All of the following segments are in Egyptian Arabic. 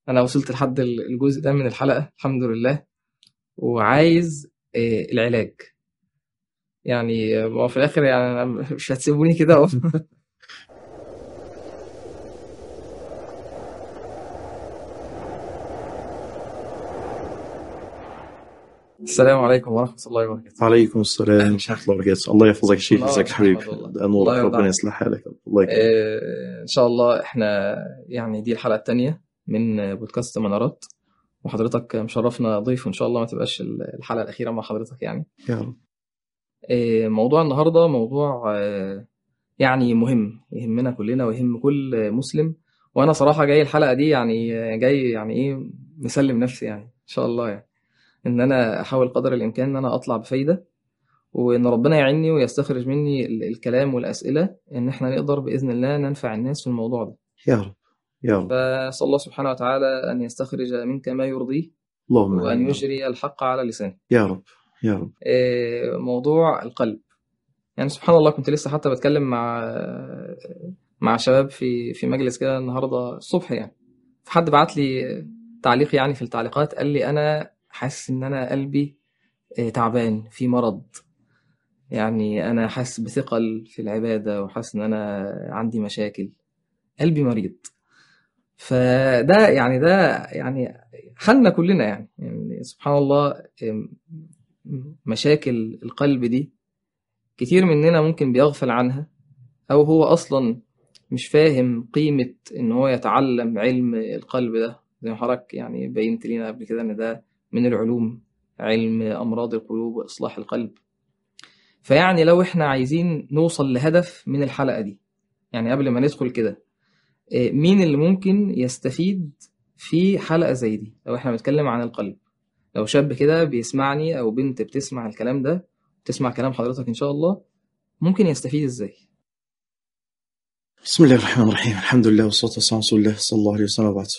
انا وصلت لحد الجزء ده من الحلقه الحمد لله وعايز آه، العلاج يعني آه، هو في الاخر يعني أنا مش هتسيبوني كده اهو السلام عليكم ورحمة الله وبركاته عليكم السلام ورحمة الله وبركاته الله يحفظك يا شيخ الله ازيك يا حبيبي يحفظك والله. ده الله نورك يرضى ربنا عنك. يصلح حالك الله يكرمك آه، إن شاء الله إحنا يعني دي الحلقة التانية من بودكاست منارات وحضرتك مشرفنا ضيف وإن شاء الله ما تبقاش الحلقة الأخيرة مع حضرتك يعني يا رب آه، موضوع النهاردة موضوع آه، يعني مهم يهمنا كلنا ويهم كل مسلم وأنا صراحة جاي الحلقة دي يعني جاي يعني إيه مسلم نفسي يعني إن شاء الله يعني إن أنا أحاول قدر الإمكان إن أنا أطلع بفايدة وإن ربنا يعيني ويستخرج مني ال- الكلام والأسئلة إن إحنا نقدر بإذن الله ننفع الناس في الموضوع ده يا رب يا رب فأسأل الله سبحانه وتعالى أن يستخرج منك ما يرضيه اللهم وأن آمين. يجري الحق على لسانك يا رب يا رب آه، موضوع القلب يعني سبحان الله كنت لسه حتى بتكلم مع مع شباب في في مجلس كده النهارده الصبح يعني فحد بعت لي تعليق يعني في التعليقات قال لي انا حاسس ان انا قلبي آه، تعبان في مرض يعني انا حاسس بثقل في العباده وحاسس ان انا عندي مشاكل قلبي مريض فده يعني ده يعني حالنا كلنا يعني, يعني سبحان الله آم، مشاكل القلب دي كتير مننا ممكن بيغفل عنها أو هو أصلا مش فاهم قيمة إن هو يتعلم علم القلب ده زي ما حضرتك يعني بينت لينا قبل كده إن ده من العلوم علم أمراض القلوب وإصلاح القلب فيعني لو إحنا عايزين نوصل لهدف من الحلقة دي يعني قبل ما ندخل كده إيه، مين اللي ممكن يستفيد في حلقة زي دي لو إحنا بنتكلم عن القلب لو شاب كده بيسمعني أو بنت بتسمع الكلام ده تسمع كلام حضرتك إن شاء الله ممكن يستفيد إزاي؟ بسم الله الرحمن الرحيم الحمد لله والصلاة والسلام على رسول الله صلى الله عليه وسلم وبعد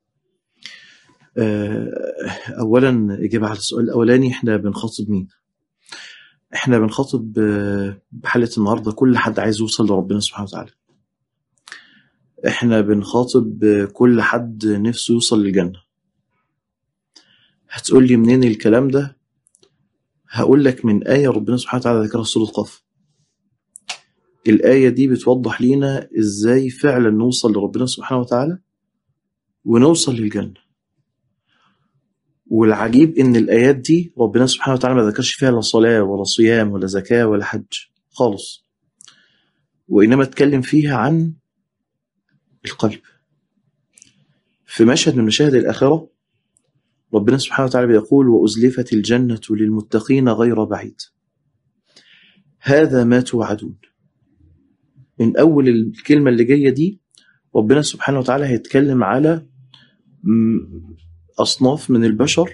آه، أولا إجابة على السؤال الأولاني إحنا بنخاطب مين؟ إحنا بنخاطب آه، بحلقة النهاردة كل حد عايز يوصل لربنا سبحانه وتعالى إحنا بنخاطب آه، كل حد نفسه يوصل للجنة هتقول لي منين الكلام ده؟ هقول لك من آية ربنا سبحانه وتعالى ذكرها في سورة قاف الآية دي بتوضح لينا إزاي فعلا نوصل لربنا سبحانه وتعالى ونوصل للجنة والعجيب إن الآيات دي ربنا سبحانه وتعالى ما ذكرش فيها لا صلاة ولا صيام ولا زكاة ولا حج خالص وإنما اتكلم فيها عن القلب في مشهد من مشاهد الآخرة ربنا سبحانه وتعالى بيقول وأزلفت الجنة للمتقين غير بعيد هذا ما توعدون من أول الكلمة اللي جاية دي ربنا سبحانه وتعالى هيتكلم على م- أصناف من البشر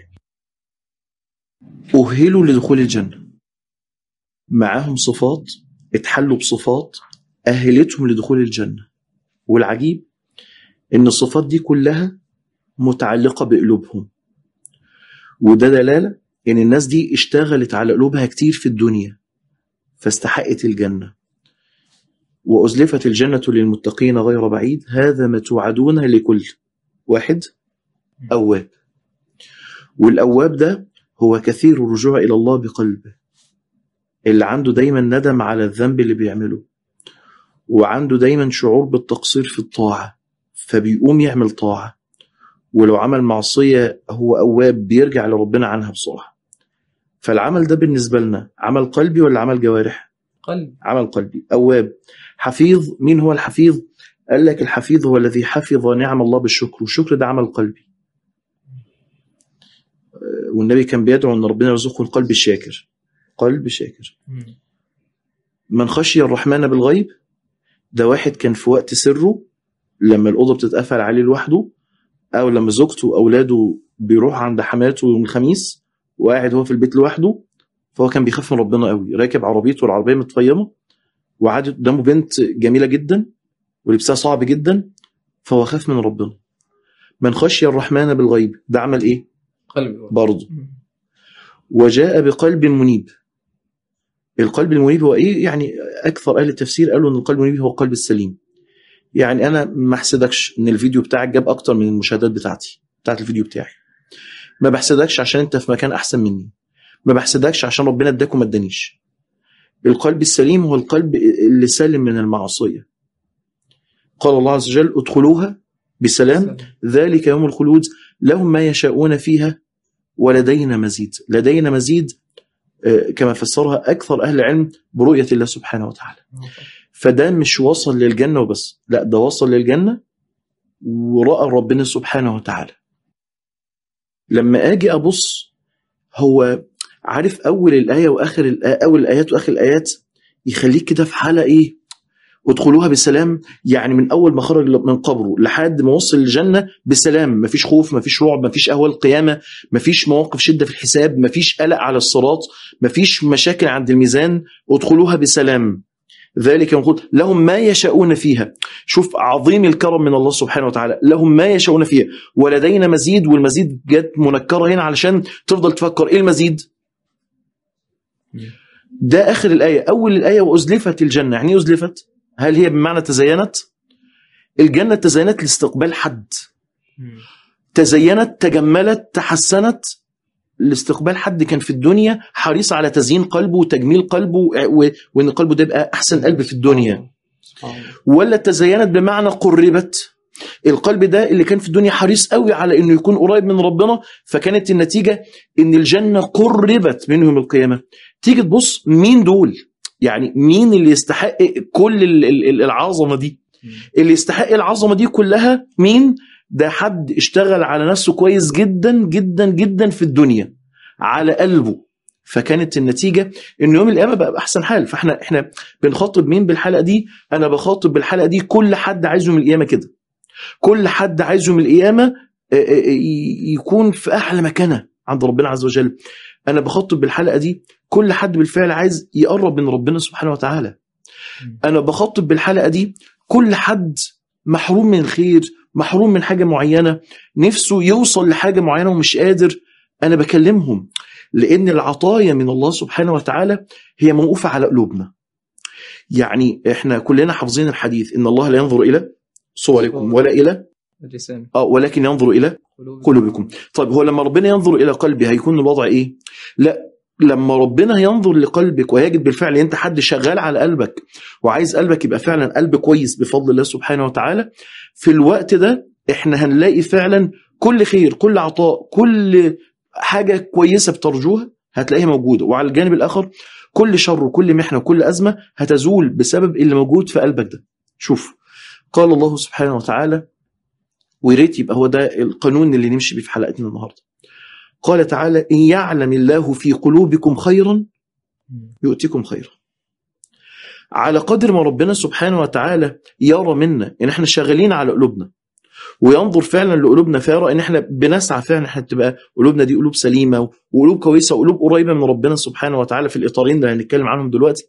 أهلوا لدخول الجنة معاهم صفات اتحلوا بصفات أهلتهم لدخول الجنة والعجيب إن الصفات دي كلها متعلقة بقلوبهم وده دلالة إن الناس دي اشتغلت على قلوبها كتير في الدنيا فاستحقت الجنة وأزلفت الجنة للمتقين غير بعيد هذا ما توعدون لكل واحد أواب والأواب ده هو كثير الرجوع إلى الله بقلبه اللي عنده دايما ندم على الذنب اللي بيعمله وعنده دايما شعور بالتقصير في الطاعة فبيقوم يعمل طاعة ولو عمل معصية هو أواب بيرجع لربنا عنها بسرعة فالعمل ده بالنسبة لنا عمل قلبي ولا عمل جوارح قلب عمل قلبي أواب حفيظ مين هو الحفيظ قال لك الحفيظ هو الذي حفظ نعم الله بالشكر والشكر ده عمل قلبي آه، والنبي كان بيدعو ان ربنا يرزقه القلب الشاكر قلب شاكر من خشي الرحمن بالغيب ده واحد كان في وقت سره لما الأوضة بتتقفل عليه لوحده أو لما زوجته وأولاده بيروح عند حماته يوم الخميس وقاعد هو في البيت لوحده فهو كان بيخاف من ربنا قوي راكب عربيته والعربية متفيمة وقعدت قدامه بنت جميلة جدا ولبسها صعب جدا فهو خاف من ربنا من خشي الرحمن بالغيب ده عمل ايه قلب برضه. برضه وجاء بقلب منيب القلب المنيب هو ايه يعني اكثر اهل التفسير قالوا ان القلب المنيب هو القلب السليم يعني انا ما احسدكش ان الفيديو بتاعك جاب اكتر من المشاهدات بتاعتي بتاعت الفيديو بتاعي ما بحسدكش عشان انت في مكان احسن مني ما بحسدكش عشان ربنا اداك وما ادانيش القلب السليم هو القلب اللي سالم من المعصيه قال الله عز وجل ادخلوها بسلام ذلك يوم الخلود لهم ما يشاءون فيها ولدينا مزيد لدينا مزيد آه، كما فسرها اكثر اهل العلم برؤيه الله سبحانه وتعالى فده مش وصل للجنه وبس لا ده وصل للجنه وراى ربنا سبحانه وتعالى لما اجي ابص هو عارف اول الايه واخر الآية اول الايات واخر الايات يخليك كده في حاله ايه ادخلوها بسلام يعني من اول ما خرج من قبره لحد ما وصل الجنه بسلام مفيش خوف مفيش رعب مفيش اهوال قيامه مفيش مواقف شده في الحساب مفيش قلق على الصراط مفيش مشاكل عند الميزان ادخلوها بسلام ذلك يقول لهم ما يشاءون فيها شوف عظيم الكرم من الله سبحانه وتعالى لهم ما يشاءون فيها ولدينا مزيد والمزيد جت منكره هنا علشان تفضل تفكر ايه المزيد ده اخر الايه اول الايه وازلفت الجنه يعني ايه ازلفت هل هي بمعنى تزينت الجنه تزينت لاستقبال حد تزينت تجملت تحسنت لاستقبال حد كان في الدنيا حريص على تزيين قلبه وتجميل قلبه و- وان قلبه ده يبقى احسن قلب في الدنيا ولا تزينت بمعنى قربت القلب ده اللي كان في الدنيا حريص قوي على انه يكون قريب من ربنا فكانت النتيجه ان الجنه قربت منه يوم القيامه تيجي تبص مين دول يعني مين اللي يستحق كل ال- ال- العظمه دي اللي يستحق العظمه دي كلها مين ده حد اشتغل على نفسه كويس جدا جدا جدا في الدنيا على قلبه فكانت النتيجه ان يوم القيامه بقى باحسن حال فاحنا احنا بنخاطب مين بالحلقه دي انا بخاطب بالحلقه دي كل حد عايز يوم القيامه كده كل حد عايز يوم القيامه آه، آه، ي- يكون في احلى مكانه عند ربنا عز وجل انا بخاطب بالحلقه دي كل حد بالفعل عايز يقرب من ربنا سبحانه وتعالى انا بخاطب بالحلقه دي كل حد محروم من الخير محروم من حاجه معينه نفسه يوصل لحاجه معينه ومش قادر انا بكلمهم لان العطايا من الله سبحانه وتعالى هي موقوفه على قلوبنا يعني احنا كلنا حافظين الحديث ان الله لا ينظر الى صوركم ولا الى اللسان اه ولكن ينظر الى قلوب قلوبكم طيب هو لما ربنا ينظر الى قلبي هيكون الوضع ايه لا لما ربنا ينظر لقلبك ويجد بالفعل انت حد شغال على قلبك وعايز قلبك يبقى فعلا قلب كويس بفضل الله سبحانه وتعالى في الوقت ده احنا هنلاقي فعلا كل خير كل عطاء كل حاجه كويسه بترجوها هتلاقيها موجوده وعلى الجانب الاخر كل شر وكل محنه وكل ازمه هتزول بسبب اللي موجود في قلبك ده شوف قال الله سبحانه وتعالى ويا ريت يبقى هو ده القانون اللي نمشي بيه في حلقتنا النهارده قال تعالى ان يعلم الله في قلوبكم خيرا يؤتكم خيرا على قدر ما ربنا سبحانه وتعالى يرى منا ان احنا شغالين على قلوبنا وينظر فعلا لقلوبنا فيرى ان احنا بنسعى فعلا احنا تبقى قلوبنا دي قلوب سليمه وقلوب كويسه وقلوب قريبه من ربنا سبحانه وتعالى في الاطارين اللي هنتكلم عنهم دلوقتي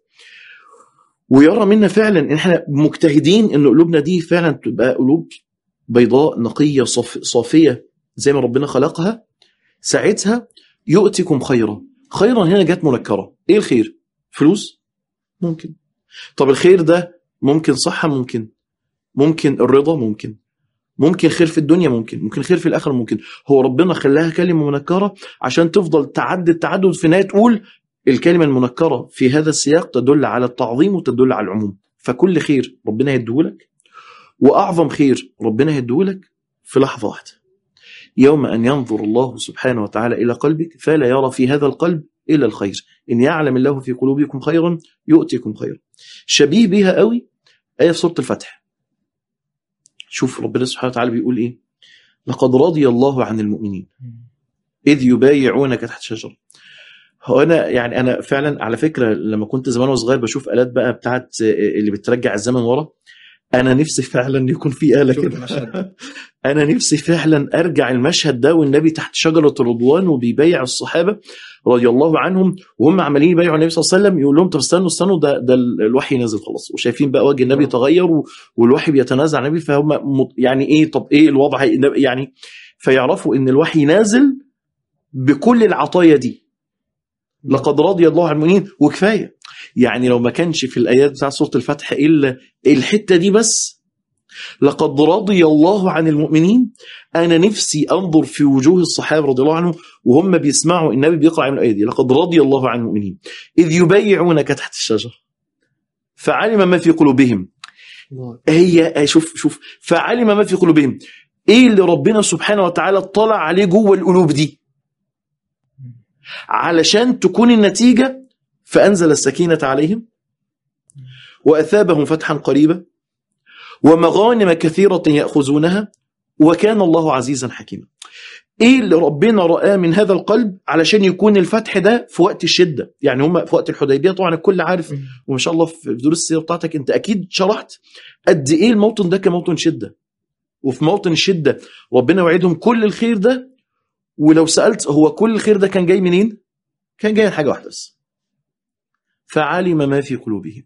ويرى منا فعلا ان احنا مجتهدين ان قلوبنا دي فعلا تبقى قلوب بيضاء نقيه صف صافيه زي ما ربنا خلقها ساعتها يؤتكم خيرا خيرا هنا جت منكره ايه الخير فلوس ممكن طب الخير ده ممكن صحه ممكن ممكن الرضا ممكن ممكن خير في الدنيا ممكن ممكن خير في الاخره ممكن هو ربنا خلاها كلمه منكره عشان تفضل تعدد تعدد في النهايه تقول الكلمه المنكره في هذا السياق تدل على التعظيم وتدل على العموم فكل خير ربنا يديهولك واعظم خير ربنا يديهولك في لحظه واحده يوم ان ينظر الله سبحانه وتعالى الى قلبك فلا يرى في هذا القلب الا الخير ان يعلم الله في قلوبكم خيرا يؤتكم خيرا شبيه بيها قوي ايه في سوره الفتح شوف ربنا سبحانه وتعالى بيقول ايه لقد رضي الله عن المؤمنين اذ يبايعونك تحت شجره هو انا يعني انا فعلا على فكره لما كنت زمان وانا صغير بشوف الات بقى بتاعت اللي بترجع الزمن ورا انا نفسي فعلا يكون في اله شوف كده المشهد انا نفسي فعلا ارجع المشهد ده والنبي تحت شجره الرضوان وبيبايع الصحابه رضي الله عنهم وهم عمالين يبايعوا النبي صلى الله عليه وسلم يقول لهم طب استنوا استنوا ده ده الوحي نازل خلاص وشايفين بقى وجه النبي تغير و- والوحي بيتنازع عن النبي فهم مط- يعني ايه طب ايه الوضع يعني فيعرفوا ان الوحي نازل بكل العطايا دي لقد رضي الله عن المؤمنين وكفايه يعني لو ما كانش في الايات بتاع سوره الفتح الا الحته دي بس لقد رضي الله عن المؤمنين انا نفسي انظر في وجوه الصحابه رضي الله عنهم وهم بيسمعوا النبي بيقرا من الايه دي لقد رضي الله عن المؤمنين اذ يبايعونك تحت الشجره فعلم ما في قلوبهم الله هي شوف شوف فعلم ما في قلوبهم ايه اللي ربنا سبحانه وتعالى اطلع عليه جوه القلوب دي علشان تكون النتيجه فانزل السكينه عليهم واثابهم فتحا قريبا ومغانم كثيره ياخذونها وكان الله عزيزا حكيما ايه اللي ربنا رآه من هذا القلب علشان يكون الفتح ده في وقت الشده يعني هم في وقت الحديبيه طبعا الكل عارف وما شاء الله في دروس السيره بتاعتك انت اكيد شرحت قد ايه الموطن ده كان موطن شده وفي موطن الشده ربنا وعدهم كل الخير ده ولو سالت هو كل الخير ده كان جاي منين؟ كان جاي من حاجه واحده بس فعلم ما في قلوبهم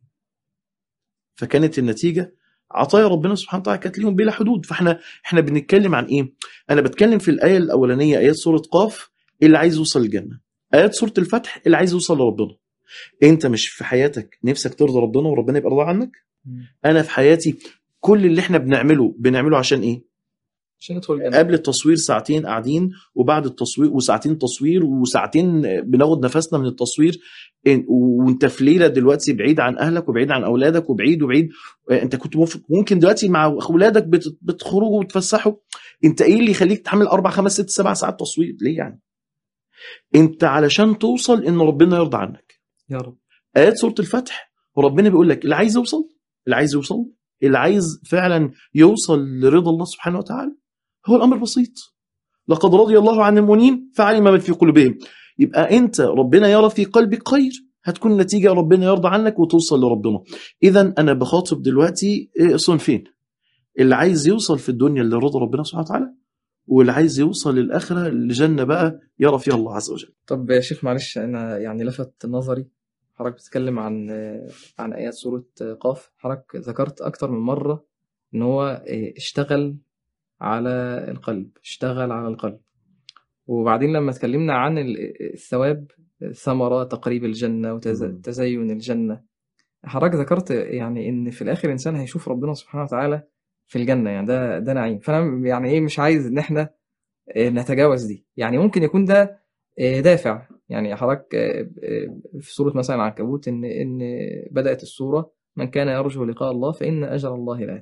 فكانت النتيجه عطايا ربنا سبحانه وتعالى كانت ليهم بلا حدود فاحنا احنا بنتكلم عن ايه؟ انا بتكلم في الايه الاولانيه ايات سوره قاف اللي عايز يوصل الجنه ايات سوره الفتح اللي عايز يوصل لربنا انت مش في حياتك نفسك ترضى ربنا وربنا يبقى راضي عنك انا في حياتي كل اللي احنا بنعمله بنعمله عشان ايه عشان ندخل الجنه قبل التصوير ساعتين قاعدين وبعد التصوير وساعتين تصوير وساعتين بناخد نفسنا من التصوير إن- وانت في ليله دلوقتي بعيد عن اهلك وبعيد عن اولادك وبعيد وبعيد انت كنت مف- ممكن دلوقتي مع اولادك بت- بتخرجوا وتفسحوا انت ايه اللي يخليك تحمل اربع خمس ست سبع ساعات تصوير ليه يعني؟ انت علشان توصل ان ربنا يرضى عنك يا رب ايات سوره الفتح وربنا بيقول لك اللي عايز يوصل اللي عايز يوصل اللي عايز فعلا يوصل لرضا الله سبحانه وتعالى هو الامر بسيط لقد رضي الله عن المؤمنين فعلم ما في قلوبهم يبقى انت ربنا يرى في قلبك خير هتكون النتيجه ربنا يرضى عنك وتوصل لربنا اذا انا بخاطب دلوقتي إيه، صنفين اللي عايز يوصل في الدنيا لرضا ربنا سبحانه وتعالى واللي عايز يوصل للاخره لجنه بقى يرى فيها الله عز وجل طب يا شيخ معلش انا يعني لفت نظري حضرتك بتتكلم عن عن ايات سوره قاف حضرتك ذكرت اكتر من مره ان هو اشتغل على القلب اشتغل على القلب وبعدين لما اتكلمنا عن ال- الثواب ثمرة تقريب الجنة مم. وتزين الجنة حضرتك ذكرت يعني ان في الاخر الانسان هيشوف ربنا سبحانه وتعالى في الجنة يعني ده ده نعيم فانا يعني ايه مش عايز ان احنا آه، نتجاوز دي يعني ممكن يكون ده آه، دافع يعني حضرتك آه، آه، في سورة مثلا العنكبوت ان ان بدأت السورة من كان يرجو لقاء الله فإن أجر الله لآت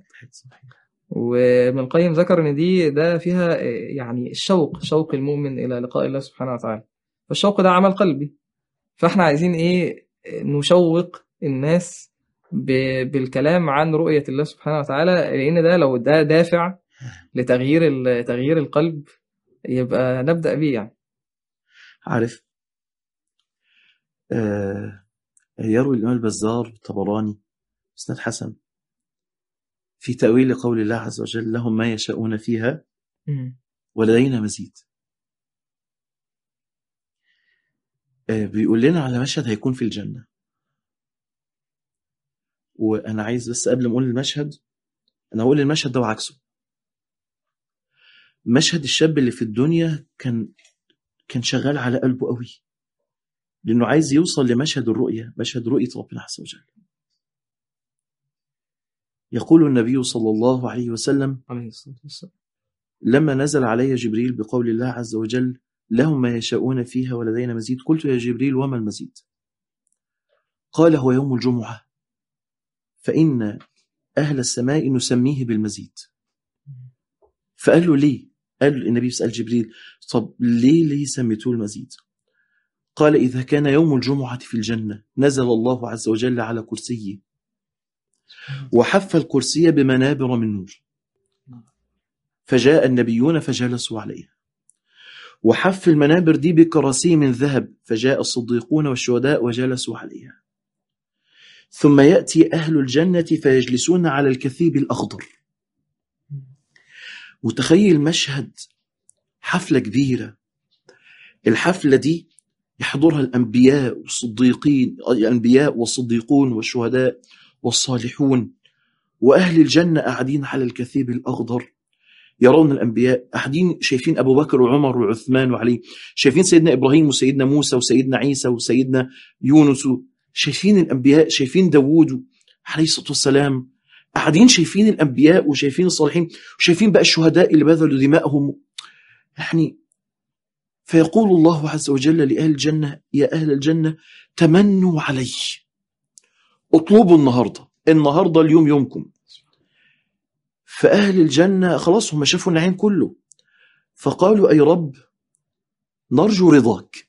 وابن القيم ذكر ان دي ده فيها آه، يعني الشوق شوق المؤمن الى لقاء الله سبحانه وتعالى فالشوق ده عمل قلبي فاحنا عايزين ايه آه، نشوق الناس ب- بالكلام عن رؤية الله سبحانه وتعالى لان ده لو ده دافع لتغيير ال- تغيير القلب يبقى نبدأ بيه يعني عارف آه يروي الإمام البزار الطبراني إسناد حسن في تأويل قول الله عز وجل لهم ما يشاءون فيها ولدينا مزيد آه بيقول لنا على مشهد هيكون في الجنة وأنا عايز بس قبل ما أقول المشهد أنا هقول المشهد ده وعكسه مشهد الشاب اللي في الدنيا كان كان شغال على قلبه قوي لأنه عايز يوصل لمشهد الرؤية مشهد رؤية ربنا عز وجل يقول النبي صلى الله عليه وسلم عليه الصلاة والسلام لما نزل علي جبريل بقول الله عز وجل لهم ما يشاءون فيها ولدينا مزيد قلت يا جبريل وما المزيد قال هو يوم الجمعة فإن أهل السماء نسميه بالمزيد فقال له ليه قال النبي سأل جبريل طب ليه ليه سميتوه المزيد قال إذا كان يوم الجمعة في الجنة نزل الله عز وجل على كرسيه وحف الكرسي بمنابر من نور فجاء النبيون فجلسوا عليها وحف المنابر دي بكراسي من ذهب فجاء الصديقون والشهداء وجلسوا عليها ثم يأتي أهل الجنة فيجلسون على الكثيب الأخضر متخيل مشهد حفلة كبيرة الحفلة دي يحضرها الأنبياء والصديقين الأنبياء والصديقون والشهداء والصالحون وأهل الجنة قاعدين على الكثيب الأخضر يرون الأنبياء قاعدين شايفين أبو بكر وعمر وعثمان وعلي شايفين سيدنا إبراهيم وسيدنا موسى وسيدنا عيسى وسيدنا يونس شايفين الأنبياء شايفين داوود عليه الصلاة والسلام قاعدين شايفين الانبياء وشايفين الصالحين وشايفين بقى الشهداء اللي بذلوا دمائهم يعني فيقول الله عز وجل لاهل الجنه يا اهل الجنه تمنوا علي اطلبوا النهارده النهارده اليوم يومكم فاهل الجنه خلاص هم شافوا النعيم كله فقالوا اي رب نرجو رضاك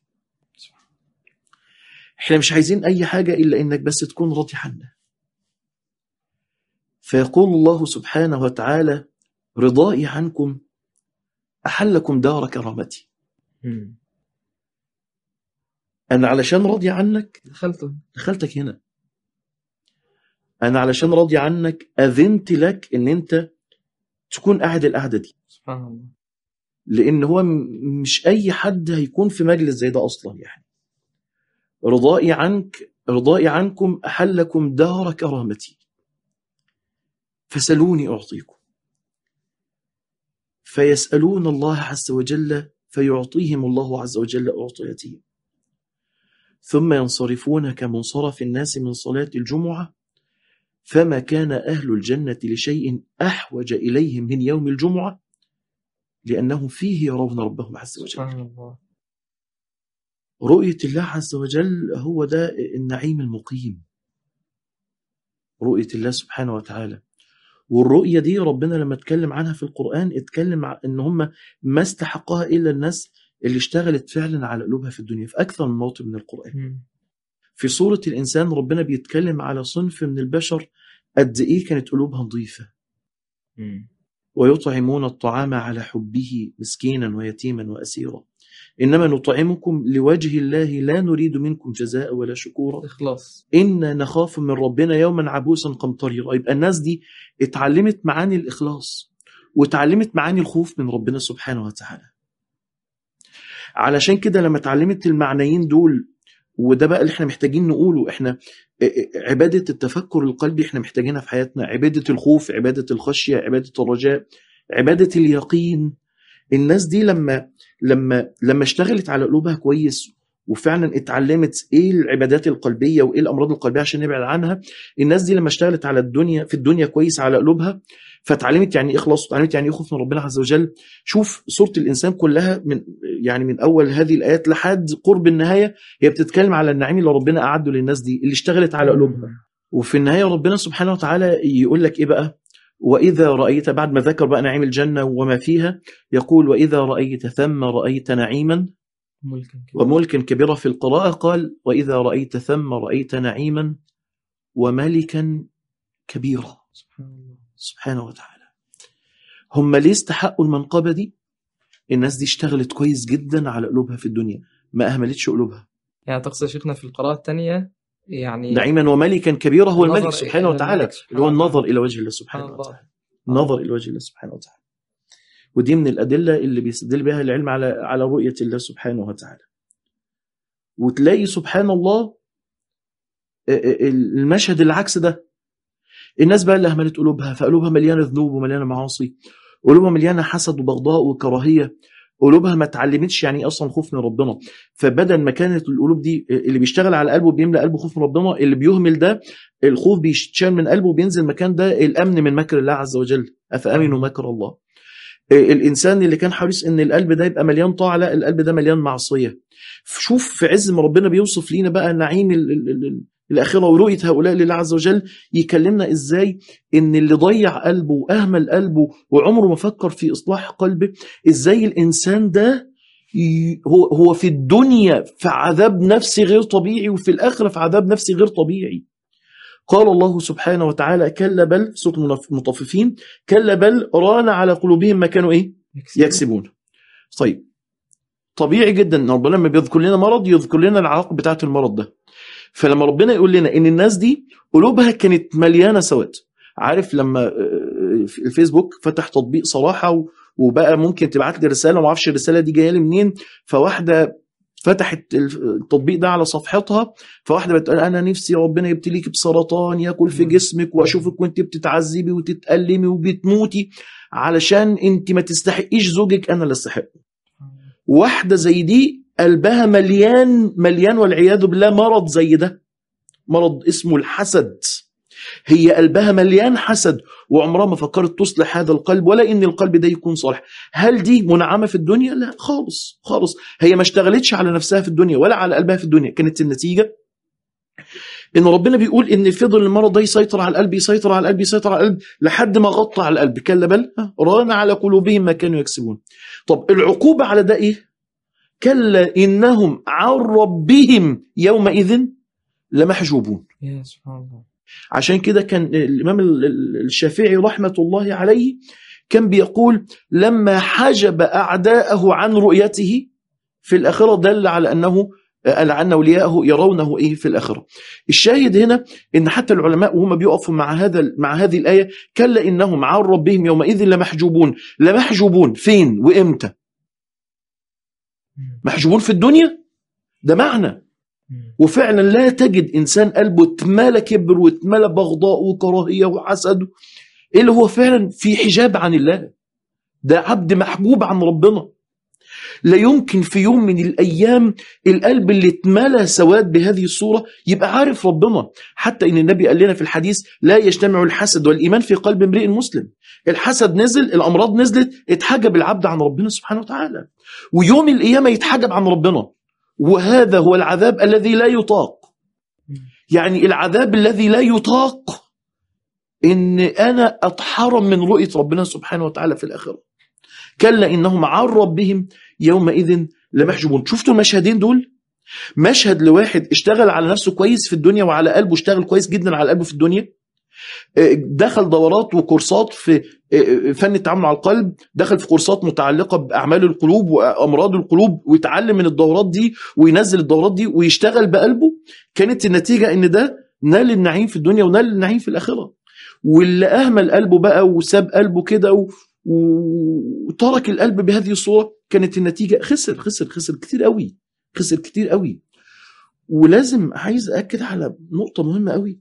احنا مش عايزين اي حاجه الا انك بس تكون راضي عنا فيقول الله سبحانه وتعالى رضائي عنكم احلكم دار كرامتي مم. انا علشان راضي عنك دخلته دخلتك هنا انا علشان راضي عنك اذنت لك ان انت تكون قاعد القعده دي سبحان الله لان هو م- مش اي حد هيكون في مجلس زي ده اصلا يعني رضائي عنك رضائي عنكم احلكم دار كرامتي فسلوني اعطيكم فيسالون الله عز وجل فيعطيهم الله عز وجل اعطيتهم ثم ينصرفون كمنصرف الناس من صلاه الجمعه فما كان اهل الجنه لشيء احوج اليهم من يوم الجمعه لانهم فيه يرون ربهم عز وجل سبحان الله رؤية الله عز وجل هو ده النعيم المقيم رؤية الله سبحانه وتعالى والرؤية دي ربنا لما اتكلم عنها في القرآن اتكلم ع- ان هم ما استحقها الا الناس اللي اشتغلت فعلا على قلوبها في الدنيا في اكثر من موطن من القرآن مم. في سورة الانسان ربنا بيتكلم على صنف من البشر قد ايه كانت قلوبها نظيفة مم. ويطعمون الطعام على حبه مسكينا ويتيما واسيرا انما نطعمكم لوجه الله لا نريد منكم جزاء ولا شكورا إخلاص إنا نخاف من ربنا يوما عبوسا قمطريرا يبقى الناس دي اتعلمت معاني الإخلاص واتعلمت معاني الخوف من ربنا سبحانه وتعالى علشان كده لما اتعلمت المعنيين دول وده بقى اللي احنا محتاجين نقوله احنا عبادة التفكر القلبي احنا محتاجينها في حياتنا عبادة الخوف عبادة الخشية عبادة الرجاء عبادة اليقين الناس دي لما لما لما اشتغلت على قلوبها كويس وفعلا اتعلمت ايه العبادات القلبيه وايه الامراض القلبيه عشان نبعد عنها الناس دي لما اشتغلت على الدنيا في الدنيا كويس على قلوبها فتعلمت يعني ايه اخلاص وتعلمت يعني ايه خوف من ربنا عز وجل شوف سوره الانسان كلها من يعني من اول هذه الايات لحد قرب النهايه هي بتتكلم على النعيم اللي ربنا اعده للناس دي اللي اشتغلت على قلوبها وفي النهايه ربنا سبحانه وتعالى يقول لك ايه بقى واذا رايت بعد ما ذكر بقى نعيم الجنه وما فيها يقول واذا رايت ثم رايت نعيما ملكا كبيرا. وملكا كبيرا في القراءة قال وإذا رأيت ثم رأيت نعيما وملكا كبيرا سبحان الله سبحانه وتعالى هم ليه استحقوا المنقبة دي الناس دي اشتغلت كويس جدا على قلوبها في الدنيا ما أهملتش قلوبها يعني تقصد يا شيخنا في القراءة الثانية يعني نعيما وملكا كبيرا هو النظر الملك إلى سبحانه وتعالى الملك سبحانه اللي هو النظر وتعالى. إلى وجه الله سبحان سبحانه الله وتعالى النظر إلى وجه الله سبحانه وتعالى ودي من الأدلة اللي بيستدل بها العلم على على رؤية الله سبحانه وتعالى وتلاقي سبحان الله المشهد العكس ده الناس بقى اللي اهملت قلوبها فقلوبها مليانه ذنوب ومليانه معاصي قلوبها مليانه حسد وبغضاء وكراهيه قلوبها ما اتعلمتش يعني ايه اصلا خوف من ربنا فبدل ما كانت القلوب دي اللي بيشتغل على قلبه بيملى قلبه خوف من ربنا اللي بيهمل ده الخوف بيشتشال من قلبه وبينزل مكان ده الامن من مكر الله عز وجل افامنوا مكر الله الانسان اللي كان حريص ان القلب ده يبقى مليان طاعه لا القلب ده مليان معصيه شوف في عز ما ربنا بيوصف لينا بقى نعيم ال- ال- ال- الاخره ورؤيه هؤلاء لله عز وجل يكلمنا ازاي ان اللي ضيع قلبه واهمل قلبه وعمره ما فكر في اصلاح قلبه ازاي الانسان ده ي- هو هو في الدنيا في عذاب نفسي غير طبيعي وفي الاخره في عذاب نفسي غير طبيعي قال الله سبحانه وتعالى كلا بل سوره المنف- المطففين كلا بل ران على قلوبهم ما كانوا ايه يكسبون طيب طبيعي جدا ان ربنا لما بيذكر لنا مرض يذكر لنا العواقب بتاعه المرض ده فلما ربنا يقول لنا ان الناس دي قلوبها كانت مليانه سواد عارف لما آه، في الفيسبوك فتح تطبيق صراحه و- وبقى ممكن تبعت لي رساله وما اعرفش الرساله دي جايه لي منين فواحده فتحت التطبيق ده على صفحتها فواحده بتقول انا نفسي ربنا يبتليك بسرطان ياكل في مم. جسمك واشوفك وانت بتتعذبي وتتألمي وبتموتي علشان انت ما تستحقيش زوجك انا اللي استحق واحده زي دي قلبها مليان مليان والعياذ بالله مرض زي ده مرض اسمه الحسد هي قلبها مليان حسد وعمرها ما فكرت تصلح هذا القلب ولا ان القلب ده يكون صالح هل دي منعمه في الدنيا لا خالص خالص هي ما اشتغلتش على نفسها في الدنيا ولا على قلبها في الدنيا كانت النتيجه ان ربنا بيقول ان فضل المرض ده يسيطر على القلب يسيطر على القلب يسيطر على القلب لحد ما غطى على القلب كلا بل ران على قلوبهم ما كانوا يكسبون طب العقوبه على ده ايه كلا انهم عن ربهم يومئذ لمحجوبون يا سبحان الله عشان كده كان الامام ال- ال- الشافعي رحمه الله عليه كان بيقول لما حجب اعداءه عن رؤيته في الاخره دل على انه على ان اولياءه يرونه ايه في الاخره. الشاهد هنا ان حتى العلماء وهم بيقفوا مع هذا مع هذه الايه كلا انهم عن ربهم يومئذ لمحجوبون، لمحجوبون فين وامتى؟ محجوبون في الدنيا ده معنى وفعلا لا تجد انسان قلبه اتملى كبر واتملى بغضاء وكراهيه وحسد اللي هو فعلا في حجاب عن الله ده عبد محجوب عن ربنا لا يمكن في يوم من الايام القلب اللي اتملى سواد بهذه الصوره يبقى عارف ربنا حتى ان النبي قال لنا في الحديث لا يجتمع الحسد والايمان في قلب امرئ مسلم الحسد نزل الامراض نزلت اتحجب العبد عن ربنا سبحانه وتعالى ويوم القيامه يتحجب عن ربنا وهذا هو العذاب الذي لا يطاق يعني العذاب الذي لا يطاق ان انا اتحرم من رؤيه ربنا سبحانه وتعالى في الاخره كلا انهم عن ربهم يومئذ لمحجوبون شفتوا المشهدين دول مشهد لواحد اشتغل على نفسه كويس في الدنيا وعلى قلبه اشتغل كويس جدا على قلبه في الدنيا دخل دورات وكورسات في فن التعامل مع القلب دخل في كورسات متعلقة بأعمال القلوب وأمراض القلوب ويتعلم من الدورات دي وينزل الدورات دي ويشتغل بقلبه كانت النتيجة ان ده نال النعيم في الدنيا ونال النعيم في الآخرة واللي أهمل قلبه بقى وساب قلبه كده و... وترك القلب بهذه الصورة كانت النتيجة خسر خسر خسر كتير قوي خسر كتير قوي ولازم عايز أكد على نقطة مهمة قوي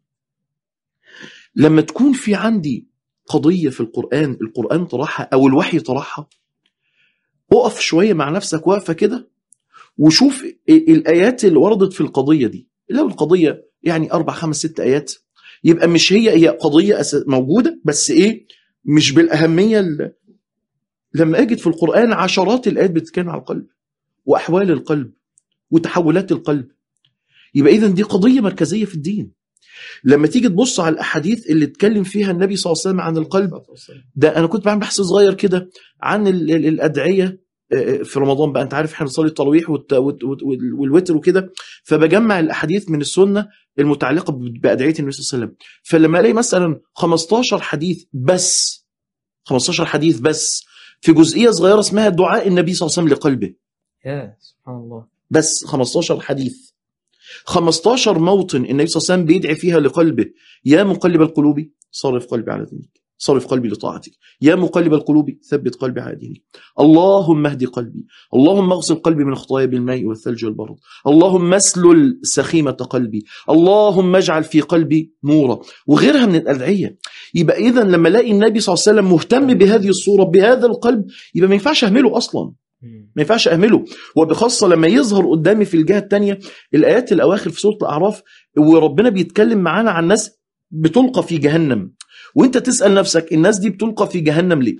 لما تكون في عندي قضية في القرآن القرآن طرحها أو الوحي طرحها اقف شوية مع نفسك واقفة كده وشوف الآيات اللي وردت في القضية دي لو القضية يعني أربع خمس ست آيات يبقى مش هي هي قضية موجودة بس إيه مش بالأهمية اللي لما أجد في القرآن عشرات الآيات بتتكلم على القلب وأحوال القلب وتحولات القلب يبقى إذا دي قضية مركزية في الدين لما تيجي تبص على الاحاديث اللي اتكلم فيها النبي صلى الله عليه وسلم عن القلب ده انا كنت بعمل بحث صغير كده عن ال ال الادعيه في رمضان بقى انت عارف احنا بنصلي التراويح والوتر وكده فبجمع الاحاديث من السنه المتعلقه بادعيه النبي صلى الله عليه وسلم فلما الاقي مثلا 15 حديث بس 15 حديث بس في جزئيه صغيره اسمها دعاء النبي صلى الله عليه وسلم لقلبه يا سبحان الله بس 15 حديث 15 موطن النبي صلى الله عليه وسلم بيدعي فيها لقلبه يا مقلب القلوب صرف قلبي على دينك صرف قلبي لطاعتك يا مقلب القلوب ثبت قلبي على دينك اللهم اهد قلبي اللهم اغسل قلبي من الخطايا بالماء والثلج والبرد اللهم اسلل سخيمة قلبي اللهم اجعل في قلبي نورا وغيرها من الأدعية يبقى إذا لما الاقي النبي صلى الله عليه وسلم مهتم بهذه الصورة بهذا القلب يبقى ما ينفعش أهمله أصلا ما ينفعش اهمله وبخاصه لما يظهر قدامي في الجهه الثانيه الايات الاواخر في سوره الاعراف وربنا بيتكلم معانا عن ناس بتلقى في جهنم وانت تسال نفسك الناس دي بتلقى في جهنم ليه؟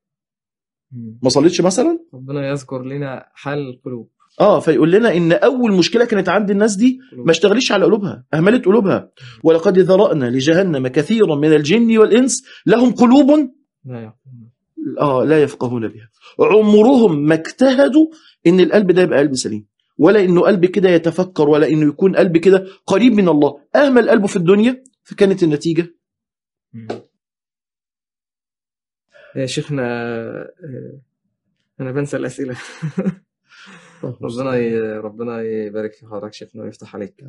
ما صليتش مثلا؟ ربنا يذكر لنا حال القلوب اه فيقول لنا ان اول مشكله كانت عند الناس دي ما اشتغلش على قلوبها اهملت قلوبها ولقد ذرانا لجهنم كثيرا من الجن والانس لهم قلوب لا يعقلون اه لا يفقهون بها عمرهم ما اجتهدوا ان القلب ده يبقى قلب سليم ولا انه قلب كده يتفكر ولا انه يكون قلب كده قريب من الله اهمل قلبه في الدنيا فكانت النتيجه يا شيخنا انا بنسى الاسئله ربنا ي... ربنا يبارك في حضرتك شيخنا ويفتح عليك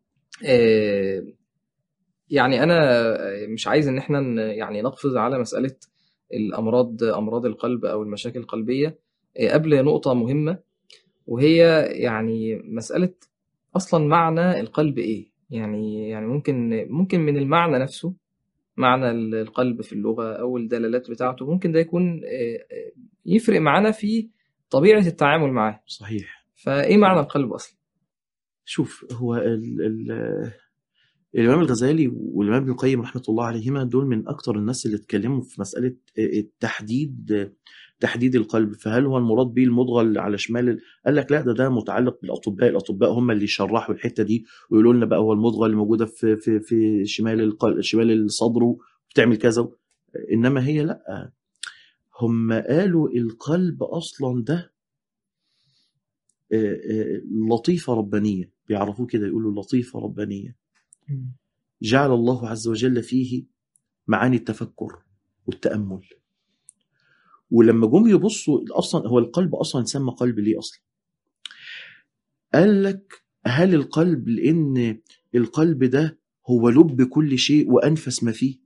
يعني انا مش عايز ان احنا يعني نقفز على مساله الامراض امراض القلب او المشاكل القلبيه قبل نقطه مهمه وهي يعني مساله اصلا معنى القلب ايه يعني يعني ممكن ممكن من المعنى نفسه معنى القلب في اللغه او الدلالات بتاعته ممكن ده يكون يفرق معانا في طبيعه التعامل معاه صحيح فايه معنى القلب اصلا شوف هو ال ال الامام الغزالي والامام ابن القيم رحمه الله عليهما دول من اكتر الناس اللي اتكلموا في مساله التحديد تحديد القلب فهل هو المراد به المضغه اللي على شمال ال- قال لك لا ده ده متعلق بالاطباء الاطباء هم اللي يشرحوا الحته دي ويقولوا لنا بقى هو المضغه اللي موجوده في في في شمال القلب شمال الصدر بتعمل كذا انما هي لا هم قالوا القلب اصلا ده آه، آه، لطيفه ربانيه بيعرفوه كده يقولوا لطيفه ربانيه جعل الله عز وجل فيه معاني التفكر والتامل ولما جم يبصوا اصلا هو القلب اصلا يسمى قلب ليه اصلا قال لك هل القلب لان القلب ده هو لب كل شيء وانفس ما فيه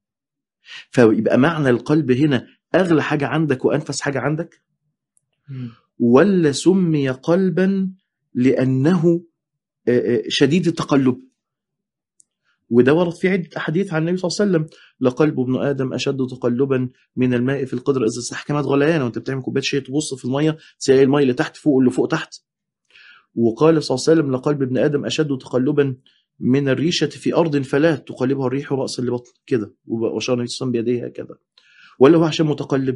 فيبقى معنى القلب هنا اغلى حاجه عندك وانفس حاجه عندك ولا سمي قلبا لانه آه، آه، شديد التقلب وده ورد في عده احاديث عن النبي صلى الله عليه وسلم لقلب ابن ادم اشد تقلبا من الماء في القدر اذا استحكمت غليانه وانت بتعمل كوبايه شاي تبص في الميه تلاقي الميه اللي تحت فوق واللي فوق تحت وقال صلى الله عليه وسلم لقلب ابن ادم اشد تقلبا من الريشه في ارض فلات تقلبها الريح راسا لبطن كده واشار النبي صلى الله عليه وسلم بيديه هكذا ولا هو عشان متقلب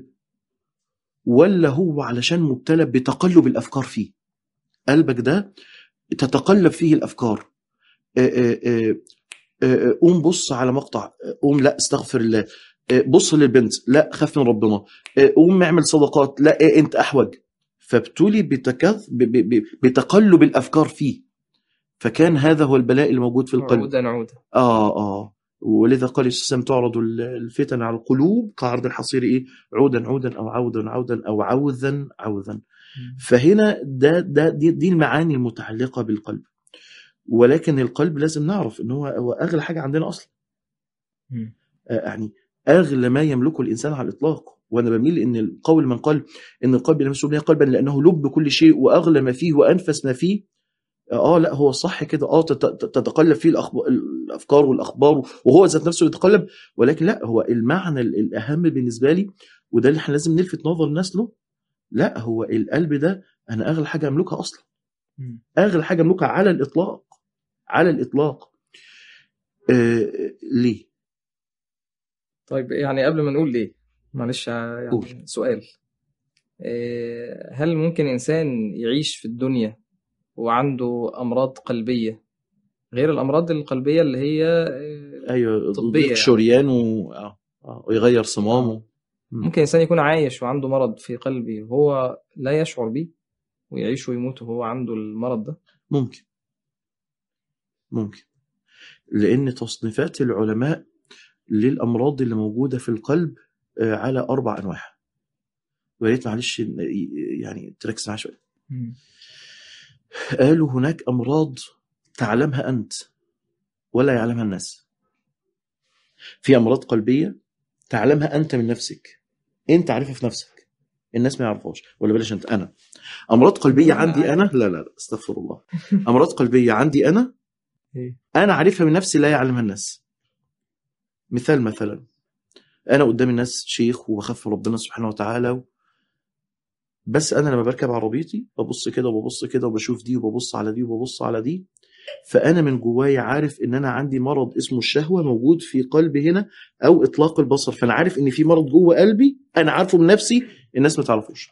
ولا هو علشان مبتلى بتقلب الافكار فيه قلبك ده تتقلب فيه الافكار آه، آه، آه، آه، قوم بص على مقطع آه، قوم لا استغفر الله آه، بص للبنت لا خاف من ربنا آه، قوم اعمل صدقات لا إيه انت احوج فابتلي بتكث ب- ب- ب- بتقلب الافكار فيه فكان هذا هو البلاء الموجود في القلب عودا عودا اه اه ولذا قال السلام تعرض ال- الفتن على القلوب كعرض الحصير ايه عودا عودا او عودا عودا او عوذا عوذا فهنا ده ده دي, دي المعاني المتعلقه بالقلب ولكن القلب لازم نعرف ان هو هو اغلى حاجه عندنا اصلا مم. آه، يعني اغلى ما يملكه الانسان على الاطلاق وانا بميل ان القول من قال ان القلب لم يسمى قلبا لانه لب كل شيء واغلى ما فيه وانفس ما فيه اه لا هو صح كده اه تت- تت- تتقلب فيه الأخبار الافكار والاخبار وهو ذات نفسه يتقلب ولكن لا هو المعنى ال- الاهم بالنسبه لي وده اللي احنا لازم نلفت نظر الناس له لا هو القلب ده انا اغلى حاجه املكها اصلا مم. اغلى حاجه املكها على الاطلاق على الاطلاق آه ليه طيب يعني قبل ما نقول ليه معلش يعني قول. سؤال إيه، هل ممكن إنسان يعيش في الدنيا وعنده أمراض قلبية غير الأمراض القلبية اللي هي إيه، ايوه طبية ضيق يعني. شريان و... آه. آه. ويغير صمامه ممكن إنسان يكون عايش وعنده مرض في قلبه وهو لا يشعر بيه ويعيش ويموت وهو عنده المرض ده ممكن ممكن لان تصنيفات العلماء للامراض اللي موجوده في القلب آه، على اربع انواع ويا ريت معلش يعني تركز معايا شويه قالوا هناك امراض تعلمها انت ولا يعلمها الناس في امراض قلبيه تعلمها انت من نفسك انت عارفها في نفسك الناس ما يعرفوش ولا بلاش انت انا امراض قلبيه لا، عندي انا لا لا لا استغفر الله امراض قلبيه عندي انا إيه؟ انا عارفها من نفسي لا يعلمها الناس مثال مثلا انا قدام الناس شيخ وبخاف من ربنا سبحانه وتعالى و... بس انا لما بركب عربيتي ببص كده وببص كده وبشوف دي وببص على دي وببص على دي فانا من جوايا عارف ان انا عندي مرض اسمه الشهوه موجود في قلبي هنا او اطلاق البصر فانا عارف ان في مرض جوه قلبي انا عارفه من نفسي الناس ما تعرفوش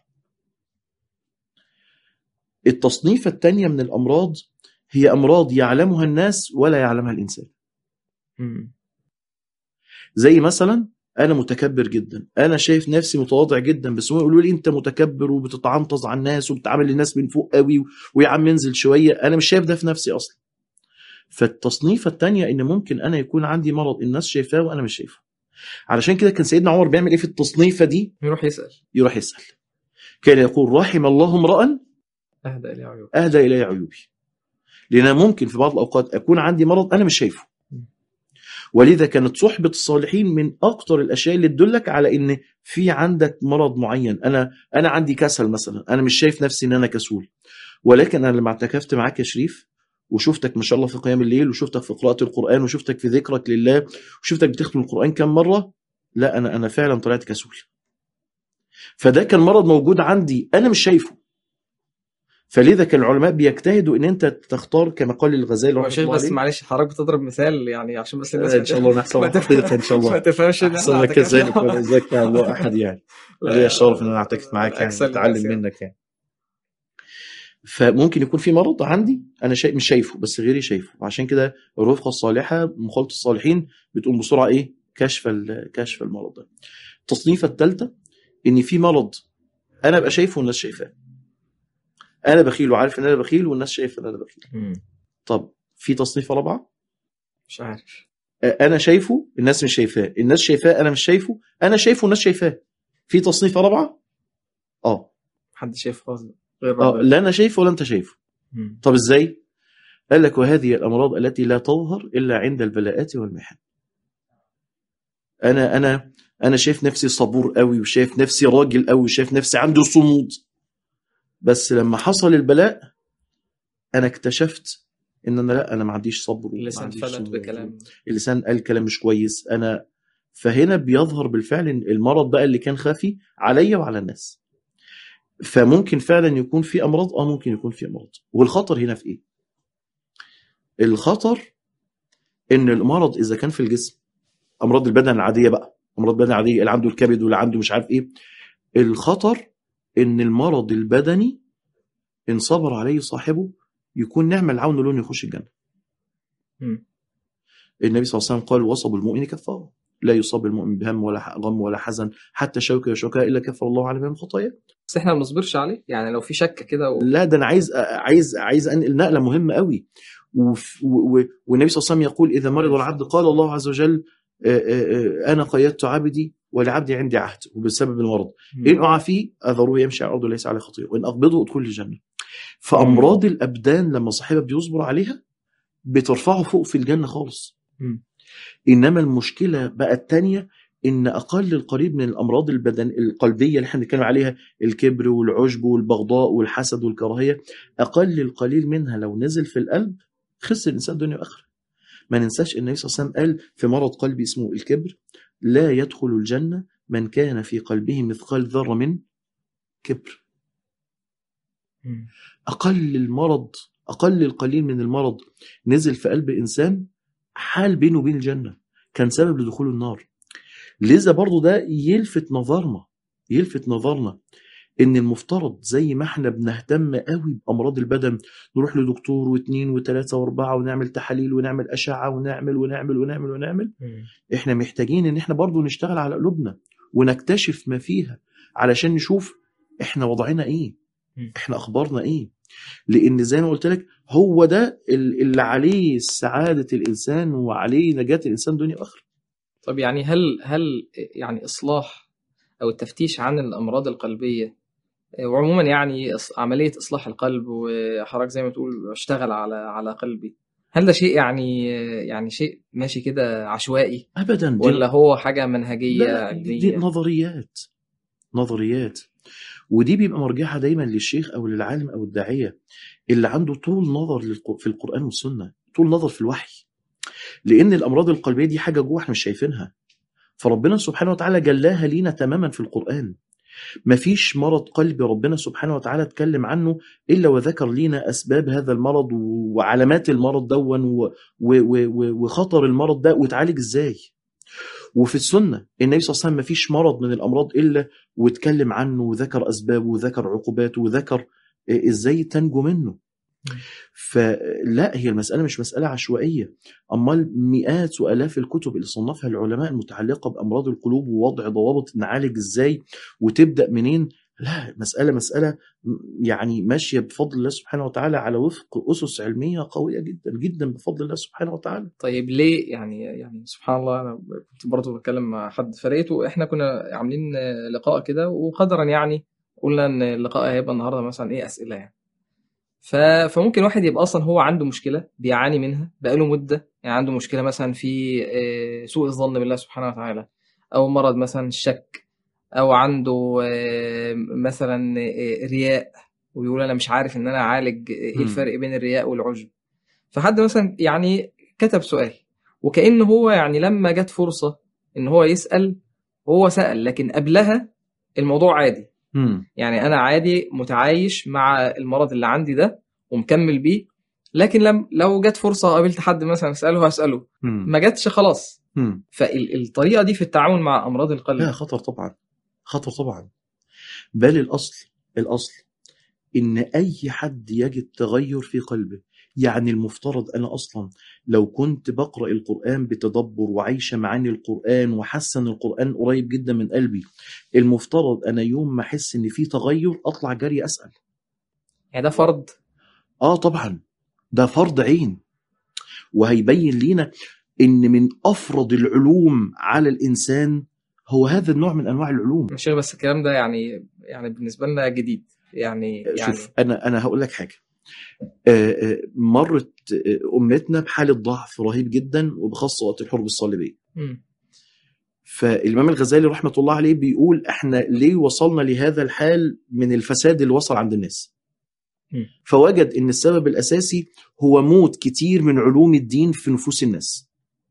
التصنيفه الثانيه من الامراض هي امراض يعلمها الناس ولا يعلمها الانسان مم. زي مثلا انا متكبر جدا انا شايف نفسي متواضع جدا بس هم يقولوا لي انت متكبر وبتتعنطز على الناس وبتعامل الناس من فوق قوي ويا عم انزل شويه انا مش شايف ده في نفسي اصلا فالتصنيفه الثانيه ان ممكن انا يكون عندي مرض الناس شايفاه وانا مش شايفه علشان كده كان سيدنا عمر بيعمل ايه في التصنيفه دي يروح يسأل يروح يسال كان يقول رحم الله امرا أهدى إلى عيوب اهدى الي عيوبي لان أنا ممكن في بعض الاوقات اكون عندي مرض انا مش شايفه ولذا كانت صحبة الصالحين من أكتر الأشياء اللي تدلك على إن في عندك مرض معين أنا أنا عندي كسل مثلا أنا مش شايف نفسي إن أنا كسول ولكن أنا لما اعتكفت معاك يا شريف وشفتك ما شاء الله في قيام الليل وشفتك في قراءة القرآن وشفتك في ذكرك لله وشفتك بتختم القرآن كم مرة لا أنا أنا فعلا طلعت كسول فده كان مرض موجود عندي أنا مش شايفه فلذا كان العلماء بيجتهدوا ان انت تختار كما قال الغزالي هو رحمه شيخ الله بس عليه معلش حضرتك بتضرب مثال يعني عشان بس الناس ان شاء الله نحصل ما على تف- حقيقه ان شاء ما الله تفهمش ان احسن احنا لك ذلك اعتكفنا. ولذلك الله احد يعني ليا الشرف ان انا اعتكف معاك يعني أكسل الناس اتعلم يعني. منك يعني فممكن يكون في مرض عندي انا شيء مش شايفه بس غيري شايفه وعشان كده الرفقه الصالحه مخالطه الصالحين بتقوم بسرعه ايه كشف ال- كشف المرض ده التصنيفه الثالثه ان في مرض انا ابقى شايفه والناس شايفاه انا بخيل وعارف ان انا بخيل والناس شايفه ان انا بخيل مم. طب في تصنيفه رابعه مش عارف انا شايفه الناس مش شايفاه الناس شايفاه انا مش شايفه انا شايفه والناس شايفاه في تصنيفه رابعه اه محدش شايف خالص غير اه ربنا لا انا شايفه ولا انت شايفه مم. طب ازاي قال لك وهذه الامراض التي لا تظهر الا عند البلاءات والمحن انا انا انا شايف نفسي صبور قوي وشايف نفسي راجل قوي وشايف نفسي عندي صمود بس لما حصل البلاء انا اكتشفت ان انا لا انا ما عنديش صبر وما اللسان عنديش فلت صمود. بكلام اللسان قال كلام مش كويس انا فهنا بيظهر بالفعل إن المرض بقى اللي كان خافي عليا وعلى الناس فممكن فعلا يكون في امراض اه ممكن يكون في امراض والخطر هنا في ايه الخطر ان المرض اذا كان في الجسم امراض البدن العاديه بقى امراض البدن العاديه اللي عنده الكبد واللي عنده مش عارف ايه الخطر ان المرض البدني ان صبر عليه صاحبه يكون نعم العون له انه يخش الجنه مم. النبي صلى الله عليه وسلم قال وصب المؤمن كفاره لا يصاب المؤمن بهم ولا ح- غم ولا حزن حتى شوكه يشوكها الا كفر الله عليه من خطاياه بس احنا ما بنصبرش عليه يعني لو في شك كده و... لا ده انا عايز عايز عايز انقل نقله مهمه قوي وف- و- و- والنبي صلى الله عليه وسلم يقول اذا مرض العبد قال الله عز وجل آه، آه، آه، انا قيدت عبدي ولعبدي عندي عهد وبسبب المرض ان اعافيه اذروه يمشي على الارض ليس عليه خطيئه وان اقبضه ادخل الجنه فامراض الابدان لما صاحبها بيصبر عليها بترفعه فوق في الجنه خالص مم. انما المشكله بقى الثانيه ان اقل القريب من الامراض البدن القلبيه اللي احنا بنتكلم عليها الكبر والعجب والبغضاء والحسد والكراهيه اقل القليل منها لو نزل في القلب خسر الانسان دنيا واخره ما ننساش ان النبي صلى الله عليه وسلم قال في مرض قلبي اسمه الكبر لا يدخل الجنه من كان في قلبه مثقال ذره من كبر مم. اقل المرض اقل القليل من المرض نزل في قلب انسان حال بينه وبين الجنه كان سبب لدخول النار لذا برضو ده يلفت نظرنا يلفت نظرنا ان المفترض زي ما احنا بنهتم قوي بامراض البدن نروح لدكتور واثنين وثلاثه واربعه ونعمل تحاليل ونعمل اشعه ونعمل ونعمل ونعمل ونعمل مم. احنا محتاجين ان احنا برضو نشتغل على قلوبنا ونكتشف ما فيها علشان نشوف احنا وضعنا ايه مم. احنا اخبارنا ايه لان زي ما قلت لك هو ده ال- اللي عليه سعاده الانسان وعليه نجاه الانسان دنيا واخره طب يعني هل هل يعني اصلاح او التفتيش عن الامراض القلبيه وعموما يعني إص- عمليه اصلاح القلب وحضرتك زي ما تقول اشتغل على على قلبي هل ده شيء يعني يعني شيء ماشي كده عشوائي ابدا دي ولا هو حاجه منهجيه لا دي, دي علميه نظريات نظريات ودي بيبقى مرجعها دايما للشيخ او للعالم او الداعيه اللي عنده طول نظر للق- في القران والسنه طول نظر في الوحي لان الامراض القلبيه دي حاجه جوه احنا مش شايفينها فربنا سبحانه وتعالى جلاها لينا تماما في القران مفيش مرض قلبي ربنا سبحانه وتعالى اتكلم عنه الا وذكر لينا اسباب هذا المرض وعلامات المرض دون و- و- و- و- وخطر المرض ده واتعالج ازاي وفي السنه النبي صلى الله عليه وسلم مفيش مرض من الامراض الا واتكلم عنه وذكر اسبابه وذكر عقوباته وذكر إيه ازاي تنجو منه فلا هي المسألة مش مسألة عشوائية أمال مئات وآلاف الكتب اللي صنفها العلماء المتعلقة بأمراض القلوب ووضع ضوابط نعالج إزاي وتبدأ منين لا مسألة مسألة يعني ماشية بفضل الله سبحانه وتعالى على وفق أسس علمية قوية جدا جدا بفضل الله سبحانه وتعالى طيب ليه يعني يعني سبحان الله انا كنت برضه بتكلم مع حد فلقيته احنا كنا عاملين لقاء كده وقدرا يعني قلنا ان اللقاء هيبقى النهارده مثلا ايه اسئله يعني ف... فممكن واحد يبقى اصلا هو عنده مشكله بيعاني منها بقاله مده يعني عنده مشكله مثلا في آه، سوء الظن بالله سبحانه وتعالى او مرض مثلا الشك او عنده آه، مثلا آه، رياء ويقول انا مش عارف ان انا اعالج ايه مم. الفرق بين الرياء والعجب فحد مثلا يعني كتب سؤال وكأن هو يعني لما جت فرصة ان هو يسأل هو سأل لكن قبلها الموضوع عادي مم. يعني انا عادي متعايش مع المرض اللي عندي ده ومكمل بيه لكن لم لو جت فرصه قابلت حد مثلا اساله هساله مم. ما جاتش خلاص مم. فالطريقه دي في التعامل مع امراض لا القلب خطر طبعا خطر طبعا بل الاصل الاصل ان اي حد يجد تغير في قلبه يعني المفترض انا اصلا لو كنت بقرا القران بتدبر وعايشه معاني القران وحاسه ان القران قريب جدا من قلبي المفترض انا يوم ما احس ان في تغير اطلع جري اسال يعني ده فرض اه طبعا ده فرض عين وهيبين لينا ان من افرض العلوم على الانسان هو هذا النوع من انواع العلوم مش بس الكلام ده يعني يعني بالنسبه لنا جديد يعني يعني شوف انا انا هقول لك حاجه آه، آه، مرت آه، امتنا بحاله ضعف رهيب جدا وبخاصه وقت الحرب الصليبيه مم. فالامام الغزالي رحمه الله عليه بيقول احنا ليه وصلنا لهذا الحال من الفساد اللي وصل عند الناس مم. فوجد ان السبب الاساسي هو موت كتير من علوم الدين في نفوس الناس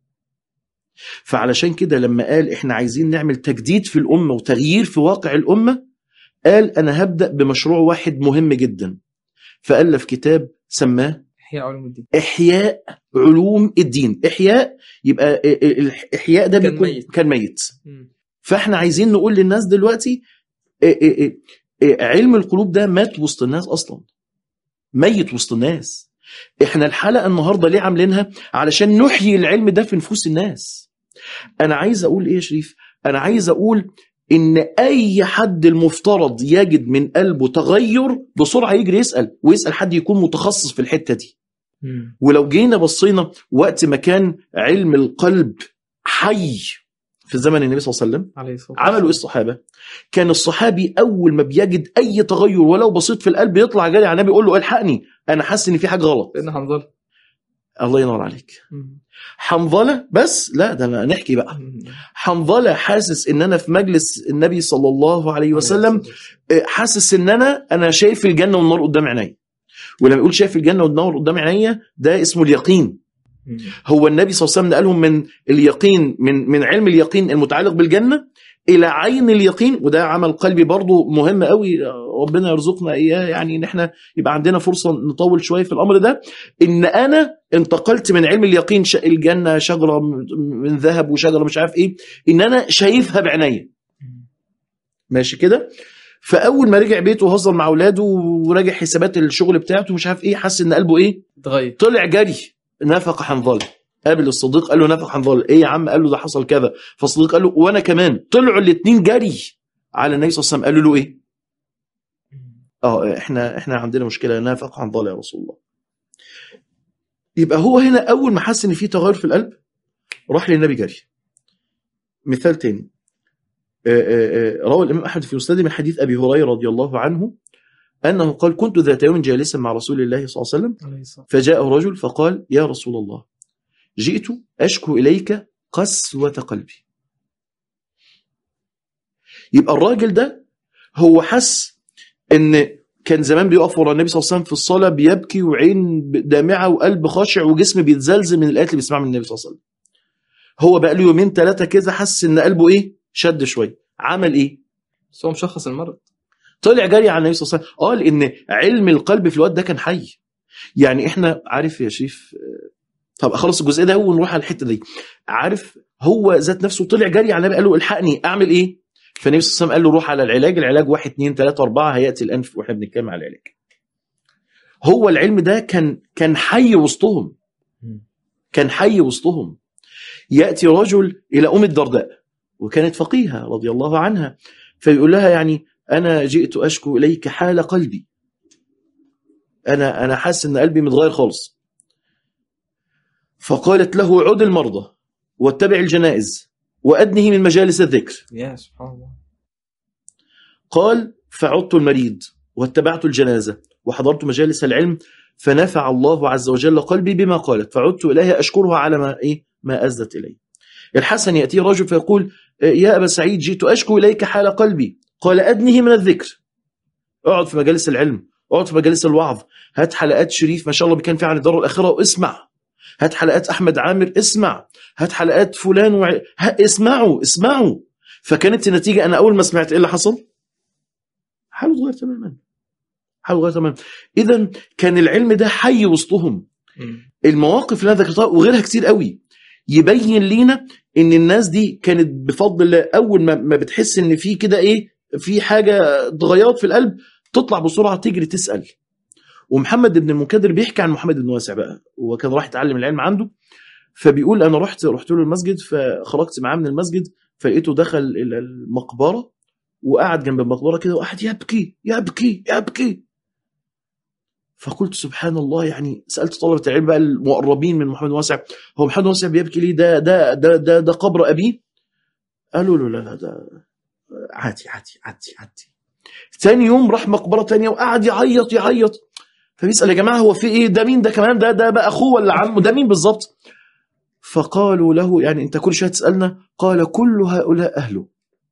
فعلشان كده لما قال احنا عايزين نعمل تجديد في الامه وتغيير في واقع الامه قال انا هبدا بمشروع واحد مهم جدا فالف كتاب سماه احياء علوم الدين احياء علوم الدين احياء يبقى الاحياء ده كان بيكون ميت. كان ميت مم. فاحنا عايزين نقول للناس دلوقتي إيه إيه إيه إيه علم القلوب ده مات وسط الناس اصلا ميت وسط الناس احنا الحلقه النهارده ليه عاملينها علشان نحيي العلم ده في نفوس الناس انا عايز اقول ايه يا شريف انا عايز اقول ان اي حد المفترض يجد من قلبه تغير بسرعه يجري يسال ويسال حد يكون متخصص في الحته دي مم. ولو جينا بصينا وقت ما كان علم القلب حي في زمن النبي صلى الله عليه وسلم عليه الصلاه عملوا ايه الصحابه؟ كان الصحابي اول ما بيجد اي تغير ولو بسيط في القلب يطلع جري على النبي يقول له الحقني انا حاسس ان في حاجه غلط لان حنظله الله ينور عليك مم. حنظله بس لا ده أنا نحكي بقى مم. حنظله حاسس ان انا في مجلس النبي صلى الله عليه وسلم آه، حاسس ان انا انا شايف الجنه والنار قدام عيني ولما يقول شايف الجنه والنار قدام عيني ده اسمه اليقين مم. هو النبي صلى الله عليه وسلم نقلهم من اليقين من من علم اليقين المتعلق بالجنه الى عين اليقين وده عمل قلبي برضه مهم قوي ربنا يرزقنا اياه يعني ان احنا يبقى عندنا فرصه نطول شويه في الامر ده ان انا انتقلت من علم اليقين ش- الجنه شجره من ذهب وشجره مش عارف ايه ان انا شايفها بعينيا مم. ماشي كده فاول ما رجع بيته وهزر مع اولاده وراجع حسابات الشغل بتاعته مش عارف ايه حس ان قلبه ايه اتغير طلع جري نافق حنظله قابل الصديق قال له نافق حنظله ايه يا عم قال له ده حصل كذا فالصديق قال له وانا كمان طلعوا الاثنين جري على النبي صلى الله عليه وسلم قالوا له ايه مم. اه احنا احنا عندنا مشكله نافق حنظله يا رسول الله يبقى هو هنا اول ما حس ان في تغير في القلب راح للنبي جري مثال تاني آه، آه، آه، روى الامام احمد في مسنده من حديث ابي هريره رضي الله عنه انه قال كنت ذات يوم جالسا مع رسول الله صلى الله عليه وسلم عليه الصلاه فجاء رجل فقال يا رسول الله جئت أشكو إليك قسوة قلبي يبقى الراجل ده هو حس ان كان زمان بيقف ورا النبي صلى الله عليه وسلم في الصلاه بيبكي وعين دامعه وقلب خاشع وجسم بيتزلزل من الايات اللي بيسمعها من النبي صلى الله عليه وسلم. هو بقى له يومين ثلاثه كده حس ان قلبه ايه؟ شد شويه. عمل ايه؟ بس هو مشخص المرض طلع جري على النبي صلى الله عليه وسلم اه لان علم القلب في الوقت ده كان حي يعني احنا عارف يا شريف آه، طب اخلص الجزء ده ونروح على الحته دي عارف هو ذات نفسه طلع جري على النبي قال له الحقني اعمل ايه فالنبي صلى الله عليه وسلم قال له روح على العلاج العلاج واحد اثنين ثلاثة أربعة هيأتي الآن واحنا بنتكلم على العلاج هو العلم ده كان كان حي وسطهم كان حي وسطهم يأتي رجل إلى أم الدرداء وكانت فقيهة رضي الله عنها فيقول لها يعني أنا جئت أشكو إليك حال قلبي أنا أنا حاسس إن قلبي متغير خالص فقالت له عد المرضى واتبع الجنائز وأدنه من مجالس الذكر يا سبحان الله قال فعدت المريض واتبعت الجنازة وحضرت مجالس العلم فنفع الله عز وجل قلبي بما قالت فعدت إليها أشكرها على ما إيه ما أزدت إلي الحسن يأتي رجل فيقول يا أبا سعيد جئت أشكو إليك حال قلبي قال أدنه من الذكر اقعد في مجالس العلم اقعد في مجالس الوعظ هات حلقات شريف ما شاء الله كان في عن الدار الآخرة واسمع هات حلقات أحمد عامر اسمع هات حلقات فلان وع... ها اسمعوا اسمعوا فكانت النتيجة أنا أول ما سمعت إيه اللي حصل حاله اتغير تماما حاله اتغير تماما اذا كان العلم ده حي وسطهم مم. المواقف اللي انا ذكرتها وغيرها كتير قوي يبين لينا ان الناس دي كانت بفضل الله اول ما ما بتحس ان في كده ايه في حاجه اتغيرت في القلب تطلع بسرعه تجري تسال ومحمد بن المنكدر بيحكي عن محمد بن واسع بقى هو كان راح يتعلم العلم عنده فبيقول انا رحت رحت له المسجد فخرجت معاه من المسجد فلقيته دخل الى المقبره وقعد جنب المقبره كده وقعد يبكي يبكي يبكي فقلت سبحان الله يعني سالت طلبه العلم بقى المقربين من محمد بن واسع هو محمد بن واسع بيبكي ليه ده ده ده ده, ده قبر ابيه قالوا له لا لا ده عادي عادي عادي عادي ثاني يوم راح مقبره ثانيه وقعد يعيط يعيط فبيسال يا جماعه هو في ايه ده مين ده كمان ده ده بقى اخوه ولا عمه ده مين بالظبط فقالوا له يعني انت كل شويه تسالنا قال كل هؤلاء اهله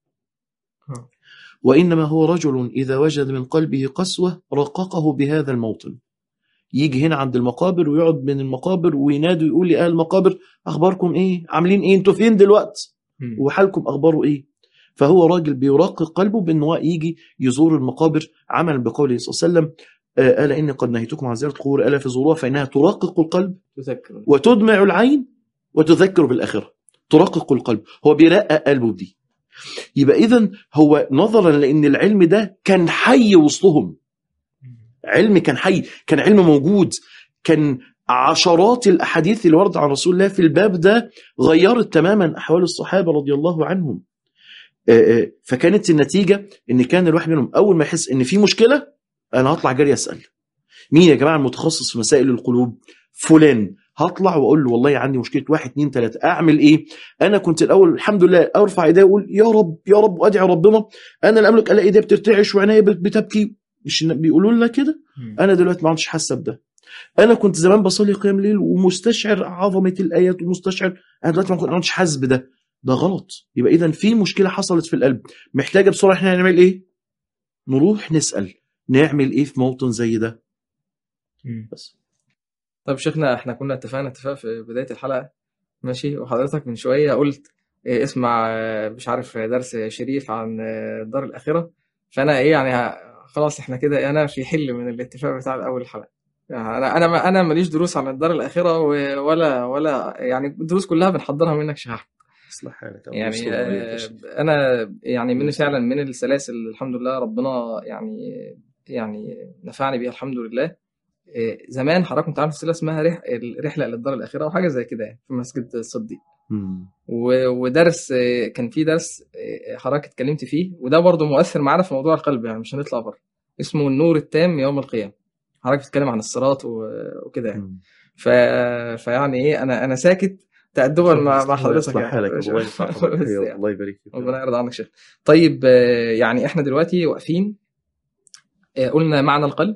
آه. وانما هو رجل اذا وجد من قلبه قسوه رققه بهذا الموطن يجي هنا عند المقابر ويقعد من المقابر وينادي ويقول لاهل المقابر اخباركم ايه عاملين ايه انتوا فين دلوقتي مم. وحالكم اخباره ايه فهو راجل بيرقق قلبه بان هو يجي يزور المقابر عملا بقوله صلى الله عليه وسلم آه، الا اني قد نهيتكم عن زياره القبور الا فزوروها فانها ترقق القلب تذكر وتدمع العين وتذكر بالاخره ترقق القلب هو بيرقق قلبه بدي يبقى اذا هو نظرا لان العلم ده كان حي وسطهم علم كان حي كان علم موجود كان عشرات الاحاديث اللي وردت عن رسول الله في الباب ده غيرت تماما احوال الصحابه رضي الله عنهم آه، آه، فكانت النتيجه ان كان الواحد منهم اول ما يحس ان في مشكله انا هطلع جري اسال مين يا جماعه المتخصص في مسائل القلوب فلان هطلع واقول له والله عندي مشكله واحد اتنين تلاته اعمل ايه؟ انا كنت الاول الحمد لله ارفع ايدي واقول يا رب يا رب وادعي ربنا انا اللي املك الاقي ايدي بترتعش وعينيا بت- بتبكي مش بيقولوا لنا كده مم. انا دلوقتي ما عدتش حاسه بده انا كنت زمان بصلي قيام ليل ومستشعر عظمه الايات ومستشعر انا دلوقتي ما كنت- ما عدتش حاسس بده ده غلط يبقى اذا في مشكله حصلت في القلب محتاجه بسرعه احنا نعمل ايه نروح نسال نعمل ايه في موطن زي ده مم. بس طب شيخنا احنا كنا اتفقنا اتفاق في بداية الحلقة ماشي وحضرتك من شوية قلت اه، اسمع اه، مش عارف درس شريف عن اه، الدار الآخرة فأنا ايه يعني ه- خلاص احنا كده انا في حل من الاتفاق بتاع أول الحلقة يعني انا انا ما- انا ماليش دروس عن الدار الآخرة و- ولا ولا يعني الدروس كلها بنحضرها منك شيخ أحمد. اصلح حالك يعني اه، انا يعني من فعلا من السلاسل الحمد لله ربنا يعني يعني نفعني بيها الحمد لله إيه، زمان حضرتك كنت عامل سلسله اسمها رح... الرحله الى الدار الاخره او حاجه زي كده يعني في مسجد الصديق و... ودرس إيه، كان في درس إيه، حضرتك اتكلمت فيه وده برضه مؤثر معانا في موضوع القلب يعني مش هنطلع بره اسمه النور التام يوم القيامه حضرتك بتتكلم عن الصراط و... وكده يعني ف... فيعني ايه انا انا ساكت تأدبا مع مع حضرتك اصلح حالك يعني. الله يرفع قدرك. بس يعني. الله يبارك فيك ربنا يرضى عنك شيخ طيب آه، يعني احنا دلوقتي واقفين آه، قلنا معنى القلب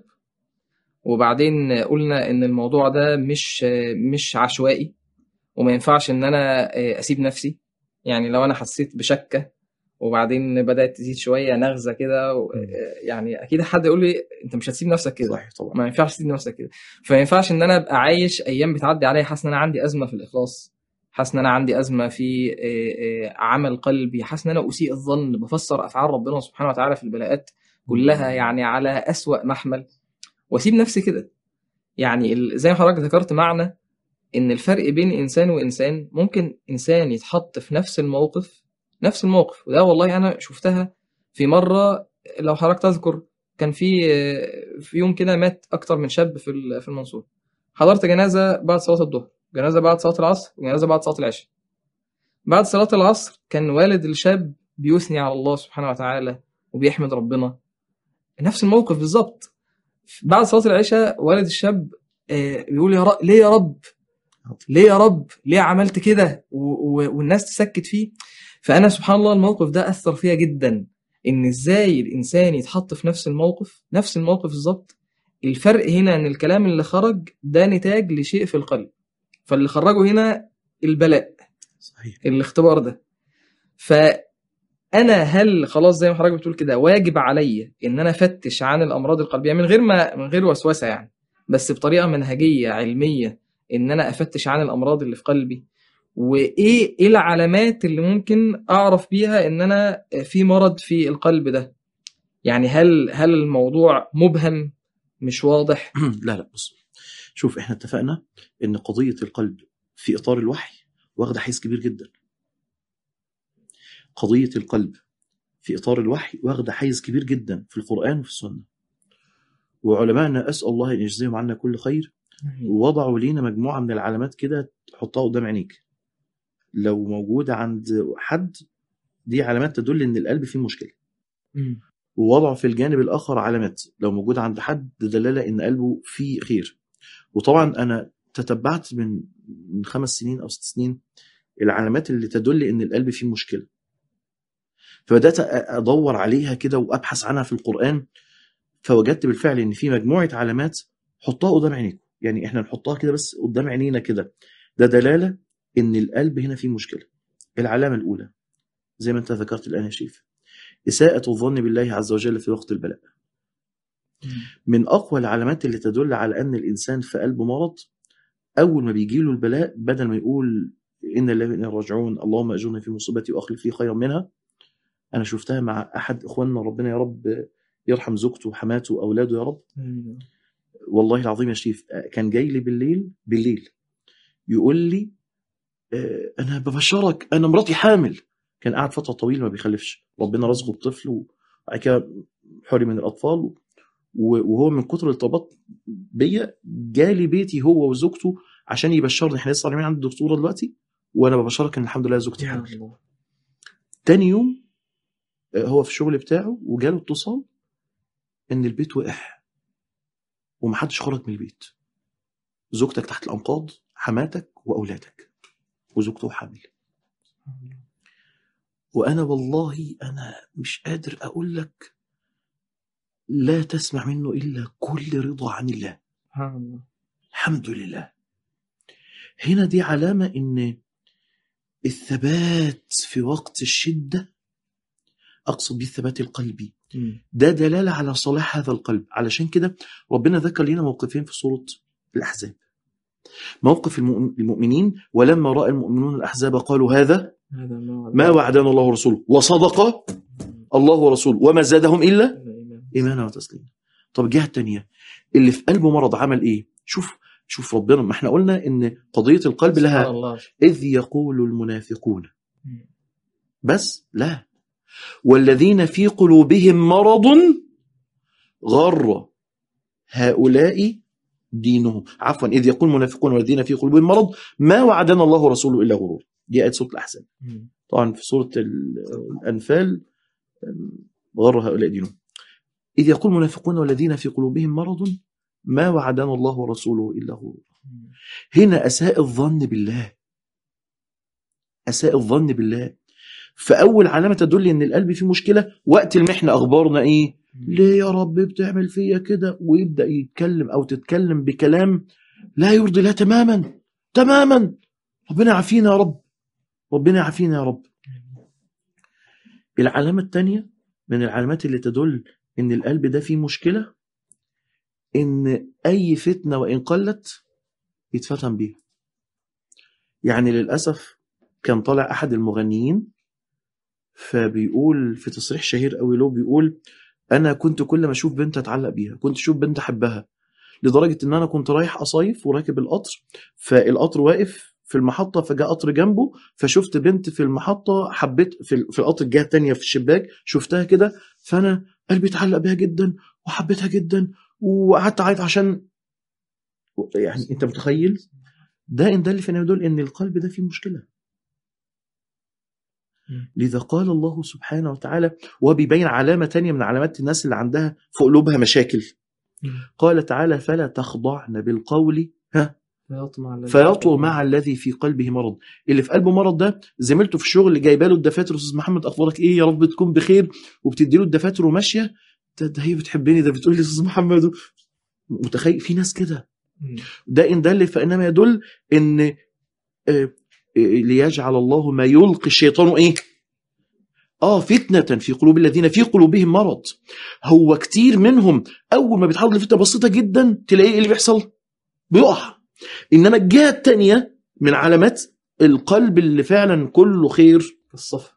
وبعدين آه، قلنا ان الموضوع ده مش آه، مش عشوائي وما ينفعش ان انا آه، اسيب نفسي يعني لو انا حسيت بشكه وبعدين بدات تزيد شويه نغزه كده و- مم. آه، يعني اكيد حد يقول لي انت مش هتسيب نفسك كده صحيح طبعا ما ينفعش تسيب نفسك كده فما ينفعش ان انا ابقى عايش ايام بتعدي عليا حاسس ان انا عندي ازمه في الاخلاص حاسس ان انا عندي ازمه في آه، آه، عمل قلبي حاسس ان انا اسيء الظن بفسر افعال ربنا سبحانه وتعالى في البلاءات كلها يعني على اسوا محمل واسيب نفسي كده يعني ال- زي ما حضرتك ذكرت معنى ان الفرق بين انسان وانسان ممكن انسان يتحط في نفس الموقف نفس الموقف وده والله انا شفتها في مره لو حضرتك تذكر كان في في يوم كده مات اكتر من شاب في ال- في المنصوره حضرت جنازه بعد صلاه الظهر جنازه بعد صلاه العصر وجنازه بعد صلاه العشاء بعد صلاه العصر كان والد الشاب بيثني على الله سبحانه وتعالى وبيحمد ربنا نفس الموقف بالظبط بعد صلاه العشاء والد الشاب آه، بيقول يا رب ليه يا رب ليه يا رب ليه عملت كده و- و- والناس تسكت فيه فانا سبحان الله الموقف ده اثر فيا جدا ان ازاي الانسان يتحط في نفس الموقف نفس الموقف بالظبط الفرق هنا ان الكلام اللي خرج ده نتاج لشيء في القلب فاللي خرجه هنا البلاء صحيح الاختبار ده فانا هل خلاص زي ما حضرتك بتقول كده واجب عليا ان انا افتش عن الامراض القلبيه من غير ما من غير وسوسه يعني بس بطريقه منهجيه علميه ان انا افتش عن الامراض اللي في قلبي وايه ايه العلامات اللي ممكن اعرف بيها ان انا في مرض في القلب ده يعني هل هل الموضوع مبهم مش واضح لا لا بص شوف احنا اتفقنا ان قضيه القلب في اطار الوحي واخده حيز كبير جدا قضيه القلب في اطار الوحي واخده حيز كبير جدا في القران وفي السنه وعلمائنا اسال الله ان يجزيهم عنا كل خير وضعوا لينا مجموعه من العلامات كده تحطها قدام عينيك لو موجوده عند حد دي علامات تدل ان القلب فيه مشكله مم. ووضعوا في الجانب الاخر علامات لو موجوده عند حد دلاله ان قلبه فيه خير وطبعا انا تتبعت من من خمس سنين او ست سنين العلامات اللي تدل ان القلب فيه مشكله فبدات أ- ادور عليها كده وابحث عنها في القران فوجدت بالفعل ان في مجموعه علامات حطها قدام عينيكم يعني احنا نحطها كده بس قدام عينينا كده ده دلاله ان القلب هنا فيه مشكله العلامه الاولى زي ما انت ذكرت الان يا شريف اساءه الظن بالله عز وجل في وقت البلاء من اقوى العلامات اللي تدل على ان الانسان في قلبه مرض اول ما بيجي له البلاء بدل ما يقول ان الله وإنا راجعون اللهم اجرني في مصيبتي واخلف لي خيرا منها انا شفتها مع احد اخواننا ربنا يا رب يرحم زوجته وحماته واولاده يا رب مم. والله العظيم يا شريف كان جاي لي بالليل بالليل يقول لي آه، انا ببشرك انا مراتي حامل كان قاعد فتره طويله ما بيخلفش ربنا رزقه بطفل وبعد كده حرم من الاطفال و- وهو من كتر الارتباط بيا جالي بيتي هو وزوجته عشان يبشرني احنا لسه راجعين عند الدكتوره دلوقتي وانا ببشرك ان الحمد لله زوجتي يا حامل الله. تاني يوم آه، هو في الشغل بتاعه وجاله اتصال ان البيت وقع ومحدش خرج من البيت زوجتك تحت الانقاض حماتك واولادك وزوجته حامل وانا والله انا مش قادر اقول لك لا تسمع منه الا كل رضا عن الله سبحان الله الحمد لله هنا دي علامه ان الثبات في وقت الشده اقصد بالثبات القلبي مم. ده دلاله على صلاح هذا القلب علشان كده ربنا ذكر لنا موقفين في سوره الاحزاب موقف المؤمن- المؤمنين ولما راى المؤمنون الاحزاب قالوا هذا هذا ما ما وعدنا الله ورسوله وصدق الله ورسوله وما زادهم الا ايمانا وتسليما طب الجهه الثانيه اللي في قلبه مرض عمل ايه شوف شوف ربنا ما احنا قلنا ان قضيه القلب سبحان لها الله اذ يقول المنافقون مم. بس لا والذين في قلوبهم مرض غر هؤلاء دينهم عفوا اذ يقول المنافقون والذين في قلوبهم مرض ما وعدنا الله ورسوله الا غرور دي ايه سوره الاحزاب مم. طبعا في سورة ال- الأنفال غر هؤلاء دينهم إذ يقول المنافقون والذين في قلوبهم مرض ما وعدنا الله ورسوله إلا غرور مم. هنا أساء الظن بالله أساء الظن بالله فأول علامة تدل إن القلب فيه مشكلة وقت المحنة أخبارنا إيه ليه يا رب بتعمل فيا كده ويبدأ يتكلم أو تتكلم بكلام لا يرضي الله تماما تماما ربنا يعافينا يا رب ربنا يعافينا يا رب العلامة الثانية من العلامات اللي تدل إن القلب ده فيه مشكلة إن أي فتنة وإن قلت يتفتن بيها يعني للأسف كان طالع أحد المغنيين فبيقول في تصريح شهير قوي له بيقول أنا كنت كل ما أشوف بنت أتعلق بيها كنت أشوف بنت أحبها لدرجة إن أنا كنت رايح أصيف وراكب القطر فالقطر واقف في المحطة فجاء قطر جنبه فشفت بنت في المحطة حبيت في, في القطر الجهة التانية في الشباك شفتها كده فأنا قلبي اتعلق بيها جدا وحبيتها جدا وقعدت أعيط عشان يعني أنت متخيل ده إن دل فينا يدل إن القلب ده فيه مشكلة مم. لذا قال الله سبحانه وتعالى وبيبين علامة تانية من علامات الناس اللي عندها في قلوبها مشاكل مم. قال تعالى فلا تخضعن بالقول ها فيطمع الذي فيطمع الذي في قلبه مرض اللي في قلبه مرض ده زميلته في الشغل جايبه له الدفاتر استاذ محمد اخبارك ايه يا رب تكون بخير وبتدي له الدفاتر وماشيه ده, ده هي بتحبني ده بتقول لي استاذ محمد متخيل في ناس كده مم. ده ان دل فانما يدل ان آه، آه، ليجعل الله ما يلقي الشيطان ايه اه فتنة في قلوب الذين في قلوبهم مرض هو كتير منهم اول ما بيتعرض لفتنة بسيطة جدا تلاقيه ايه اللي بيحصل بيقع انما الجهة التانية من علامات القلب اللي فعلا كله خير في الصف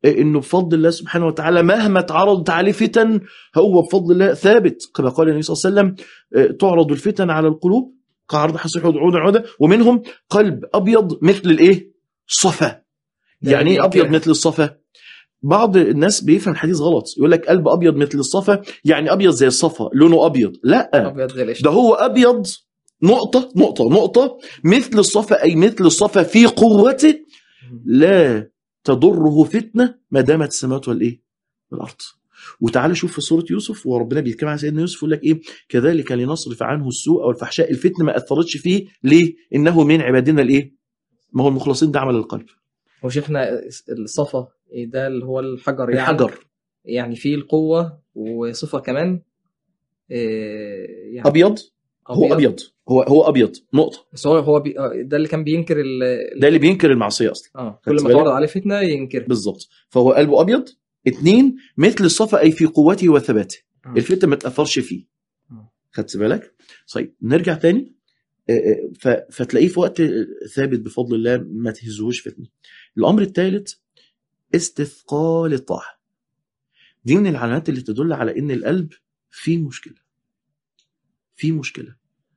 انه بفضل الله سبحانه وتعالى مهما اتعرضت عليه فتن هو بفضل الله ثابت كما قال النبي صلى الله عليه وسلم آه، تعرض الفتن على القلوب كعرض حصيح عودا عودا ومنهم قلب ابيض مثل الايه؟ صفا يعني ايه ابيض مثل الصفا؟ بعض الناس بيفهم الحديث غلط يقول لك قلب ابيض مثل الصفا يعني ابيض زي الصفا لونه ابيض لا ابيض زي ده القشطه هو ابيض نقطه نقطه نقطه مثل الصفا اي مثل الصفا في قوته لا تضره فتنه ما دامت السماوات والايه؟ والارض. وتعالى شوف في سوره يوسف وربنا بيتكلم عن سيدنا يوسف يقول لك ايه؟ كذلك لنصرف عنه السوء والفحشاء الفتنه ما اثرتش فيه ليه؟ انه من عبادنا الايه؟ ما هو المخلصين ده عمل القلب. هو شيخنا الصفا إيه ده اللي هو الحجر يعني الحجر يعني فيه القوه وصفه كمان إيه يعني ابيض هو ابيض هو هو ابيض نقطه بس هو هو بي... آه، ده اللي كان بينكر ال... ده اللي بينكر المعصيه اصلا اه كل خدت ما بالك؟ تعرض عليه فتنه ينكر بالظبط فهو قلبه ابيض اثنين مثل الصفا اي في قوته وثباته آه. الفتنه ما تاثرش فيه آه. خدت بالك طيب نرجع تاني آه، آه، ف- فتلاقيه في وقت ثابت بفضل الله ما تهزهوش فتنه الامر الثالث استثقال الطاعه دي من العلامات اللي تدل على ان القلب فيه مشكله فيه مشكله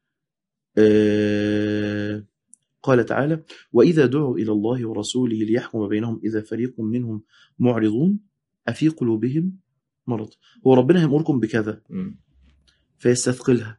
آه، قال تعالى واذا دعوا الى الله ورسوله ليحكم بينهم اذا فريق منهم معرضون افي قلوبهم مرض هو ربنا هيامركم بكذا مم. فيستثقلها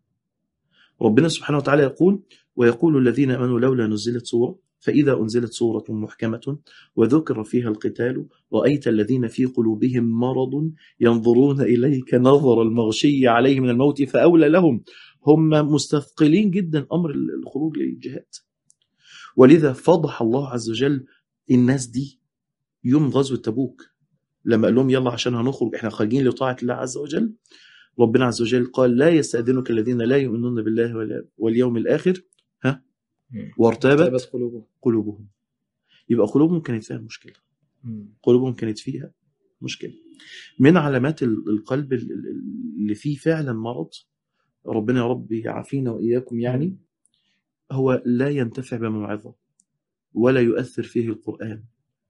ربنا سبحانه وتعالى يقول ويقول الذين امنوا لولا نزلت سوره فاذا انزلت سوره محكمه وذكر فيها القتال رايت الذين في قلوبهم مرض ينظرون اليك نظر المغشي عليه من الموت فاولى لهم هم مستثقلين جدا امر الخروج للجهاد ولذا فضح الله عز وجل الناس دي يوم غزوه تبوك لما قال لهم يلا عشان هنخرج احنا خارجين لطاعه الله عز وجل ربنا عز وجل قال لا يستأذنك الذين لا يؤمنون بالله ولا- واليوم الآخر ها مم. وارتابت ارتبت قلوبهم قلوبهم يبقى قلوبهم كانت فيها مشكلة مم. قلوبهم كانت فيها مشكلة من علامات ال- القلب ال- ال- اللي فيه فعلا مرض ربنا يا رب يعافينا وإياكم يعني هو لا ينتفع بموعظة ولا يؤثر فيه القرآن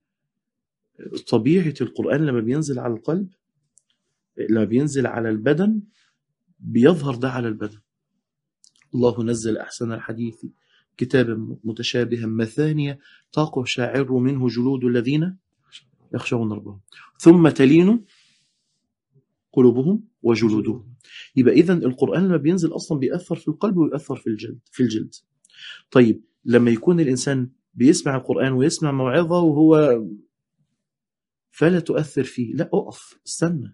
طبيعة القرآن لما بينزل على القلب لما بينزل على البدن بيظهر ده على البدن الله نزل أحسن الحديث كتابا متشابها مثانية تقشعر منه جلود الذين يخشون ربهم ثم تلين قلوبهم وجلودهم يبقى إذا القرآن لما بينزل أصلا بيأثر في القلب ويأثر في الجلد في الجلد طيب لما يكون الإنسان بيسمع القرآن ويسمع موعظة وهو فلا تؤثر فيه لا أقف استنى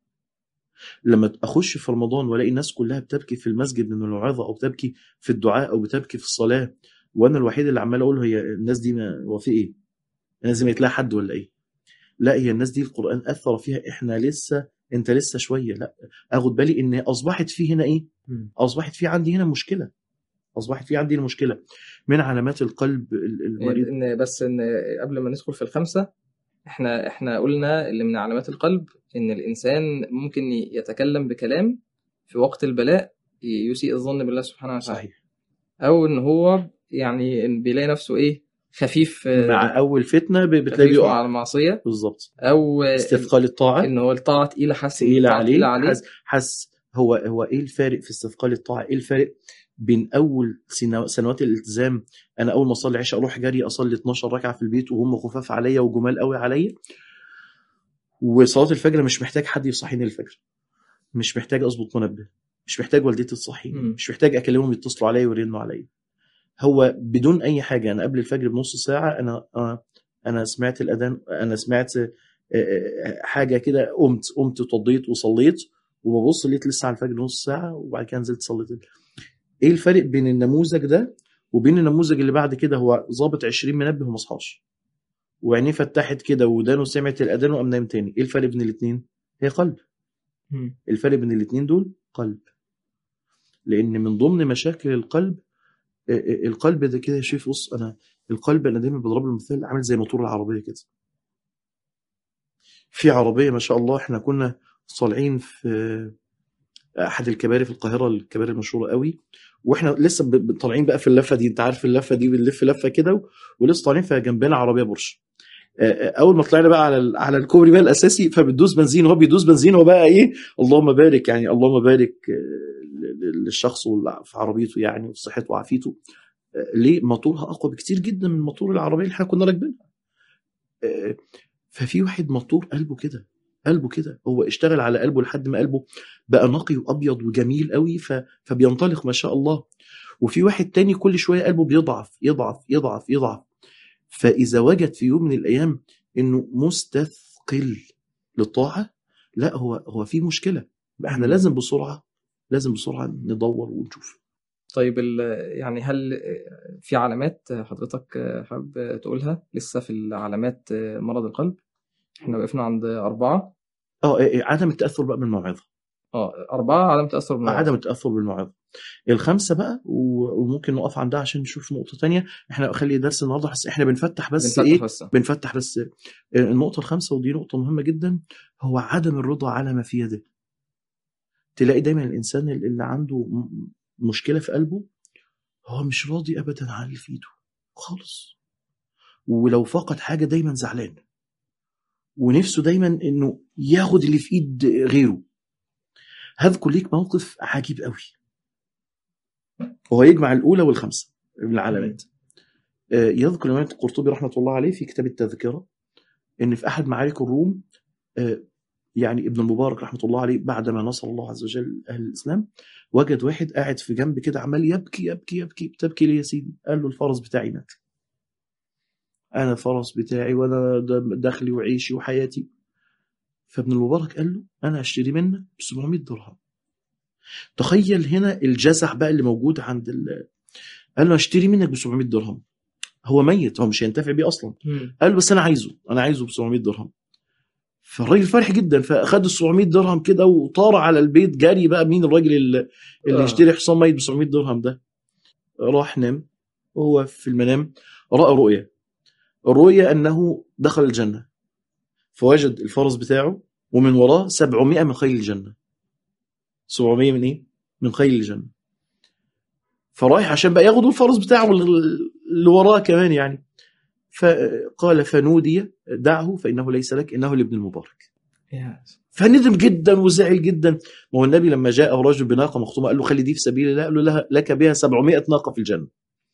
لما اخش في رمضان والاقي الناس كلها بتبكي في المسجد من الوعظه او بتبكي في الدعاء او بتبكي في الصلاه وانا الوحيد اللي عمال اقول هي الناس دي ما هو في ايه؟ الناس دي ما يتلاقي حد ولا ايه؟ لا هي الناس دي القران اثر فيها احنا لسه انت لسه شويه لا اخد بالي ان اصبحت في هنا ايه؟ مم. اصبحت في عندي هنا مشكله اصبحت في عندي هنا مشكله من علامات القلب ال- المريض ان بس ان قبل ما ندخل في الخمسه احنا احنا قلنا اللي من علامات القلب ان الانسان ممكن يتكلم بكلام في وقت البلاء يسيء الظن بالله سبحانه وتعالى صحيح او ان هو يعني إن بيلاقي نفسه ايه خفيف مع اول فتنه ب- بتلاقيه خفيف يقع على المعصيه بالظبط او استثقال الطاعه ان هو الطاعه تقيله حاسس إن تقيلة الطاعة عليه تقيلة عليه حس, حس هو هو ايه الفارق في استثقال الطاعه؟ ايه الفارق بين اول سنو- سنوات الالتزام انا اول ما اصلي العشاء اروح جري اصلي 12 ركعه في البيت وهم خفاف عليا وجمال قوي عليا وصلاه الفجر مش محتاج حد يصحيني الفجر مش محتاج اظبط منبه مش محتاج والدتي تصحيني مم. مش محتاج اكلمهم يتصلوا عليا ويرنوا عليا هو بدون اي حاجه انا قبل الفجر بنص ساعه انا آه، انا سمعت الاذان انا سمعت آه، آه، حاجه كده قمت قمت اتوضيت وصليت وببص لقيت لسه على الفجر نص ساعه وبعد كده نزلت صليت ايه الفرق بين النموذج ده وبين النموذج اللي بعد كده هو ظابط 20 منبه وما صحاش وعينيه فتحت كده ودانه سمعت الاذان وقام نايم تاني ايه الفرق بين الاثنين هي قلب مم. الفرق بين الاثنين دول قلب لان من ضمن مشاكل القلب آه، آه، القلب ده كده شوف بص انا القلب انا دايما بضرب له المثال عامل زي موتور العربيه كده في عربيه ما شاء الله احنا كنا طالعين في احد الكباري في القاهره الكباري المشهوره قوي واحنا لسه ب- ب- طالعين بقى في اللفه دي انت عارف اللفه دي بنلف لفه كده ولسه طالعين فجنبنا عربيه بورش آه، اول ما طلعنا بقى على ال- على الكوبري بقى الاساسي فبتدوس بنزين هو بيدوس بنزين هو بقى ايه اللهم بارك يعني اللهم بارك آه، ل- للشخص والع- في عربيته يعني وفي صحته وعافيته آه، ليه موتورها اقوى بكتير جدا من موتور العربيه اللي احنا كنا راكبينها آه، ففي واحد موتور قلبه كده قلبه كده هو اشتغل على قلبه لحد ما قلبه بقى نقي وابيض وجميل قوي ف... فبينطلق ما شاء الله وفي واحد تاني كل شويه قلبه بيضعف يضعف يضعف يضعف فاذا وجد في يوم من الايام انه مستثقل للطاعه لا هو هو في مشكله بقى احنا مم. لازم بسرعه لازم بسرعه ندور ونشوف طيب ال- يعني هل في علامات حضرتك حابب تقولها لسه في العلامات مرض القلب احنا وقفنا عند أربعة اه إيه، إيه، عدم التاثر بقى بالموعظه اه أربعة عدم تأثر بالموضوع عدم التاثر بالموعظه الخمسه بقى و- وممكن نقف عندها عشان نشوف نقطه تانية احنا خلي درس النهارده بس احنا بنفتح بس بنفتح ايه بس بنفتح بس النقطة الخامسة ودي نقطة مهمة جدا هو عدم الرضا على ما في يده تلاقي دايما الإنسان اللي عنده م- مشكلة في قلبه هو مش راضي أبدا عن اللي في إيده خالص ولو فقد حاجة دايما زعلان ونفسه دايما إنه ياخد اللي في إيد غيره هذكر ليك موقف عجيب قوي وهو يجمع الأولى والخمسة من العلامات آه، يذكر الإمام القرطبي رحمة الله عليه في كتاب التذكرة إن في أحد معارك الروم آه، يعني ابن المبارك رحمه الله عليه بعدما نصر الله عز وجل اهل الاسلام وجد واحد قاعد في جنب كده عمال يبكي يبكي يبكي بتبكي ليه يا سيدي؟ قال له الفرس بتاعي مات. انا الفرس بتاعي وانا ده دخلي وعيشي وحياتي. فابن المبارك قال له انا اشتري منك ب 700 درهم. تخيل هنا الجزع بقى اللي موجود عند ال... قال له اشتري منك ب 700 درهم. هو ميت هو مش هينتفع بيه اصلا. مم. قال له بس انا عايزه انا عايزه ب 700 درهم فالراجل فرح جدا فاخد ال 700 درهم كده وطار على البيت جري بقى مين الراجل اللي, اللي آه. يشتري حصان ميت ب 700 درهم ده راح نام وهو في المنام راى رؤيا الرؤيا انه دخل الجنه فوجد الفرس بتاعه ومن وراه 700 من خيل الجنه 700 من ايه؟ من خيل الجنه فرايح عشان بقى ياخدوا الفرس بتاعه اللي وراه كمان يعني فقال فنودي دعه فانه ليس لك انه لابن المبارك يا فندم جدا وزعل جدا ما هو النبي لما جاءه رجل بناقه مخطومه قال له خلي دي في سبيل الله قال له لها لك بها 700 ناقه في الجنه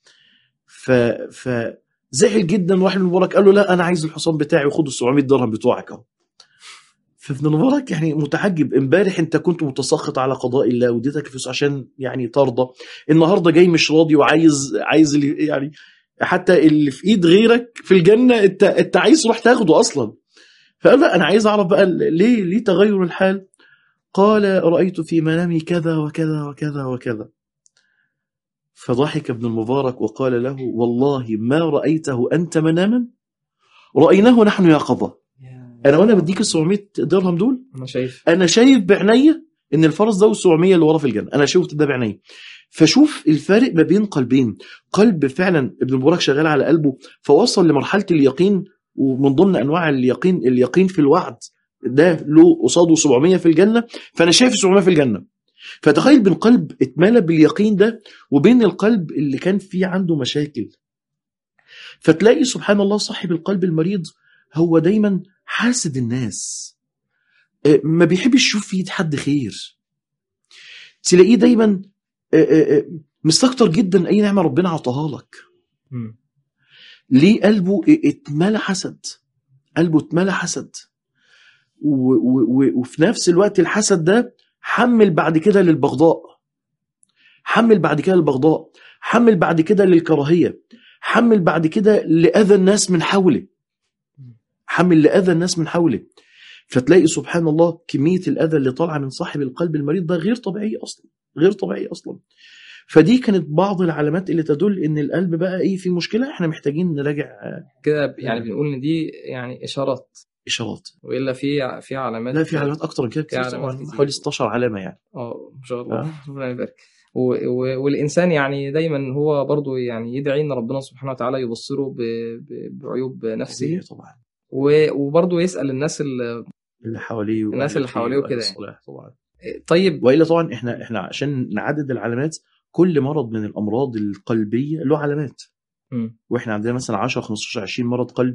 ف فزعل جدا وراح المبارك قال له لا انا عايز الحصان بتاعي وخد ال 700 درهم بتوعك اهو فابن المبارك يعني متعجب امبارح انت كنت متسخط على قضاء الله واديتك فلوس عشان يعني ترضى النهارده جاي مش راضي وعايز عايز اللي يعني حتى اللي في ايد غيرك في الجنه انت انت عايز تروح تاخده اصلا فقال لا انا عايز اعرف بقى ليه ليه تغير الحال قال رايت في منامي كذا وكذا وكذا وكذا فضحك ابن المبارك وقال له والله ما رايته انت مناما رايناه نحن يقظه انا وانا بديك ال 700 درهم دول انا شايف انا شايف بعينيا ان الفرس ده وال700 اللي وراه في الجنه انا شفت ده بعينيا فشوف الفارق ما بين قلبين قلب فعلا ابن المبارك شغال على قلبه فوصل لمرحله اليقين ومن ضمن انواع اليقين اليقين في الوعد ده له قصاده 700 في الجنه فانا شايف 700 في الجنه فتخيل بين قلب اتملى باليقين ده وبين القلب اللي كان فيه عنده مشاكل فتلاقي سبحان الله صاحب القلب المريض هو دايما حاسد الناس آه، ما بيحبش يشوف في ايد حد خير تلاقيه دايما آه، آه، آه، مستكتر جدا اي نعمه ربنا عطاها لك مم. ليه قلبه اتملى حسد قلبه اتملى حسد و و و وفي نفس الوقت الحسد ده حمل بعد كده للبغضاء حمل بعد كده للبغضاء حمل بعد كده للكراهيه حمل بعد كده لاذى الناس من حوله حمل لاذى الناس من حوله فتلاقي سبحان الله كميه الاذى اللي طالعه من صاحب القلب المريض ده غير طبيعيه اصلا غير طبيعيه اصلا فدي كانت بعض العلامات اللي تدل ان القلب بقى ايه في مشكله احنا محتاجين نراجع آه، كده يعني بنقول ان دي يعني اشارات اشارات والا في في علامات لا في علامات اكتر من كده كتير علامات طبعا كتير. حوالي 16 علامه يعني اه ما شاء الله آه. ربنا يبارك و- و- والانسان يعني دايما هو برضو يعني يدعي ان ربنا سبحانه وتعالى يبصره ب- ب- بعيوب نفسه طبيعي طبعا و- وبرضو يسال الناس ال- اللي حواليه الناس اللي حواليه وكده يعني. الصلاح طبعا طيب والا طبعا احنا احنا عشان نعدد العلامات كل مرض من الامراض القلبيه له علامات مم. واحنا عندنا مثلا 10 15 20 مرض قلبي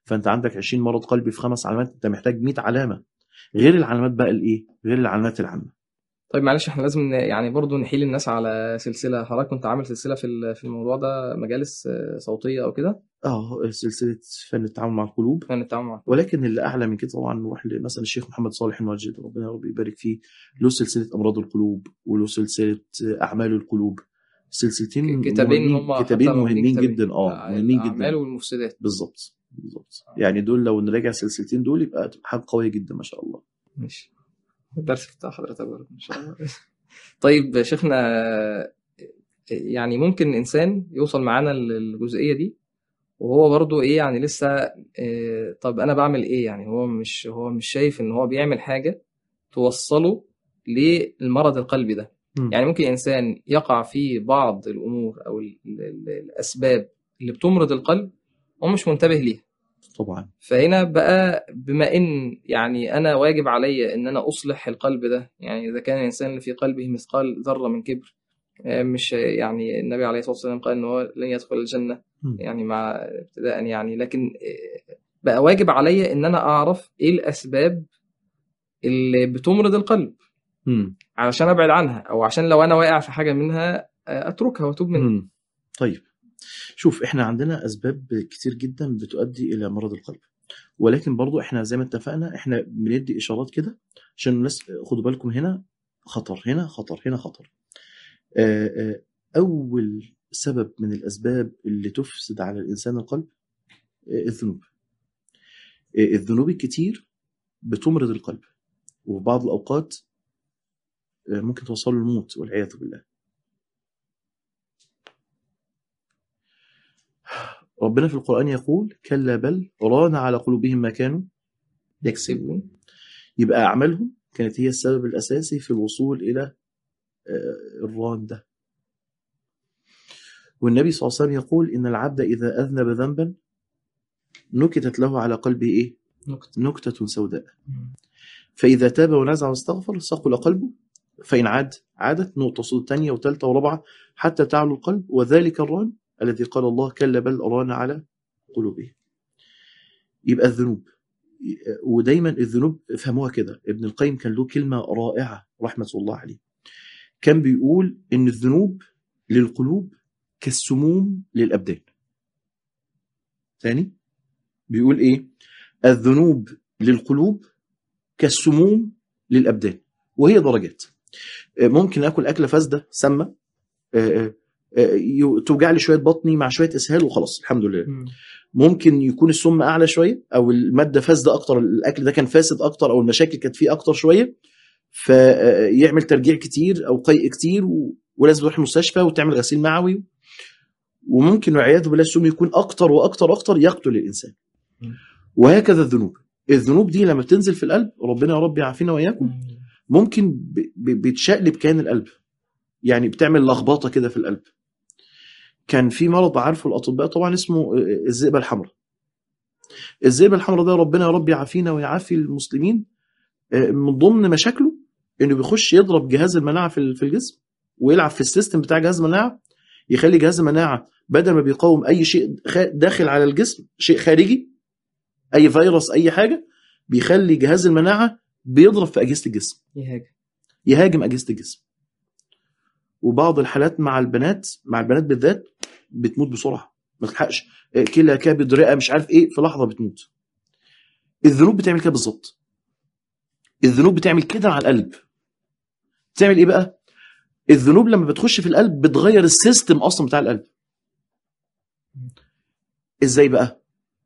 فانت عندك 20 مرض قلبي في خمس علامات انت محتاج 100 علامه غير العلامات بقى الايه غير العلامات العامه طيب معلش احنا لازم ن- يعني برضو نحيل الناس على سلسله حضرتك كنت عامل سلسله في ال- في الموضوع ده مجالس آه، صوتيه او كده اه سلسله فن التعامل مع القلوب فن التعامل مع ولكن اللي اعلى من كده طبعا نروح مثلا الشيخ محمد صالح المواجد ربنا يا رب يبارك فيه له سلسله امراض القلوب وله سلسله اعمال القلوب سلسلتين كتابين مهمين- هم كتابين حتى مهمين كتابين. جدا اه مهمين الاعمال جدا والمفسدات بالظبط بالظبط يعني دول لو نراجع السلسلتين دول يبقى تبقى حاجه قويه جدا ما شاء الله ماشي الدرس بتاع حضرتك برضه ان شاء الله طيب شيخنا يعني ممكن انسان يوصل معانا للجزئيه دي وهو برضه ايه يعني لسه إيه طب انا بعمل ايه يعني هو مش هو مش شايف ان هو بيعمل حاجه توصله للمرض القلبي ده مم. يعني ممكن انسان يقع في بعض الامور او ال- ال- الاسباب اللي بتمرض القلب هو مش منتبه ليها طبعا فهنا بقى بما ان يعني انا واجب عليا ان انا اصلح القلب ده يعني اذا كان الانسان اللي في قلبه مثقال ذره من كبر آه، مش يعني النبي عليه الصلاه والسلام قال ان هو لن يدخل الجنه مم. يعني مع ابتداء يعني لكن آه، بقى واجب عليا ان انا اعرف ايه الاسباب اللي بتمرض القلب مم. علشان ابعد عنها او عشان لو انا واقع في حاجه منها آه، اتركها واتوب منها مم. طيب شوف احنا عندنا اسباب كتير جدا بتؤدي الى مرض القلب ولكن برضو احنا زي ما اتفقنا احنا بندي اشارات كده عشان الناس خدوا بالكم هنا خطر هنا خطر هنا خطر آه، آه، اول سبب من الاسباب اللي تفسد على الانسان القلب آه، الذنوب آه، الذنوب الكتير بتمرض القلب وفي بعض الاوقات آه، ممكن توصل له الموت والعياذ بالله ربنا في القرآن يقول كلا بل ران على قلوبهم ما كانوا يكسبون يكسبون يبقى أعمالهم كانت هي السبب الأساسي في الوصول إلى آه، الران ده والنبي صلى الله عليه وسلم يقول إن العبد إذا أذنب ذنبا نكتت له على قلبه إيه؟ نكتة نكتة سوداء فإذا تاب ونزع واستغفر ثقل قلبه فإن عاد عادت نقطة صوت تانية وثالثة ورابعة حتى تعلو القلب وذلك الران الذي قال الله كلا بل ران على قلوبهم يبقى الذنوب ودايما الذنوب افهموها كده ابن القيم كان له كلمة رائعة رحمة الله عليه كان بيقول إن الذنوب للقلوب كالسموم للأبدان ثاني بيقول إيه الذنوب للقلوب كالسموم للأبدان وهي درجات آه، ممكن اكل اكله فاسده سامه آه، آه، يو- توجع لي شويه بطني مع شويه اسهال وخلاص الحمد لله ممكن يكون السم اعلى شويه او الماده فاسده اكتر الاكل ده كان فاسد اكتر او المشاكل كانت فيه اكتر شويه فيعمل ترجيع كتير او قيء كتير و... ولازم تروح المستشفى وتعمل غسيل معوي وممكن والعياذ بالله السم يكون اكتر واكتر واكتر يقتل الانسان مم. وهكذا الذنوب الذنوب دي لما بتنزل في القلب ربنا يا رب يعافينا واياكم ممكن ب- ب- بتشقلب كيان القلب يعني بتعمل لخبطه كده في القلب كان في مرض عارفه الاطباء طبعا اسمه الذئبه الحمراء الذئبه الحمراء ده ربنا يا رب يعافينا ويعافي المسلمين من ضمن مشاكله انه بيخش يضرب جهاز المناعه في في الجسم ويلعب في السيستم بتاع جهاز المناعه يخلي جهاز المناعه بدل ما بيقاوم اي شيء خ- داخل على الجسم شيء خارجي اي فيروس اي حاجه بيخلي جهاز المناعه بيضرب في اجهزه الجسم يهاجم يهاجم اجهزه الجسم وبعض الحالات مع البنات مع البنات بالذات بتموت بسرعه ما تلحقش آه، كلى كبد رئه مش عارف ايه في لحظه بتموت الذنوب بتعمل كده بالظبط الذنوب بتعمل كده على القلب بتعمل ايه بقى الذنوب لما بتخش في القلب بتغير السيستم اصلا بتاع القلب ازاي بقى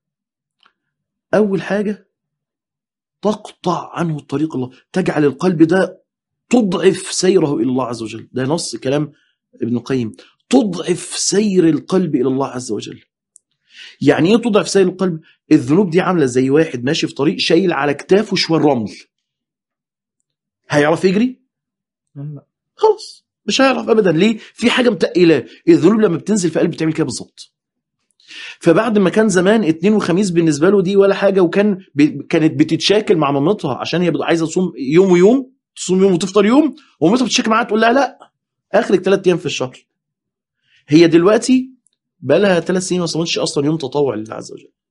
اول حاجه تقطع عنه طريق الله تجعل القلب ده تضعف سيره الى الله عز وجل ده نص كلام ابن القيم تضعف سير القلب الى الله عز وجل يعني ايه تضعف سير القلب الذنوب دي عامله زي واحد ماشي في طريق شايل على كتافه شويه رمل هيعرف يجري لا خلاص مش هيعرف ابدا ليه في حاجه متقلاه الذنوب لما بتنزل في قلب بتعمل كده بالظبط فبعد ما كان زمان اتنين وخميس بالنسبه له دي ولا حاجه وكان ب... كانت بتتشاكل مع مامتها عشان هي عايزه تصوم يوم ويوم تصوم يوم وتفطر يوم ومامتها بتشاكل معاها تقول لها لا اخرك ثلاث ايام في الشهر هي دلوقتي بقى لها ثلاث سنين ما صامتش اصلا يوم تطوع لله عز وجل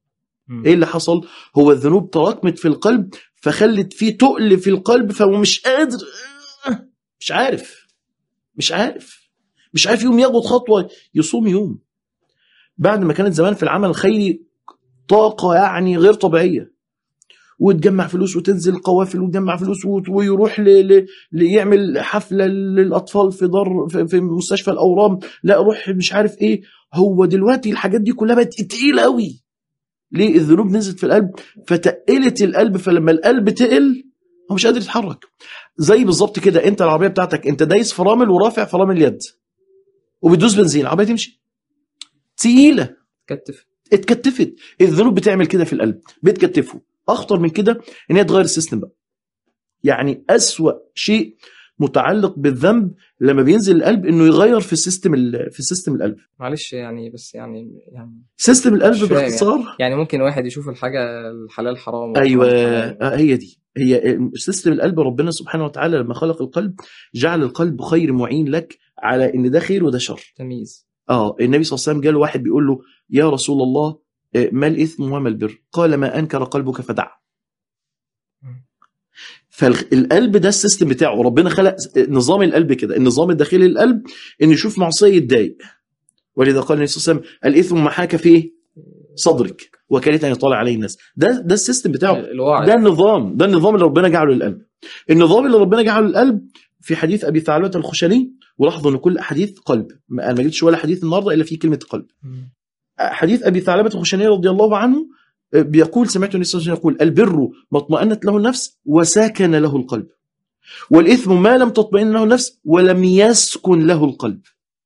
مم. ايه اللي حصل هو الذنوب تراكمت في القلب فخلت فيه تقل في القلب فهو مش قادر مش عارف مش عارف مش عارف يوم ياخد خطوه يصوم يوم بعد ما كانت زمان في العمل الخيري طاقه يعني غير طبيعيه وتجمع فلوس وتنزل قوافل وتجمع فلوس وت- ويروح ل... ل... ليعمل حفله للاطفال في دار في, في مستشفى الاورام لا روح مش عارف ايه هو دلوقتي الحاجات دي كلها بقت تقيله قوي ليه الذنوب نزلت في القلب فتقلت القلب فلما القلب تقل هو مش قادر يتحرك زي بالظبط كده انت العربيه بتاعتك انت دايس فرامل ورافع فرامل اليد وبتدوس بنزين العربيه تمشي تقيله كتف اتكتفت الذنوب بتعمل كده في القلب بتكتفه اخطر من كده ان هي تغير السيستم بقى يعني اسوا شيء متعلق بالذنب لما بينزل القلب انه يغير في السيستم ال- في سيستم القلب معلش يعني بس يعني يعني سيستم القلب مش فاهم باختصار يعني ممكن واحد يشوف الحاجه الحلال حرام ايوه والحرام حلال. آه، هي دي هي سيستم القلب ربنا سبحانه وتعالى لما خلق القلب جعل القلب خير معين لك على ان ده خير وده شر تمييز اه النبي صلى الله عليه وسلم جاله واحد بيقول له يا رسول الله آه، ما الاثم وما البر قال ما انكر قلبك فدع مم. فالقلب ده السيستم بتاعه ربنا خلق نظام القلب كده النظام الداخلي للقلب انه يشوف معصيه يتضايق ولذا قال النبي صلى الله عليه وسلم الاثم ما حاك في صدرك وكرهت ان يطلع عليه الناس ده ده السيستم بتاعه الوعي ده النظام ده النظام اللي ربنا جعله للقلب النظام اللي ربنا جعله للقلب في حديث ابي ثعلبه الخشني ولاحظوا ان كل احاديث قلب ما- انا ما جبتش ولا حديث النهارده الا في كلمه قلب مم. حديث ابي ثعلبه الخشني رضي الله عنه آه، بيقول سمعت النبي صلى الله عليه وسلم يقول البر ما اطمأنت له النفس وساكن له القلب والاثم ما لم تطمئن له النفس ولم يسكن له القلب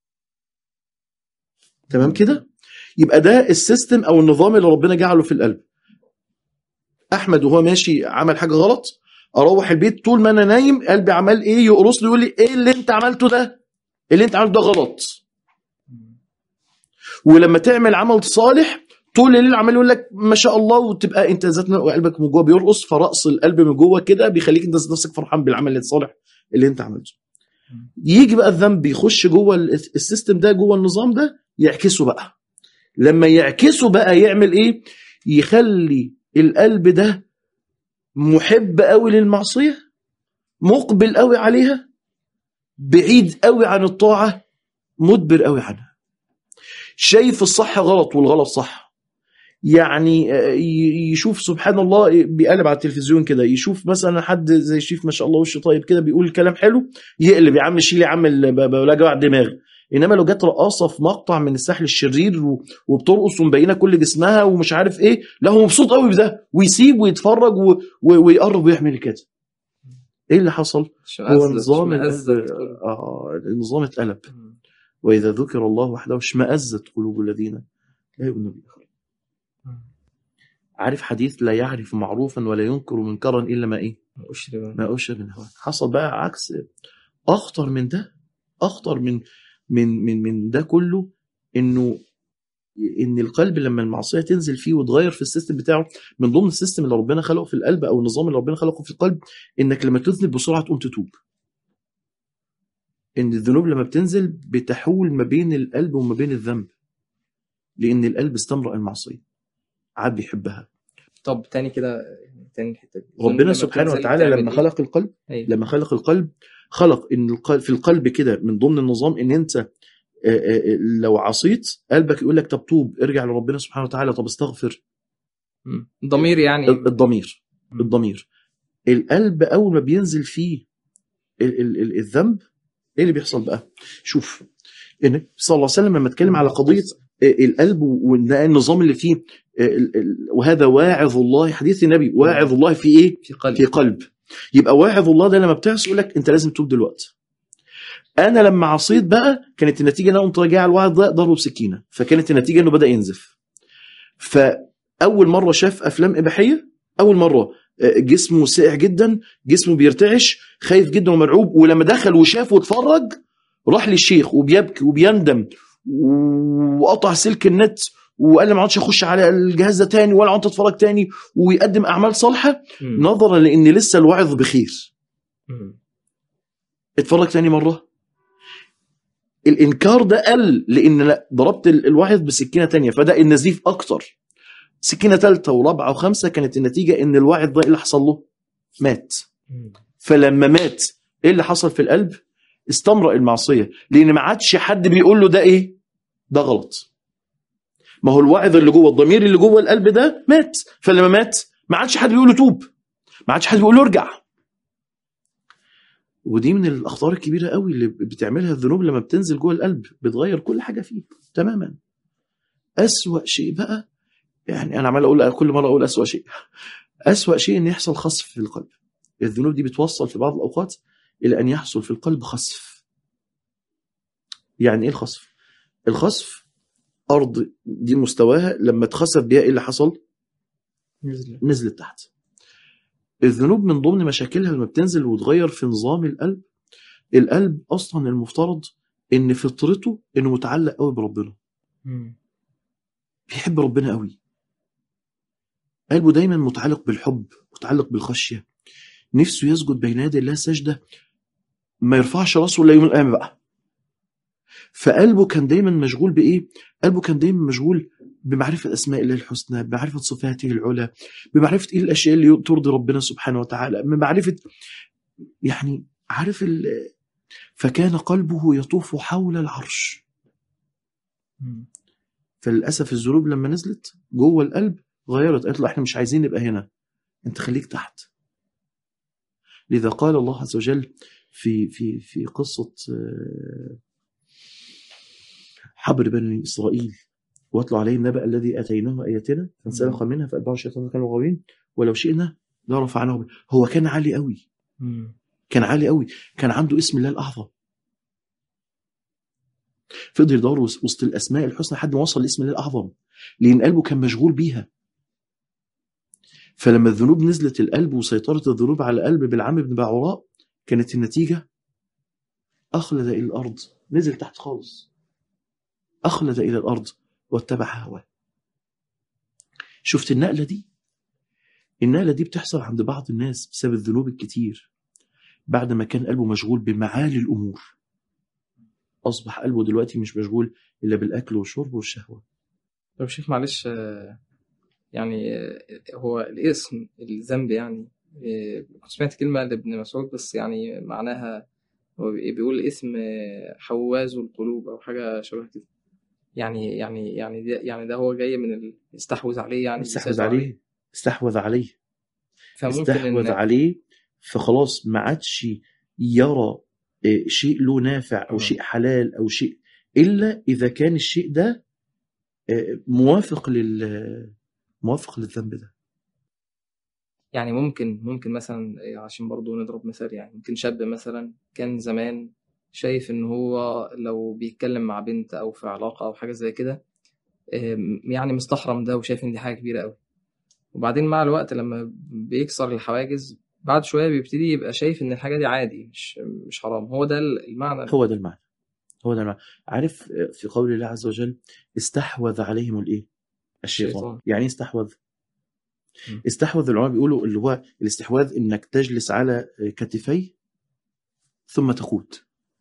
تمام كده يبقى ده السيستم او النظام اللي ربنا جعله في القلب احمد وهو ماشي عمل حاجه غلط اروح البيت طول ما انا نايم قلبي عمال ايه يقرص لي يقول لي ايه اللي انت عملته ده اللي انت عملته ده غلط مم. ولما تعمل عمل صالح طول الليل عمال يقول لك ما شاء الله وتبقى انت ذات قلبك من جوه بيرقص فرقص القلب من جوه كده بيخليك انت ذات نفسك فرحان بالعمل الصالح اللي انت عملته مم. يجي بقى الذنب يخش جوه ال- السيستم ده جوه النظام ده يعكسه بقى لما يعكسه بقى يعمل ايه يخلي القلب ده محب قوي للمعصيه مقبل قوي عليها بعيد قوي عن الطاعه مدبر قوي عنها شايف الصح غلط والغلط صح يعني آه، ي- يشوف سبحان الله بيقلب على التلفزيون كده يشوف مثلا حد زي شيف ما شاء الله وشه طيب كده بيقول كلام حلو يقلب يا عم شيل يا عم ال- ب- ب- ولا جوع دماغ انما لو جت رقاصه في مقطع من الساحل الشرير و- وبترقص ومبينه كل جسمها ومش عارف ايه لا هو مبسوط قوي بده ويسيب ويتفرج و- و- ويقرب ويعمل كده ايه اللي حصل؟ شو هو أزت- نظام شو أزت القلب قلوب. اه النظام اتقلب مم. واذا ذكر الله وحده اشمأزت قلوب الذين لا يؤمنون بالآخرة مم. عارف حديث لا يعرف معروفا ولا ينكر منكرا الا ما ايه؟ أشرب ما أشرب من هواه حصل بقى عكس اخطر من ده اخطر من من من من ده كله انه ان القلب لما المعصيه تنزل فيه وتغير في السيستم بتاعه من ضمن السيستم اللي ربنا خلقه في القلب او النظام اللي ربنا خلقه في القلب انك لما تذنب بسرعه تقوم تتوب ان الذنوب لما بتنزل بتحول ما بين القلب وما بين الذنب لان القلب استمرأ المعصيه عاد بيحبها طب تاني كده تاني الحتة دي ربنا لما سبحانه بتنزل وتعالى بتعمل لما إيه؟ خلق القلب أيوة. لما خلق القلب خلق ان القلب في القلب كده من ضمن النظام ان انت آه، آه، لو عصيت قلبك يقول لك طب توب ارجع لربنا سبحانه وتعالى طب استغفر مم. ضمير يعني الضمير مم. الضمير القلب اول ما بينزل فيه ال- ال- ال- الذنب ايه اللي بيحصل بقى شوف النبي صلى الله عليه وسلم لما اتكلم على قضيه آه، القلب وده النظام اللي فيه آه، ال- ال- وهذا واعظ الله حديث النبي واعظ الله في ايه في قلب في قلب يبقى واعظ الله ده لما بتعصي يقول لك انت لازم تتوب دلوقتي انا لما عصيت بقى كانت النتيجه ان انا قمت راجع على الواحد ده ضربه بسكينه فكانت النتيجه انه بدا ينزف فاول مره شاف افلام اباحيه اول مره آه، جسمه ساقع جدا جسمه بيرتعش خايف جدا ومرعوب ولما دخل وشاف واتفرج راح للشيخ وبيبكي وبيندم وقطع سلك النت وقال لي ما عادش اخش على الجهاز ده تاني ولا عدت اتفرج تاني ويقدم اعمال صالحه مم. نظرا لان لسه الوعظ بخير مم. اتفرج تاني مره الانكار ده قل لان لا ضربت ال- الواحد بسكينه تانية فده النزيف اكتر سكينه ثالثه ورابعه وخمسه كانت النتيجه ان الواعظ ده إيه اللي حصل له مات مم. فلما مات ايه اللي حصل في القلب استمرأ المعصيه لان ما عادش حد بيقول له ده ايه ده غلط ما هو الواعظ اللي جوه الضمير اللي جوه القلب ده مات فلما مات ما عادش حد بيقول له توب ما عادش حد بيقول له ارجع ودي من الاخطار الكبيره قوي اللي بتعملها الذنوب لما بتنزل جوه القلب بتغير كل حاجه فيه تماما اسوا شيء بقى يعني انا عمال اقول كل مره اقول اسوا شيء اسوا شيء ان يحصل خسف في القلب الذنوب دي بتوصل في بعض الاوقات الى ان يحصل في القلب خسف يعني ايه الخسف الخسف ارض دي مستواها لما اتخسف بيها ايه اللي حصل نزل نزلت تحت الذنوب من ضمن مشاكلها لما بتنزل وتغير في نظام القلب القلب اصلا المفترض ان فطرته انه متعلق قوي بربنا مم. بيحب ربنا قوي قلبه دايما متعلق بالحب متعلق بالخشيه نفسه يسجد بين يدي الله سجده ما يرفعش راسه الا يوم القيامه بقى فقلبه كان دايما مشغول بايه قلبه كان دايما مشغول بمعرفه اسماء الله الحسنى بمعرفه صفاته العلى بمعرفه ايه الاشياء اللي ترضي ربنا سبحانه وتعالى بمعرفه يعني عارف ال... فكان قلبه يطوف حول العرش مم. فللاسف الذنوب لما نزلت جوه القلب غيرت قالت له احنا مش عايزين نبقى هنا انت خليك تحت لذا قال الله عز وجل في في في قصه آه، حبر بني اسرائيل واتلو عليهم نبأ الذي اتيناه اياتنا فانسلخ منها فاتبعه الشيطان كانوا غاوين ولو شئنا لرفعناه به. هو كان عالي قوي مم. كان عالي قوي كان عنده اسم الله الاعظم فضل يدور وسط وسط الاسماء الحسنى لحد ما وصل لاسم الله الاعظم لان قلبه كان مشغول بيها فلما الذنوب نزلت القلب وسيطرت الذنوب على القلب بالعم بن باعوراء كانت النتيجه اخلد الى الارض نزل تحت خالص اخلد الى الارض واتبع هواه شفت النقله دي النقله دي بتحصل عند بعض الناس بسبب الذنوب الكتير بعد ما كان قلبه مشغول بمعالي الامور اصبح قلبه دلوقتي مش مشغول الا بالاكل والشرب والشهوه طب شيخ معلش آه، يعني آه، هو الاسم الذنب يعني آه، كنت سمعت كلمة لابن مسعود بس يعني معناها هو بي- بيقول اسم آه، حواز القلوب أو حاجة شبه كده يعني يعني يعني ده يعني ده هو جاي من ال- يستحوذ عليه يعني استحوذ يسيطر عليه استحوذ عليه فممكن استحوذ إن عليه فخلاص ما عادش يرى آه، شيء له نافع او آه. شيء حلال او شيء الا اذا كان الشيء ده آه، موافق لل موافق للذنب ده يعني ممكن ممكن مثلا إيه، عشان برضو نضرب مثال يعني ممكن شاب مثلا كان زمان شايف ان هو لو بيتكلم مع بنت او في علاقة او حاجة زي كده إم، يعني مستحرم ده وشايف ان دي حاجة كبيرة قوي وبعدين مع الوقت لما بيكسر الحواجز بعد شوية بيبتدي يبقى شايف ان الحاجة دي عادي مش مش حرام هو ده المعنى هو ده المعنى هو ده المعنى عارف آه، في قول الله عز وجل استحوذ عليهم الايه الشيطان الشيطان. يعني ايه استحوذ م. استحوذ العلماء بيقولوا اللي هو الاستحواذ انك تجلس على كتفيه ثم تقود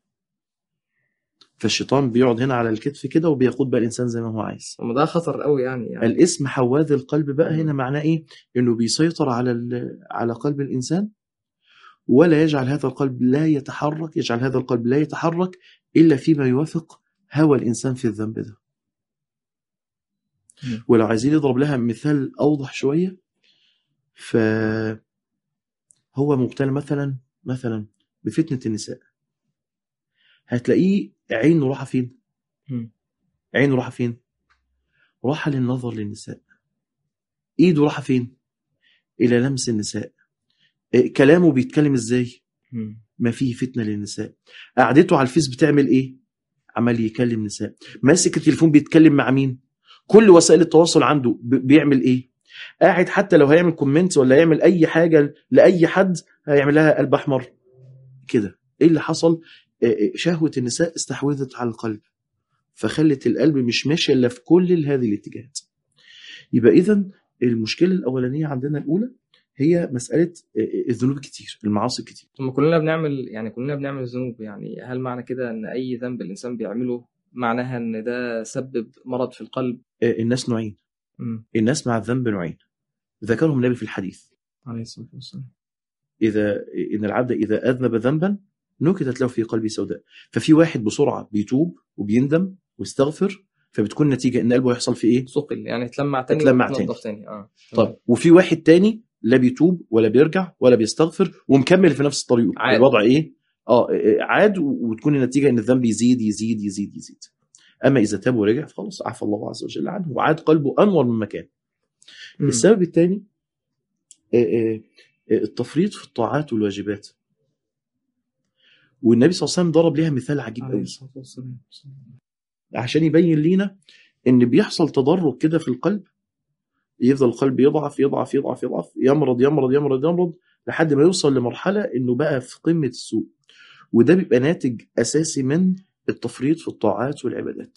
فالشيطان بيقعد هنا على الكتف كده وبيقود بقى الانسان زي ما هو عايز وما ده خطر قوي يعني يعني الاسم حواذ القلب بقى م. هنا معناه ايه انه بيسيطر على ال- على قلب الانسان ولا يجعل هذا القلب لا يتحرك يجعل هذا القلب لا يتحرك الا فيما يوافق هوى الانسان في الذنب ده م. ولو عايزين نضرب لها مثال اوضح شويه ف هو مبتلى مثلا مثلا بفتنه النساء هتلاقيه عينه راحه فين م. عينه راحه فين راحه للنظر للنساء ايده راحه فين الى لمس النساء إيه، كلامه بيتكلم ازاي م. ما فيه فتنه للنساء قعدته على الفيس بتعمل ايه عمال يكلم نساء ماسك التليفون بيتكلم مع مين كل وسائل التواصل عنده ب- بيعمل ايه قاعد حتى لو هيعمل كومنت ولا يعمل اي حاجه لاي حد هيعمل لها قلب احمر كده ايه اللي حصل آه، آه، شهوه النساء استحوذت على القلب فخلت القلب مش ماشي الا في كل هذه الاتجاهات يبقى اذا المشكله الاولانيه عندنا الاولى هي مساله آه، آه، الذنوب الكتير المعاصي الكتير ثم كلنا بنعمل يعني كلنا بنعمل ذنوب يعني هل معنى كده ان اي ذنب الانسان بيعمله معناها ان ده سبب مرض في القلب آه، الناس نوعين مم. الناس مع الذنب نوعين ذكرهم النبي في الحديث عليه الصلاة والسلام اذا ان العبد اذا اذنب ذنبا نكتت له في قلبه سوداء ففي واحد بسرعه بيتوب وبيندم ويستغفر فبتكون النتيجه ان قلبه يحصل فيه ايه؟ ثقل يعني اتلمع تاني اتلمع وتنضف تاني اه طب وفي واحد تاني لا بيتوب ولا بيرجع ولا بيستغفر ومكمل في نفس الطريق عاد. الوضع ايه؟ اه عاد وتكون النتيجه ان الذنب يزيد يزيد يزيد يزيد اما اذا تاب ورجع فخلاص عفى الله عز وجل عنه وعاد قلبه انور من مكان مم. السبب الثاني التفريط في الطاعات والواجبات والنبي صلى الله عليه وسلم ضرب ليها مثال عجيب عليه قوي الصلاة والسلام عشان يبين لينا ان بيحصل تدرج كده في القلب يفضل القلب يضعف يضعف يضعف يضعف يمرض يمرض يمرض يمرض لحد ما يوصل لمرحله انه بقى في قمه السوء وده بيبقى ناتج اساسي من التفريط في الطاعات والعبادات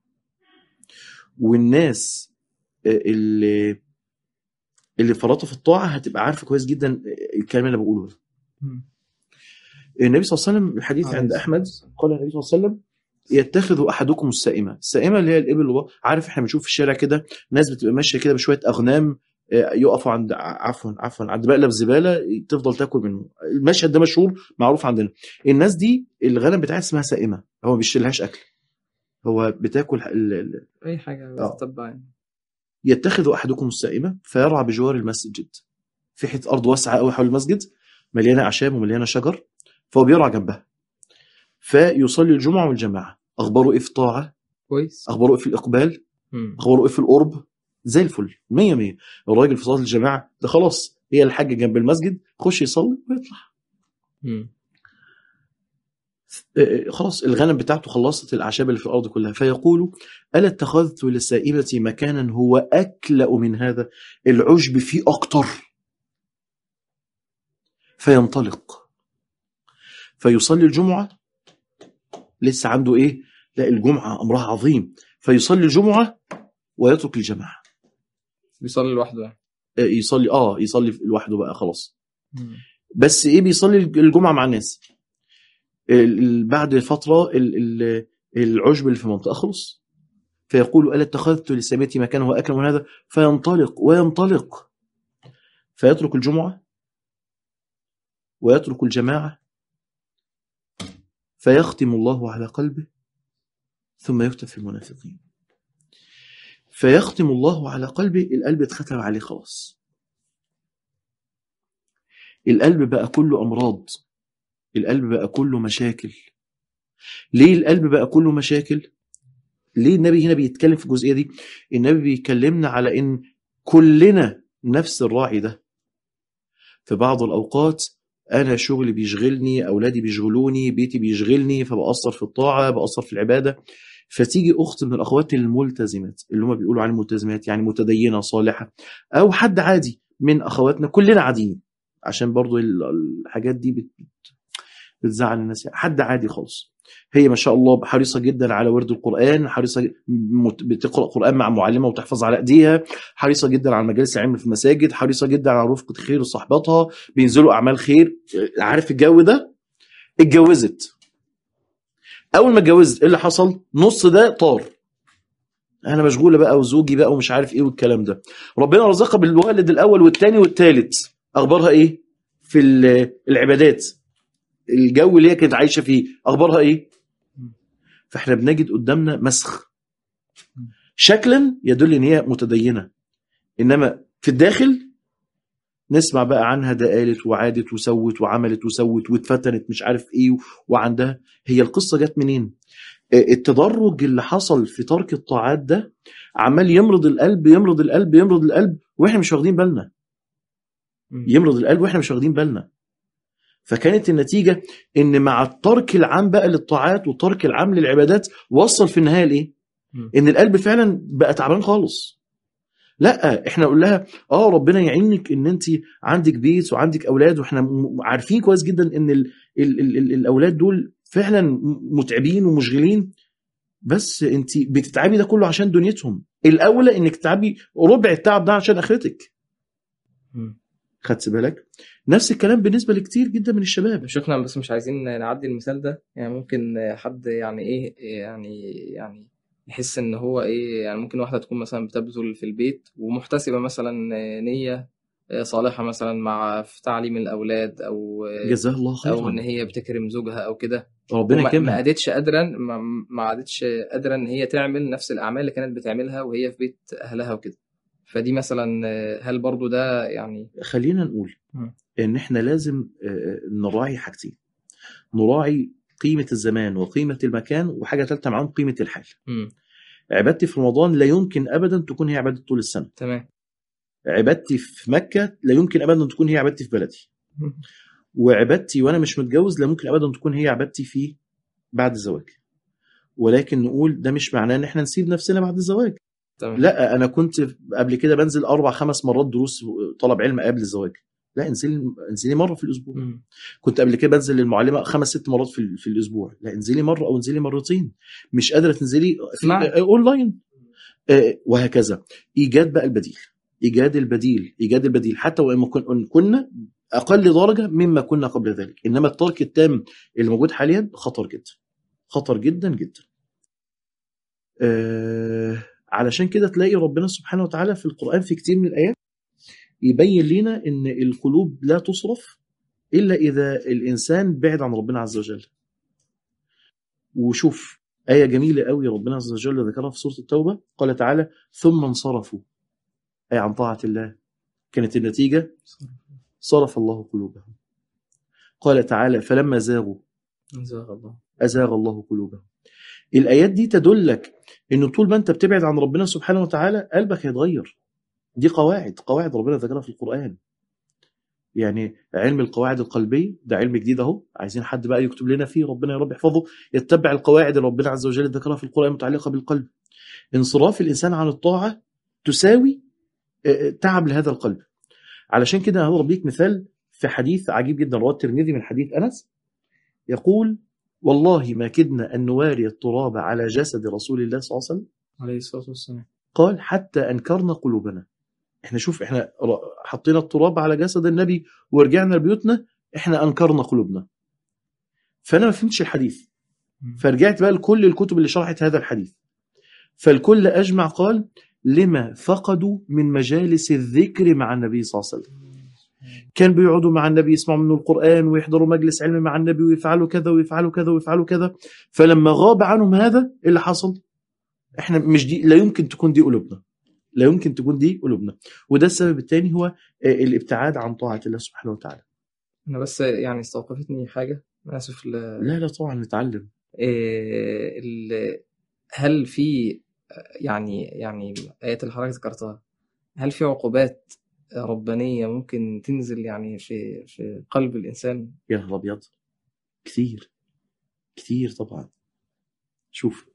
والناس اللي اللي فرطوا في الطاعه هتبقى عارفه كويس جدا الكلام اللي انا بقوله ده مم. النبي صلى الله عليه وسلم الحديث عليه عند الصلاة احمد والسلام. قال النبي صلى الله عليه وسلم يتخذ احدكم السائمه السائمه اللي هي الابل الو- عارف احنا بنشوف في الشارع كده ناس بتبقى ماشيه كده بشويه اغنام آه، يقفوا عند ع- عفوا عفوا عند مقلب زباله تفضل تاكل منه المشهد ده مشهور معروف عندنا الناس دي الغنم بتاعتها اسمها سائمه هو ما بيشيلهاش اكل هو بتاكل ال- ال- اي حاجة آه. تتبع يعني يتخذ احدكم السائمه فيرعى بجوار المسجد في حته ارض واسعه قوي حول المسجد مليانه اعشاب ومليانه شجر فهو بيرعى جنبها فيصلي الجمعه والجماعه اخباره ايه في الطاعه كويس اخباره ايه في الاقبال مم. اخباره ايه في القرب زي الفل 100 100 الراجل في صلاه الجماعه ده خلاص هي الحاجه جنب المسجد خش يصلي ويطلع مم. آه، خلاص الغنم بتاعته خلصت الاعشاب اللي في الارض كلها فيقول الا اتخذت للسائبه مكانا هو اكلا من هذا العشب فيه اكتر فينطلق فيصلي الجمعه لسه عنده ايه لا الجمعه امرها عظيم فيصلي الجمعه ويترك الجماعه بيصلي لوحده يعني آه، يصلي اه يصلي لوحده بقى خلاص مم. بس ايه بيصلي الجمعه مع الناس ال- ال- بعد فتره ال- ال- العشب اللي في المنطقه خلص فيقول الا اتخذت لسامتي مكانه واكل من هذا فينطلق وينطلق فيترك الجمعه ويترك الجماعه فيختم الله على قلبه ثم يكتب في المنافقين فيختم الله على قلبه القلب اتختم عليه خلاص القلب بقى كله امراض القلب بقى كله مشاكل ليه القلب بقى كله مشاكل ليه النبي هنا بيتكلم في الجزئيه دي النبي بيكلمنا على ان كلنا نفس الراعي ده في بعض الاوقات انا شغلي بيشغلني اولادي بيشغلوني بيتي بيشغلني فبأثر في الطاعه بأثر في العباده فتيجي اخت من الاخوات الملتزمات اللي هم بيقولوا عن الملتزمات يعني متدينه صالحه او حد عادي من اخواتنا كلنا عاديين عشان برضو ال- الحاجات دي بت بت- بتزعل الناس يعني حد عادي خالص هي ما شاء الله حريصه جدا على ورد القران حريصه ج- مت- بتقرا قران مع معلمه وتحفظ على ايديها حريصه جدا على مجالس العلم في المساجد حريصه جدا على رفقه خير صحباتها بينزلوا اعمال خير عارف الجو ده اتجوزت اول ما اتجوزت ايه اللي حصل نص ده طار انا مشغوله بقى وزوجي بقى ومش عارف ايه والكلام ده ربنا رزقها بالولد الاول والثاني والثالث اخبارها ايه في ال- العبادات الجو اللي هي كانت عايشه فيه اخبارها ايه فاحنا بنجد قدامنا مسخ شكلا يدل ان هي متدينه انما في الداخل نسمع بقى عنها ده قالت وعادت وسوت وعملت وسوت واتفتنت مش عارف ايه وعندها هي القصه جت منين؟ آه، التدرج اللي حصل في ترك الطاعات ده عمال يمرض القلب يمرض القلب يمرض القلب واحنا مش واخدين بالنا مم. يمرض القلب واحنا مش واخدين بالنا فكانت النتيجه ان مع الترك العام بقى للطاعات والترك العام للعبادات وصل في النهايه لايه؟ مم. ان القلب فعلا بقى تعبان خالص لا احنا نقول لها اه ربنا يعينك ان انت عندك بيت وعندك اولاد واحنا م- عارفين كويس جدا ان ال ال ال ال الاولاد دول فعلا م- متعبين ومشغلين بس انت بتتعبي ده كله عشان دنيتهم الاولى انك تتعبي ربع التعب ده عشان اخرتك مم. خدت بالك نفس الكلام بالنسبه لكتير جدا من الشباب شكرا بس مش عايزين نعدي المثال ده يعني ممكن حد يعني ايه يعني يعني يحس ان هو ايه يعني ممكن واحده تكون مثلا بتبذل في البيت ومحتسبه مثلا نيه صالحه مثلا مع في تعليم الاولاد او جزاه الله او ان خيرا هي بتكرم زوجها او كده ربنا وما ما يكرمها عادتش قادره ما ما عادتش قادره ان هي تعمل نفس الاعمال اللي كانت بتعملها وهي في بيت اهلها وكده فدي مثلا هل برضو ده يعني خلينا نقول مم. ان احنا لازم آه، نراعي حاجتين نراعي قيمة الزمان وقيمة المكان وحاجة ثالثة معاهم قيمة الحال مم. عبادتي في رمضان لا يمكن ابدا تكون هي عبادتي طول السنة تمام عبادتي في مكة لا يمكن ابدا تكون هي عبادتي في بلدي وعبادتي وانا مش متجوز لا ممكن ابدا تكون هي عبادتي في بعد الزواج ولكن نقول ده مش معناه ان احنا نسيب نفسنا بعد الزواج تمام لا انا كنت قبل كده بنزل اربع خمس مرات دروس طلب علم قبل الزواج لا انزلي انزلي مره في الاسبوع مم. كنت قبل كده بنزل للمعلمه خمس ست مرات في, في الاسبوع لا انزلي مره او انزلي مرتين مش قادره تنزلي في اسمعي. آه، اونلاين آه، وهكذا ايجاد بقى البديل ايجاد البديل ايجاد البديل حتى وان كن- وإن كنا اقل درجه مما كنا قبل ذلك انما الترك التام اللي موجود حاليا خطر جدا خطر جدا جدا آه علشان كده تلاقي ربنا سبحانه وتعالى في القرآن في كتير من الآيات يبين لنا إن القلوب لا تصرف إلا إذا الإنسان بعد عن ربنا عز وجل وشوف آية جميلة قوي ربنا عز وجل ذكرها في سورة التوبة قال تعالى ثم انصرفوا أي عن طاعة الله كانت النتيجة صرف الله قلوبهم قال تعالى فلما زاغوا جزاك الله أزاغ الله قلوبهم الآيات دي تدلك إن طول ما أنت بتبعد عن ربنا سبحانه وتعالى قلبك هيتغير دي قواعد قواعد ربنا ذكرها في القرآن يعني علم القواعد القلبية ده علم جديد أهو عايزين حد بقى يكتب لنا فيه ربنا يا رب يحفظه يتبع القواعد اللي ربنا عز وجل ذكرها في القرآن المتعلقة بالقلب انصراف الإنسان عن الطاعة تساوي آه، تعب لهذا القلب علشان كده هضرب ليك مثال في حديث عجيب جدا رواه الترمذي من حديث أنس يقول والله ما كدنا أن نواري التراب على جسد رسول الله صلى الله عليه وسلم عليه الصلاه والسلام قال حتى أنكرنا قلوبنا احنا شوف احنا ر- حطينا التراب على جسد النبي ورجعنا لبيوتنا احنا أنكرنا قلوبنا فأنا ما فهمتش الحديث مم. فرجعت بقى لكل الكتب اللي شرحت هذا الحديث فالكل أجمع قال لما فقدوا من مجالس الذكر مع النبي صلى الله عليه وسلم كان بيقعدوا مع النبي يسمعوا منه القرآن ويحضروا مجلس علم مع النبي ويفعلوا كذا ويفعلوا كذا ويفعلوا كذا فلما غاب عنهم هذا إيه اللي حصل احنا مش دي لا يمكن تكون دي قلوبنا لا يمكن تكون دي قلوبنا وده السبب الثاني هو آه، الابتعاد عن طاعة الله سبحانه وتعالى انا بس يعني استوقفتني حاجه أنا اسف ل... لا لا طبعا نتعلم إيه ال... هل في يعني يعني الايات اللي حضرتك ذكرتها هل في عقوبات ربانيه ممكن تنزل يعني في في قلب الانسان يا نهار ابيض كثير كثير طبعا شوف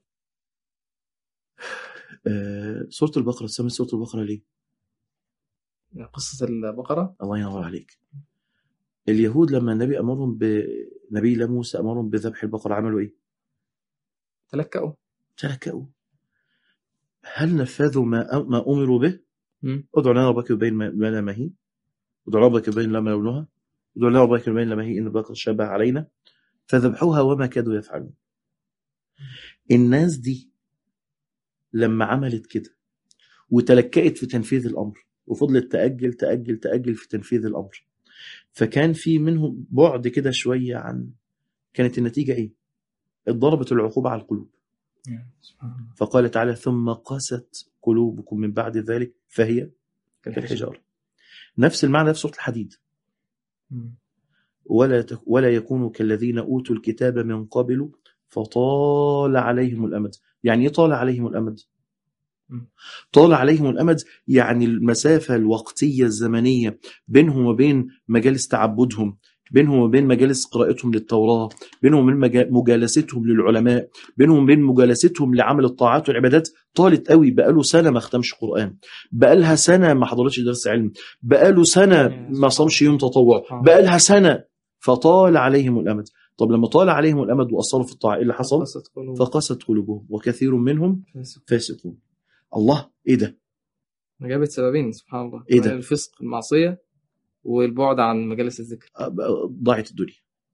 آه سورة البقرة تسمى سورة البقرة ليه؟ قصه البقره الله ينور عليك اليهود لما النبي امرهم ب نبي الله موسى امرهم بذبح البقرة عملوا ايه؟ تلكأوا تلكأوا هل نفذوا ما ما امروا به؟ مم. ادعوا لنا ربك يبين ما ما لنا هي ادعوا ربك يبين لنا لونها ادعوا لنا ربك يبين لنا هي ان البقرة شبه علينا فذبحوها وما كادوا يفعلون الناس دي لما عملت كده وتلكأت في تنفيذ الامر وفضلت تأجل تأجل تأجل في تنفيذ الامر فكان في منهم بعد كده شويه عن كانت النتيجه ايه؟ اتضربت العقوبه على القلوب سبحان الله فقال تعالى ثم قست قلوبكم من بعد ذلك فهي كالحجاره نفس المعنى في سوره الحديد مم. ولا تك- ولا يكونوا كالذين اوتوا الكتاب من قبل فطال عليهم الامد يعني ايه طال عليهم الامد مم. طال عليهم الامد يعني المسافه الوقتيه الزمنيه بينهم وبين مجالس تعبدهم بينهم وبين مجالس قراءتهم للتوراه بينهم وبين مجا- مجالستهم للعلماء بينهم وبين مجالستهم لعمل الطاعات والعبادات طالت قوي بقاله سنه ما ختمش قران بقالها سنه ما حضرتش درس علم بقاله سنه ما صامش يوم تطوع بقالها سنه فطال عليهم الامد طب لما طال عليهم الامد واثروا في الطاعه ايه اللي حصل قصة قلوب فقست قلوبهم وكثير منهم فاسق. فاسقون الله ايه ده جابت سببين سبحان الله إيه ده؟ الفسق المعصية والبعد عن مجالس الذكر أ- ضاعت الدنيا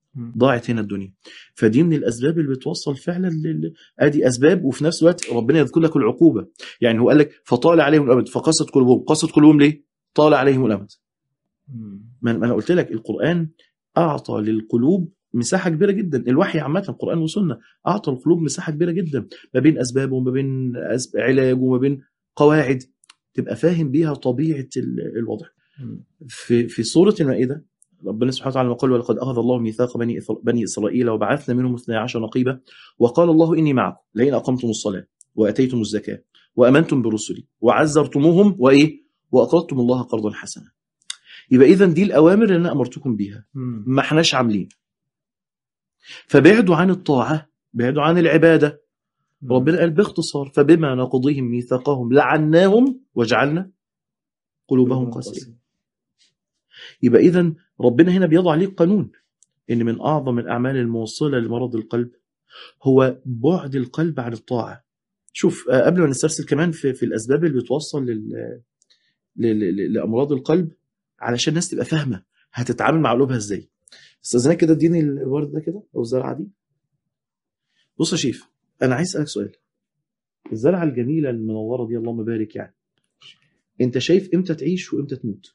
مم. ضاعت هنا الدنيا فدي من الاسباب اللي بتوصل فعلا لل... ادي اسباب وفي نفس الوقت ربنا يذكر لك العقوبه يعني هو قال لك فطال عليهم الامد فقست قلوبهم قست قلوبهم ليه طال عليهم الامد مم. ما ما انا قلت لك القران اعطى للقلوب مساحه كبيره جدا الوحي عامه القران والسنه اعطى القلوب مساحه كبيره جدا ما بين اسباب وما بين أسب... علاج وما بين قواعد تبقى فاهم بيها طبيعه ال- الوضع مم. في في سوره المائده ربنا سبحانه وتعالى قال ولقد اخذ الله ميثاق بني إثر- بني اسرائيل وبعثنا منهم 12 نقيبا وقال الله اني معكم لئن اقمتم الصلاه واتيتم الزكاه وامنتم برسلي وعزرتموهم وايه واقرضتم الله قرضا حسنا يبقى اذا دي الاوامر اللي انا امرتكم بيها مم. ما احناش عاملين فبعدوا عن الطاعه بعدوا عن العباده ربنا قال باختصار فبما نقضيهم ميثاقهم لعناهم وجعلنا قلوبهم قاسيه يبقى اذا ربنا هنا بيضع عليك قانون ان من اعظم الاعمال الموصله لمرض القلب هو بعد القلب عن الطاعه شوف آه، قبل ما نسترسل كمان في, في الاسباب اللي بتوصل لل ل- ل- لامراض القلب علشان الناس تبقى فاهمه هتتعامل مع قلوبها ازاي استاذنك كده اديني الورد ده كده او الزرعه دي بص يا شيف انا عايز اسالك سؤال الزرعه الجميله المنوره دي اللهم بارك يعني انت شايف امتى تعيش وامتى تموت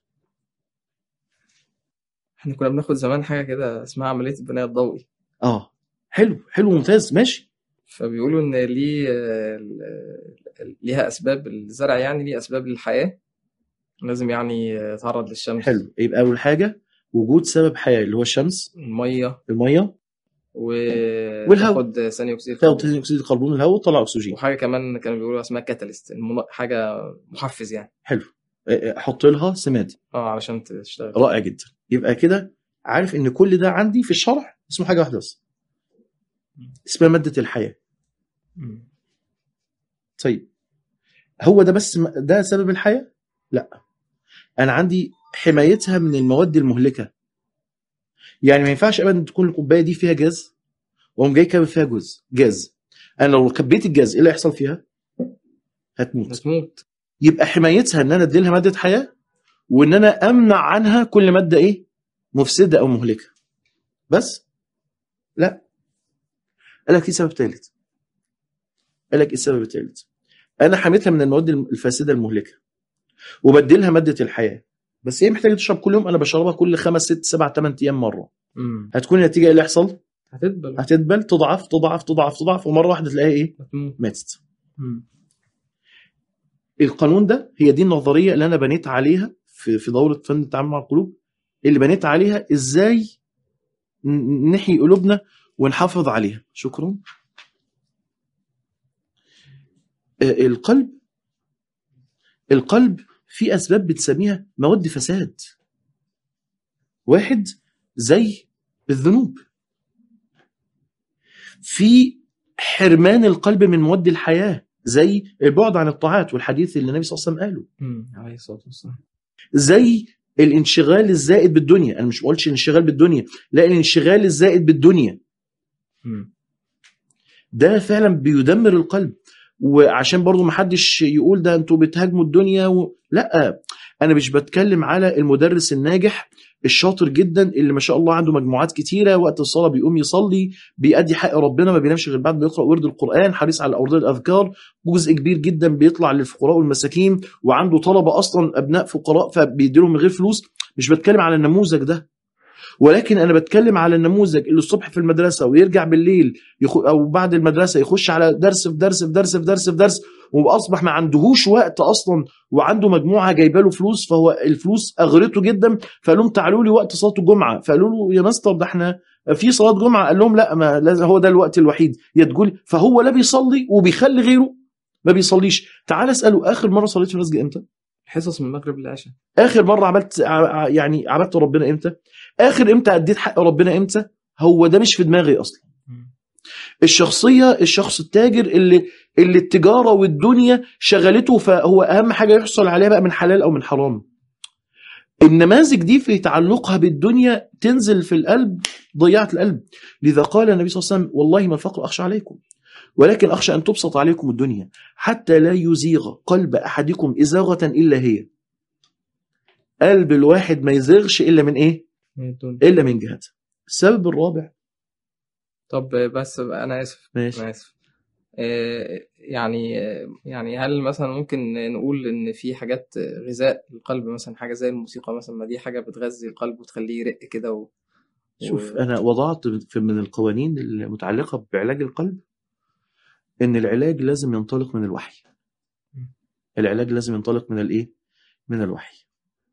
احنا كنا بناخد زمان حاجه كده اسمها عمليه البناء الضوئي اه حلو حلو ممتاز ماشي فبيقولوا ان ليه آه، ال- ال- ليها اسباب الزرع يعني ليه اسباب للحياه لازم يعني يتعرض للشمس حلو يبقى اول حاجه وجود سبب حياه اللي هو الشمس الميه الميه و والهواء. تاخد ثاني اكسيد فيها الكربون. اكسيد الكربون الهواء وطلع اكسجين وحاجه كمان كانوا بيقولوا اسمها كاتاليست حاجه محفز يعني حلو آه، حط لها سماد اه علشان تشتغل رائع جدا يبقى كده عارف ان كل ده عندي في الشرع اسمه حاجه واحده بس اسمها ماده الحياه مم. طيب هو ده بس م- ده سبب الحياه لا انا عندي حمايتها من المواد المهلكه يعني ما ينفعش ابدا تكون الكوبايه دي فيها جاز واقوم جاي كابل فيها جوز جاز انا لو كبيت الجاز ايه اللي هيحصل فيها هتموت هتموت يبقى حمايتها ان انا اديلها ماده حياه وان انا امنع عنها كل ماده ايه مفسده او مهلكه بس لا قال لك في سبب ثالث قال لك ايه السبب الثالث انا حميتها من المواد الفاسده المهلكه وبديلها ماده الحياه بس هي محتاجه تشرب كل يوم انا بشربها كل خمس ست سبع ثمان ايام مره مم. هتكون النتيجه ايه اللي يحصل هتدبل هتدبل تضعف تضعف تضعف تضعف ومره واحده تلاقيها ايه هتموت ماتت مم. القانون ده هي دي النظريه اللي انا بنيت عليها في في دوره فن التعامل مع القلوب اللي بنيت عليها ازاي ن- نحيي قلوبنا ونحافظ عليها شكرا آه، القلب القلب في اسباب بتسميها مواد فساد واحد زي الذنوب في حرمان القلب من مواد الحياه زي البعد عن الطاعات والحديث اللي النبي صلى الله عليه وسلم قاله مم. عليه الصلاه والسلام زي الانشغال الزائد بالدنيا انا مش بقولش الانشغال بالدنيا لا الانشغال الزائد بالدنيا مم. ده فعلا بيدمر القلب وعشان برضو محدش يقول ده انتوا بتهاجموا الدنيا و... لا انا مش بتكلم على المدرس الناجح الشاطر جدا اللي ما شاء الله عنده مجموعات كتيره وقت الصلاه بيقوم يصلي بيأدي حق ربنا ما بينامش غير بعد ما يقرا ورد القران حريص على اوراد الاذكار جزء كبير جدا بيطلع للفقراء والمساكين وعنده طلبه اصلا ابناء فقراء فبيديلهم من غير فلوس مش بتكلم على النموذج ده ولكن انا بتكلم على النموذج اللي الصبح في المدرسه ويرجع بالليل يخ... او بعد المدرسه يخش على درس في درس في درس في درس في درس واصبح ما عندهوش وقت اصلا وعنده مجموعه جايبه له فلوس فهو الفلوس اغرته جدا فقال لهم تعالوا لي وقت صلاه الجمعه فقالوا له يا مستر ده احنا في صلاه جمعه قال لهم لا ما لازم هو ده الوقت الوحيد يا تقول فهو لا بيصلي وبيخلي غيره ما بيصليش تعال اساله اخر مره صليت في المسجد امتى حصص من المغرب للعشاء اخر مره عملت ع- يعني عبدت ربنا امتى اخر امتى اديت حق ربنا امتى هو ده مش في دماغي اصلا مم. الشخصيه الشخص التاجر اللي اللي التجاره والدنيا شغلته فهو اهم حاجه يحصل عليها بقى من حلال او من حرام النماذج دي في تعلقها بالدنيا تنزل في القلب ضيعت القلب لذا قال النبي صلى الله عليه وسلم والله ما الفقر اخشى عليكم ولكن اخشى ان تبسط عليكم الدنيا حتى لا يزيغ قلب احدكم ازاغه الا هي قلب الواحد ما يزيغش الا من ايه من الدنيا الا من جهته السبب الرابع طب بس انا اسف ماشي انا اسف آه، يعني آه، يعني هل مثلا ممكن نقول ان في حاجات غذاء القلب مثلا حاجه زي الموسيقى مثلا ما دي حاجه بتغذي القلب وتخليه يرق كده و... شوف و... انا وضعت في من القوانين المتعلقه بعلاج القلب ان العلاج لازم ينطلق من الوحي العلاج لازم ينطلق من الايه من الوحي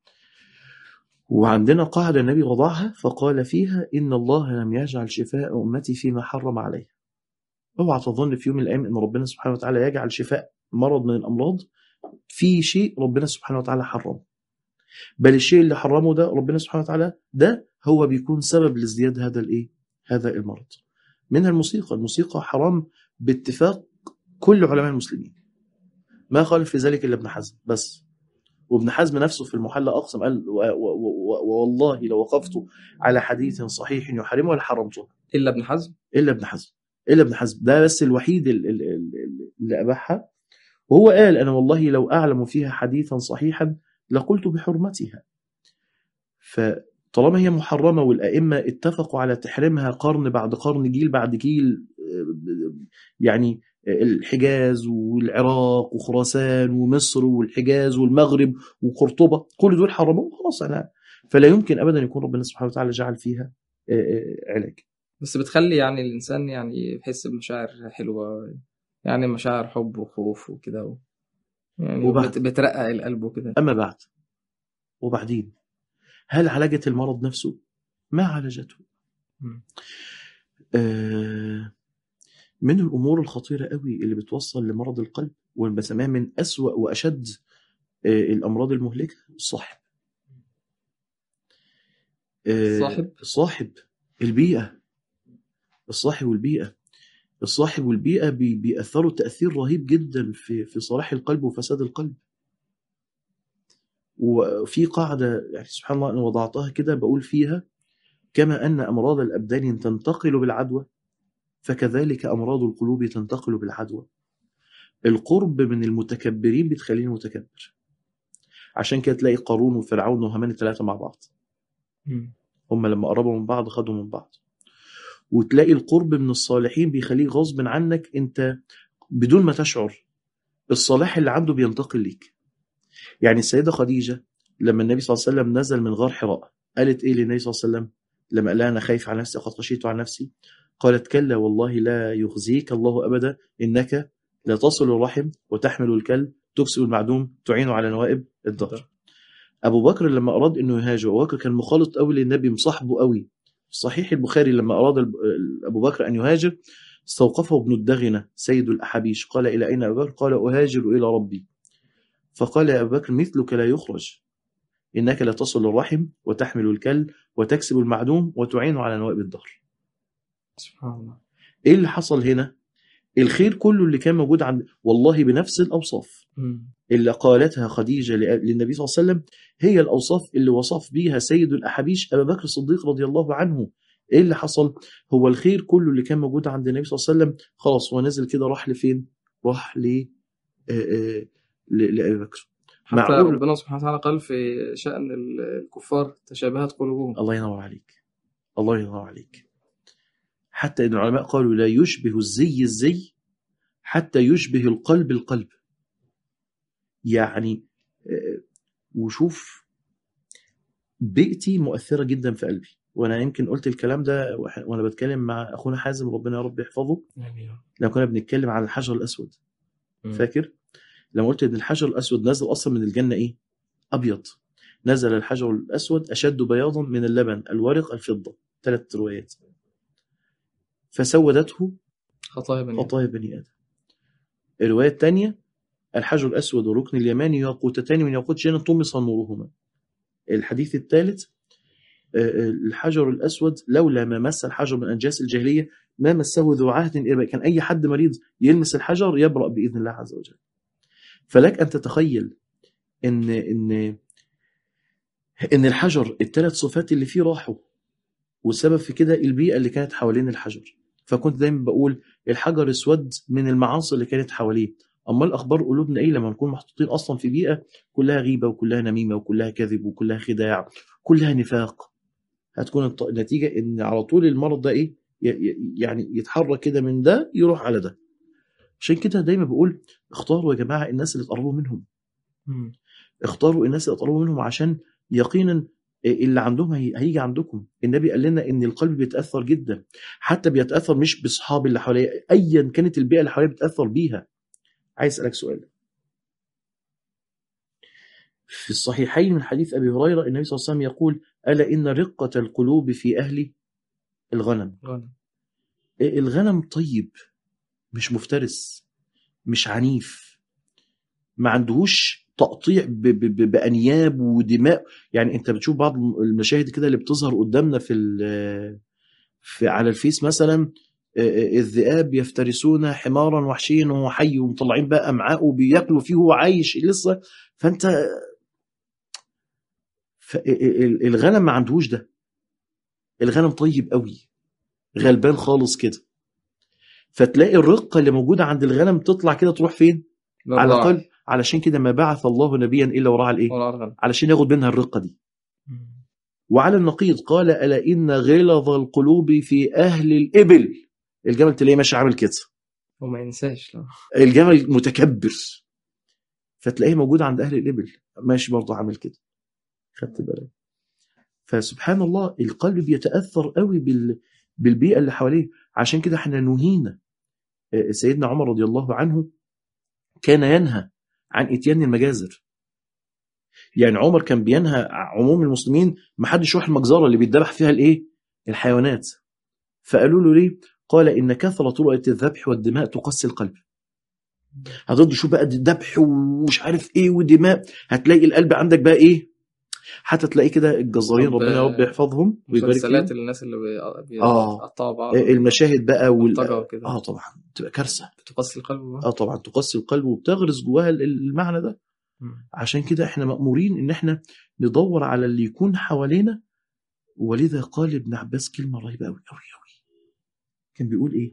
وعندنا قاعدة النبي وضعها فقال فيها إن الله لم يجعل شفاء أمتي فيما حرم عليه اوعى تظن في يوم من الأيام إن ربنا سبحانه وتعالى يجعل شفاء مرض من الأمراض في شيء ربنا سبحانه وتعالى حرمه بل الشيء اللي حرمه ده ربنا سبحانه وتعالى ده هو بيكون سبب لازدياد هذا الايه هذا المرض منها الموسيقى الموسيقى حرام باتفاق كل علماء المسلمين ما خالف في ذلك الا ابن حزم بس وابن حزم نفسه في المحلى اقسم قال و- و- و- والله لو وقفت على حديث صحيح يحرمه لحرمته الا ابن حزم الا ابن حزم الا ابن حزم ده بس الوحيد ال- ال- ال- اللي اباحها وهو قال انا والله لو اعلم فيها حديثا صحيحا لقلت بحرمتها فطالما هي محرمه والائمه اتفقوا على تحريمها قرن بعد قرن جيل بعد جيل آه، يعني الحجاز والعراق وخراسان ومصر والحجاز والمغرب وقرطبه كل دول حرموه خلاص انا فلا يمكن ابدا يكون ربنا سبحانه وتعالى جعل فيها آه، آه، علاج بس بتخلي يعني الانسان يعني يحس بمشاعر حلوه يعني مشاعر حب وخوف وكده و... يعني وبعد- بت... بترقق القلب وكده أما بعد وبعدين هل عالجت المرض نفسه؟ ما عالجته مم. آه، من الأمور الخطيرة قوي اللي بتوصل لمرض القلب واللي بسميها من أسوأ وأشد آه، الأمراض المهلكة الصاحب آه، الصاحب؟ الصاحب البيئة الصاحب والبيئة الصاحب والبيئة بي- بيأثروا تأثير رهيب جدا في في صلاح القلب وفساد القلب وفي قاعدة يعني سبحان الله أنا وضعتها كده بقول فيها كما أن أمراض الأبدان تنتقل بالعدوى فكذلك أمراض القلوب تنتقل بالعدوى القرب من المتكبرين بتخليني متكبر عشان كده تلاقي قارون وفرعون وهامان الثلاثة مع بعض مم. هم لما قربوا من بعض خدوا من بعض وتلاقي القرب من الصالحين بيخليك غصب عنك انت بدون ما تشعر الصلاح اللي عنده بينتقل ليك يعني السيدة خديجة لما النبي صلى الله عليه وسلم نزل من غار حراء قالت ايه للنبي صلى الله عليه وسلم لما قال لها انا خايف على نفسي قد خشيت على نفسي قالت كلا والله لا يخزيك الله ابدا انك لا تصل الرحم وتحمل الكلب تكسب المعدوم تعين على نوائب الدهر ابو بكر لما اراد انه يهاجر ابو بكر كان مخالط قوي للنبي مصاحبه قوي صحيح البخاري لما اراد الب- ابو بكر ان يهاجر استوقفه ابن الدغنه سيد الاحابيش قال الى اين ابو بكر قال اهاجر الى ربي فقال يا ابو بكر مثلك لا يخرج انك لا تصل الرحم وتحمل الكلب وتكسب المعدوم وتعين على نوائب الدهر سبحان الله ايه اللي حصل هنا الخير كله اللي كان موجود عند والله بنفس الاوصاف مم. اللي قالتها خديجة ل- للنبي صلى الله عليه وسلم هي الأوصاف اللي وصف بيها سيد الأحابيش أبا بكر الصديق رضي الله عنه إيه اللي حصل هو الخير كله اللي كان موجود عند النبي صلى الله عليه وسلم خلاص هو نزل كده راح لفين راح ل آه، آه، ل- لأبي بكر حتى معقول. ربنا سبحانه وتعالى قال في شأن الكفار تشابهت قلوبهم الله ينور عليك الله ينور عليك حتى إن العلماء قالوا لا يشبه الزي الزي حتى يشبه القلب القلب يعني آه، وشوف بيئتي مؤثرة جدا في قلبي وانا يمكن قلت الكلام ده وح- وانا بتكلم مع اخونا حازم ربنا يا رب يحفظه لما كنا بنتكلم عن الحجر الاسود مم. فاكر لما قلت ان الحجر الاسود نزل اصلا من الجنه ايه ابيض نزل الحجر الاسود اشد بياضا من اللبن الورق الفضه ثلاث روايات فسودته خطايا بني آدم. خطايا بني ادم الروايه الثانيه الحجر الاسود والركن اليماني ياقوتتان من ياقوت جنة طمس نورهما الحديث الثالث آه، آه، الحجر الاسود لولا ما مس الحجر من انجاس الجاهليه ما مسه ذو عهد إربا كان اي حد مريض يلمس الحجر يبرأ باذن الله عز وجل فلك ان تتخيل ان ان ان الحجر الثلاث صفات اللي فيه راحوا والسبب في كده البيئه اللي كانت حوالين الحجر فكنت دايما بقول الحجر اسود من المعاصي اللي كانت حواليه اما الاخبار قلوبنا ايه لما نكون محطوطين اصلا في بيئه كلها غيبه وكلها نميمه وكلها كذب وكلها خداع كلها نفاق هتكون الط- النتيجه ان على طول المرض ده ايه ي- ي- يعني يتحرك كده من ده يروح على ده عشان كده دايما بقول اختاروا يا جماعه الناس اللي تقربوا منهم مم. اختاروا الناس اللي تقربوا منهم عشان يقينا اللي عندهم هي- هيجي عندكم النبي قال لنا ان القلب بيتاثر جدا حتى بيتاثر مش باصحاب اللي حواليه ايا كانت البيئه اللي حواليه بتاثر بيها عايز اسالك سؤال في الصحيحين من حديث ابي هريره النبي صلى الله عليه وسلم يقول الا ان رقه القلوب في اهل الغنم غنم. الغنم طيب مش مفترس مش عنيف ما عندهوش تقطيع ب- ب- ب- بانياب ودماء يعني انت بتشوف بعض المشاهد كده اللي بتظهر قدامنا في ال- في على الفيس مثلا آه، آه، الذئاب يفترسون حمارا وحشيا وهو حي ومطلعين بقى امعاء وبياكلوا فيه وهو عايش لسه فانت ف- ال- ال- الغنم ما عندهوش ده الغنم طيب قوي غلبان خالص كده فتلاقي الرقه اللي موجوده عند الغنم تطلع كده تروح فين على بالراعي. الاقل علشان كده ما بعث الله نبيا الا وراء الايه وراء الغنم. علشان ياخد منها الرقه دي مم. وعلى النقيض قال الا ان غلظ القلوب في اهل الابل الجمل تلاقيه ماشي عامل كده وما ينساش لا. الجمل متكبر فتلاقيه موجود عند اهل الابل ماشي برضه عامل كده خدت بالك فسبحان الله القلب بيتاثر قوي بال بالبيئه اللي حواليه عشان كده احنا نهينا آه، سيدنا عمر رضي الله عنه كان ينهى عن اتيان المجازر يعني عمر كان بينهى عموم المسلمين ما حدش يروح المجزره اللي بيتذبح فيها الايه الحيوانات فقالوا له ليه قال ان كثره رؤيه الذبح والدماء تقسي القلب هتقعد تشوف بقى ذبح ومش عارف ايه ودماء هتلاقي القلب عندك بقى ايه حتى تلاقي كده الجزارين طب، ربنا يا رب يحفظهم ويبارك مسلسلات فيهم الناس اللي بي- آه. بيقطعوا بعض المشاهد بقى وال... بلطجة وكده. اه طبعا تبقى كارثه بتقسي القلب بقى. اه طبعا تقسي القلب وبتغرس جواها المعنى ده مم. عشان كده احنا مأمورين ان احنا ندور على اللي يكون حوالينا ولذا قال ابن عباس كلمة رهيبة قوي قوي قوي كان بيقول ايه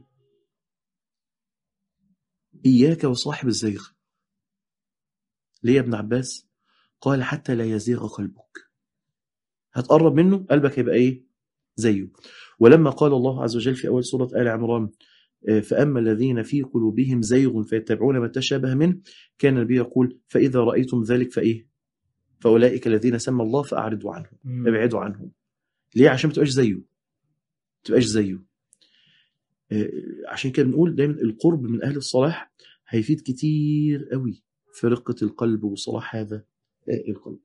اياك وصاحب الزيغ ليه يا ابن عباس قال حتى لا يزيغ قلبك هتقرب منه قلبك هيبقى ايه زيه ولما قال الله عز وجل في اول سورة آل عمران آه، فأما الذين في قلوبهم زيغ فيتبعون ما تشابه منه كان النبي يقول فإذا رأيتم ذلك فإيه فأولئك الذين سمى الله فأعرضوا عنهم مم. ابعدوا عنهم ليه عشان ما تبقاش زيه ما تبقاش زيه آه، عشان كده بنقول دايما القرب من اهل الصلاح هيفيد كتير قوي في رقه القلب وصلاح هذا آه، القلب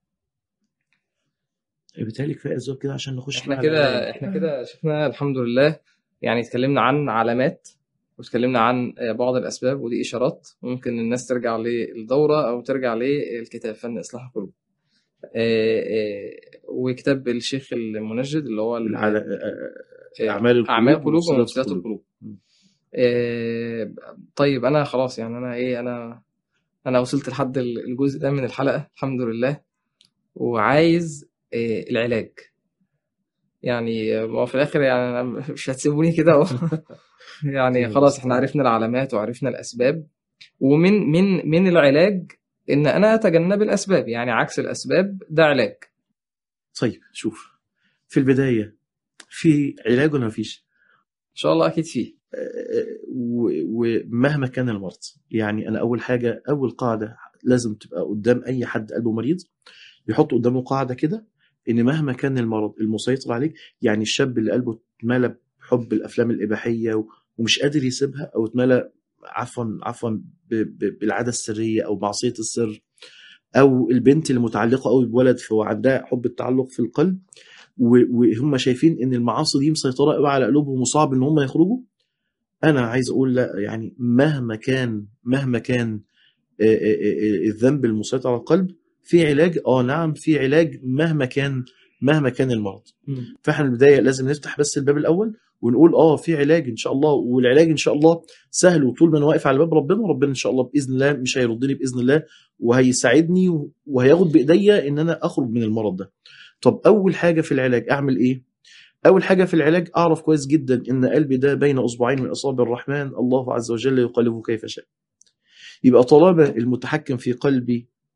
بالتالي كفايه اسباب كده عشان نخش احنا بقى كده على- احنا كده شفنا الحمد لله يعني اتكلمنا عن علامات واتكلمنا عن بعض الاسباب ودي اشارات ممكن الناس ترجع للدوره او ترجع للكتاب فن اصلاح القلوب آه، آه، وكتاب الشيخ المنجد اللي هو ال- على آه، آه، اعمال القلوب اعمال القلوب ومفسدات ومفسدات القلوب. القلوب م. آه، طيب انا خلاص يعني انا ايه انا انا وصلت لحد الجزء ده من الحلقه الحمد لله وعايز آه، العلاج يعني ما هو في الاخر يعني أنا مش هتسيبوني كده أهو. يعني خلاص احنا عرفنا العلامات وعرفنا الاسباب ومن من من العلاج ان انا اتجنب الاسباب يعني عكس الاسباب ده علاج طيب شوف في البدايه في علاج ولا مفيش؟ ان شاء الله اكيد فيه و- ومهما كان المرض يعني انا اول حاجه اول قاعده لازم تبقى قدام اي حد قلبه مريض يحط قدامه قاعده كده ان مهما كان المرض المسيطر عليك يعني الشاب اللي قلبه اتملى بحب الافلام الاباحيه و- ومش قادر يسيبها او اتملى عفوا عفوا ب- ب- بالعاده السريه او معصيه السر او البنت اللي متعلقه قوي بولد فعندها حب التعلق في القلب و- وهم شايفين ان المعاصي دي مسيطره قوي على قلوبهم وصعب ان هم يخرجوا انا عايز اقول لا يعني مهما كان مهما كان آه، آه، آه، الذنب المسيطر على القلب في علاج اه نعم في علاج مهما كان مهما كان المرض فاحنا البدايه لازم نفتح بس الباب الاول ونقول اه في علاج ان شاء الله والعلاج ان شاء الله سهل وطول ما انا واقف على باب ربنا ربنا ان شاء الله باذن الله مش هيردني باذن الله وهيساعدني وهياخد بايديا ان انا اخرج من المرض ده طب اول حاجه في العلاج اعمل ايه اول حاجه في العلاج اعرف كويس جدا ان قلبي ده بين اصبعين من اصابع الرحمن الله عز وجل يقلبه كيف شاء يبقى طالما المتحكم في قلبي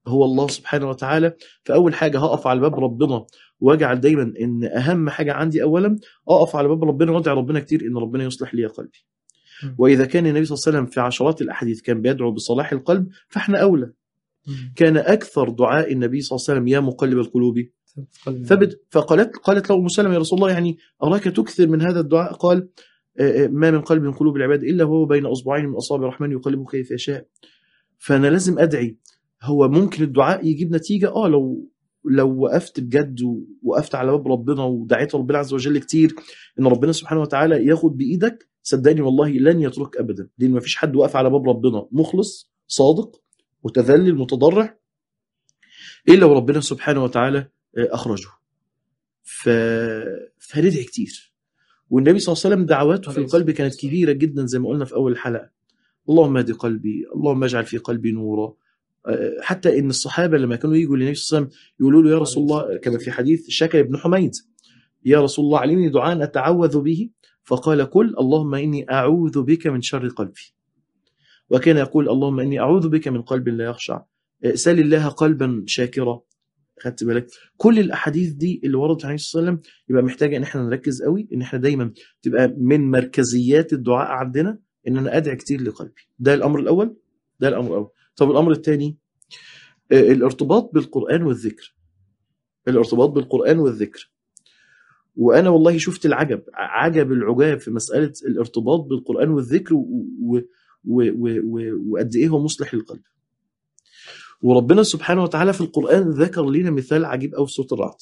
هو الله سبحانه وتعالى فاول حاجه هقف على باب ربنا واجعل دايما ان اهم حاجه عندي اولا اقف على باب ربنا وادعي ربنا كتير ان ربنا يصلح لي قلبي مم. واذا كان النبي صلى الله عليه وسلم في عشرات الاحاديث كان بيدعو بصلاح القلب فاحنا اولى مم. كان اكثر دعاء النبي صلى الله عليه وسلم يا مقلب القلوب قلبي. ثبت فقالت قالت له ام سلمة يا رسول الله يعني اراك تكثر من هذا الدعاء قال آه، آه، ما من قلب من قلوب العباد الا وهو بين اصبعين من اصابع الرحمن يقلبه كيف يشاء فانا لازم ادعي هو ممكن الدعاء يجيب نتيجه اه لو لو وقفت بجد ووقفت على باب ربنا ودعيت ربنا عز وجل كتير ان ربنا سبحانه وتعالى ياخد بايدك صدقني والله لن يترك ابدا لان ما فيش حد واقف على باب ربنا مخلص صادق متذلل متضرع الا وربنا سبحانه وتعالى آه، اخرجه ف... فندعي كتير والنبي صلى الله عليه وسلم دعواته في عليه القلب الصلاة كانت والسلام. كبيره جدا زي ما قلنا في اول الحلقه اللهم اهد قلبي اللهم اجعل في قلبي نورا آه، حتى ان الصحابه لما كانوا يجوا للنبي صلى الله عليه وسلم يقولوا له يا رسول الله كما في حديث شكل بن حميد يا رسول الله علمني دعاء اتعوذ به فقال قل اللهم اني اعوذ بك من شر قلبي وكان يقول اللهم اني اعوذ بك من قلب لا يخشع آه، سل الله قلبا شاكرا خدت بالك كل الاحاديث دي اللي وردت عن النبي صلى الله عليه وسلم يبقى محتاجه ان احنا نركز قوي ان احنا دايما تبقى من مركزيات الدعاء عندنا ان انا ادعي كتير لقلبي ده الامر الاول ده الامر الاول طب الامر الثاني الارتباط بالقران والذكر الارتباط بالقران والذكر وانا والله شفت العجب عجب العجاب في مساله الارتباط بالقران والذكر و- و- و- و- و- وقد ايه هو مصلح للقلب وربنا سبحانه وتعالى في القرآن ذكر لنا مثال عجيب أوي في سورة الرعد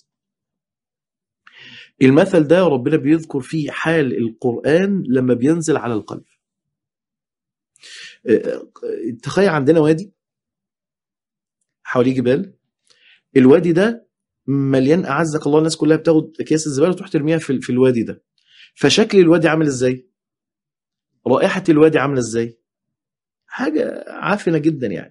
المثل ده ربنا بيذكر فيه حال القرآن لما بينزل على القلب آه، آه، تخيل عندنا وادي حواليه جبال الوادي ده مليان أعزك الله الناس كلها بتاخد أكياس الزبالة وتروح ترميها في, في الوادي ده فشكل الوادي عامل ازاي رائحة الوادي عاملة ازاي حاجة عافنة جدا يعني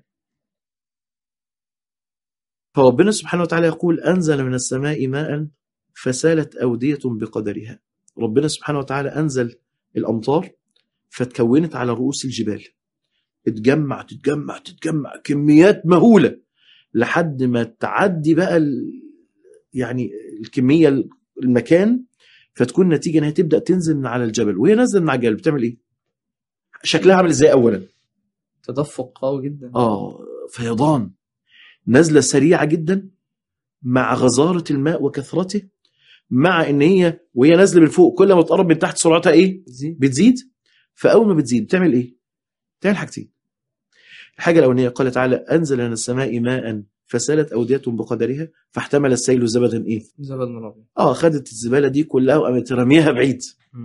فربنا سبحانه وتعالى يقول أنزل من السماء ماء فسالت أودية بقدرها ربنا سبحانه وتعالى أنزل الأمطار فتكونت على رؤوس الجبال تتجمع تتجمع تتجمع كميات مهولة لحد ما تعدي بقى ال... يعني الكمية المكان فتكون نتيجة انها تبدأ تنزل من على الجبل وهي نازلة من على الجبل بتعمل ايه؟ شكلها عامل ازاي اولا؟ تدفق قوي جدا اه فيضان نزلة سريعة جدا مع غزارة الماء وكثرته مع ان هي وهي نازله من فوق كل ما تقرب من تحت سرعتها ايه؟ زين بتزيد فاول ما بتزيد بتعمل ايه؟ بتعمل حاجتين. الحاجه الاولانيه قال تعالى انزل من السماء ماء فسالت اوديه بقدرها فاحتمل السيل زبدا ايه؟ زبد من ربي اه خدت الزباله دي كلها وقامت رميها بعيد.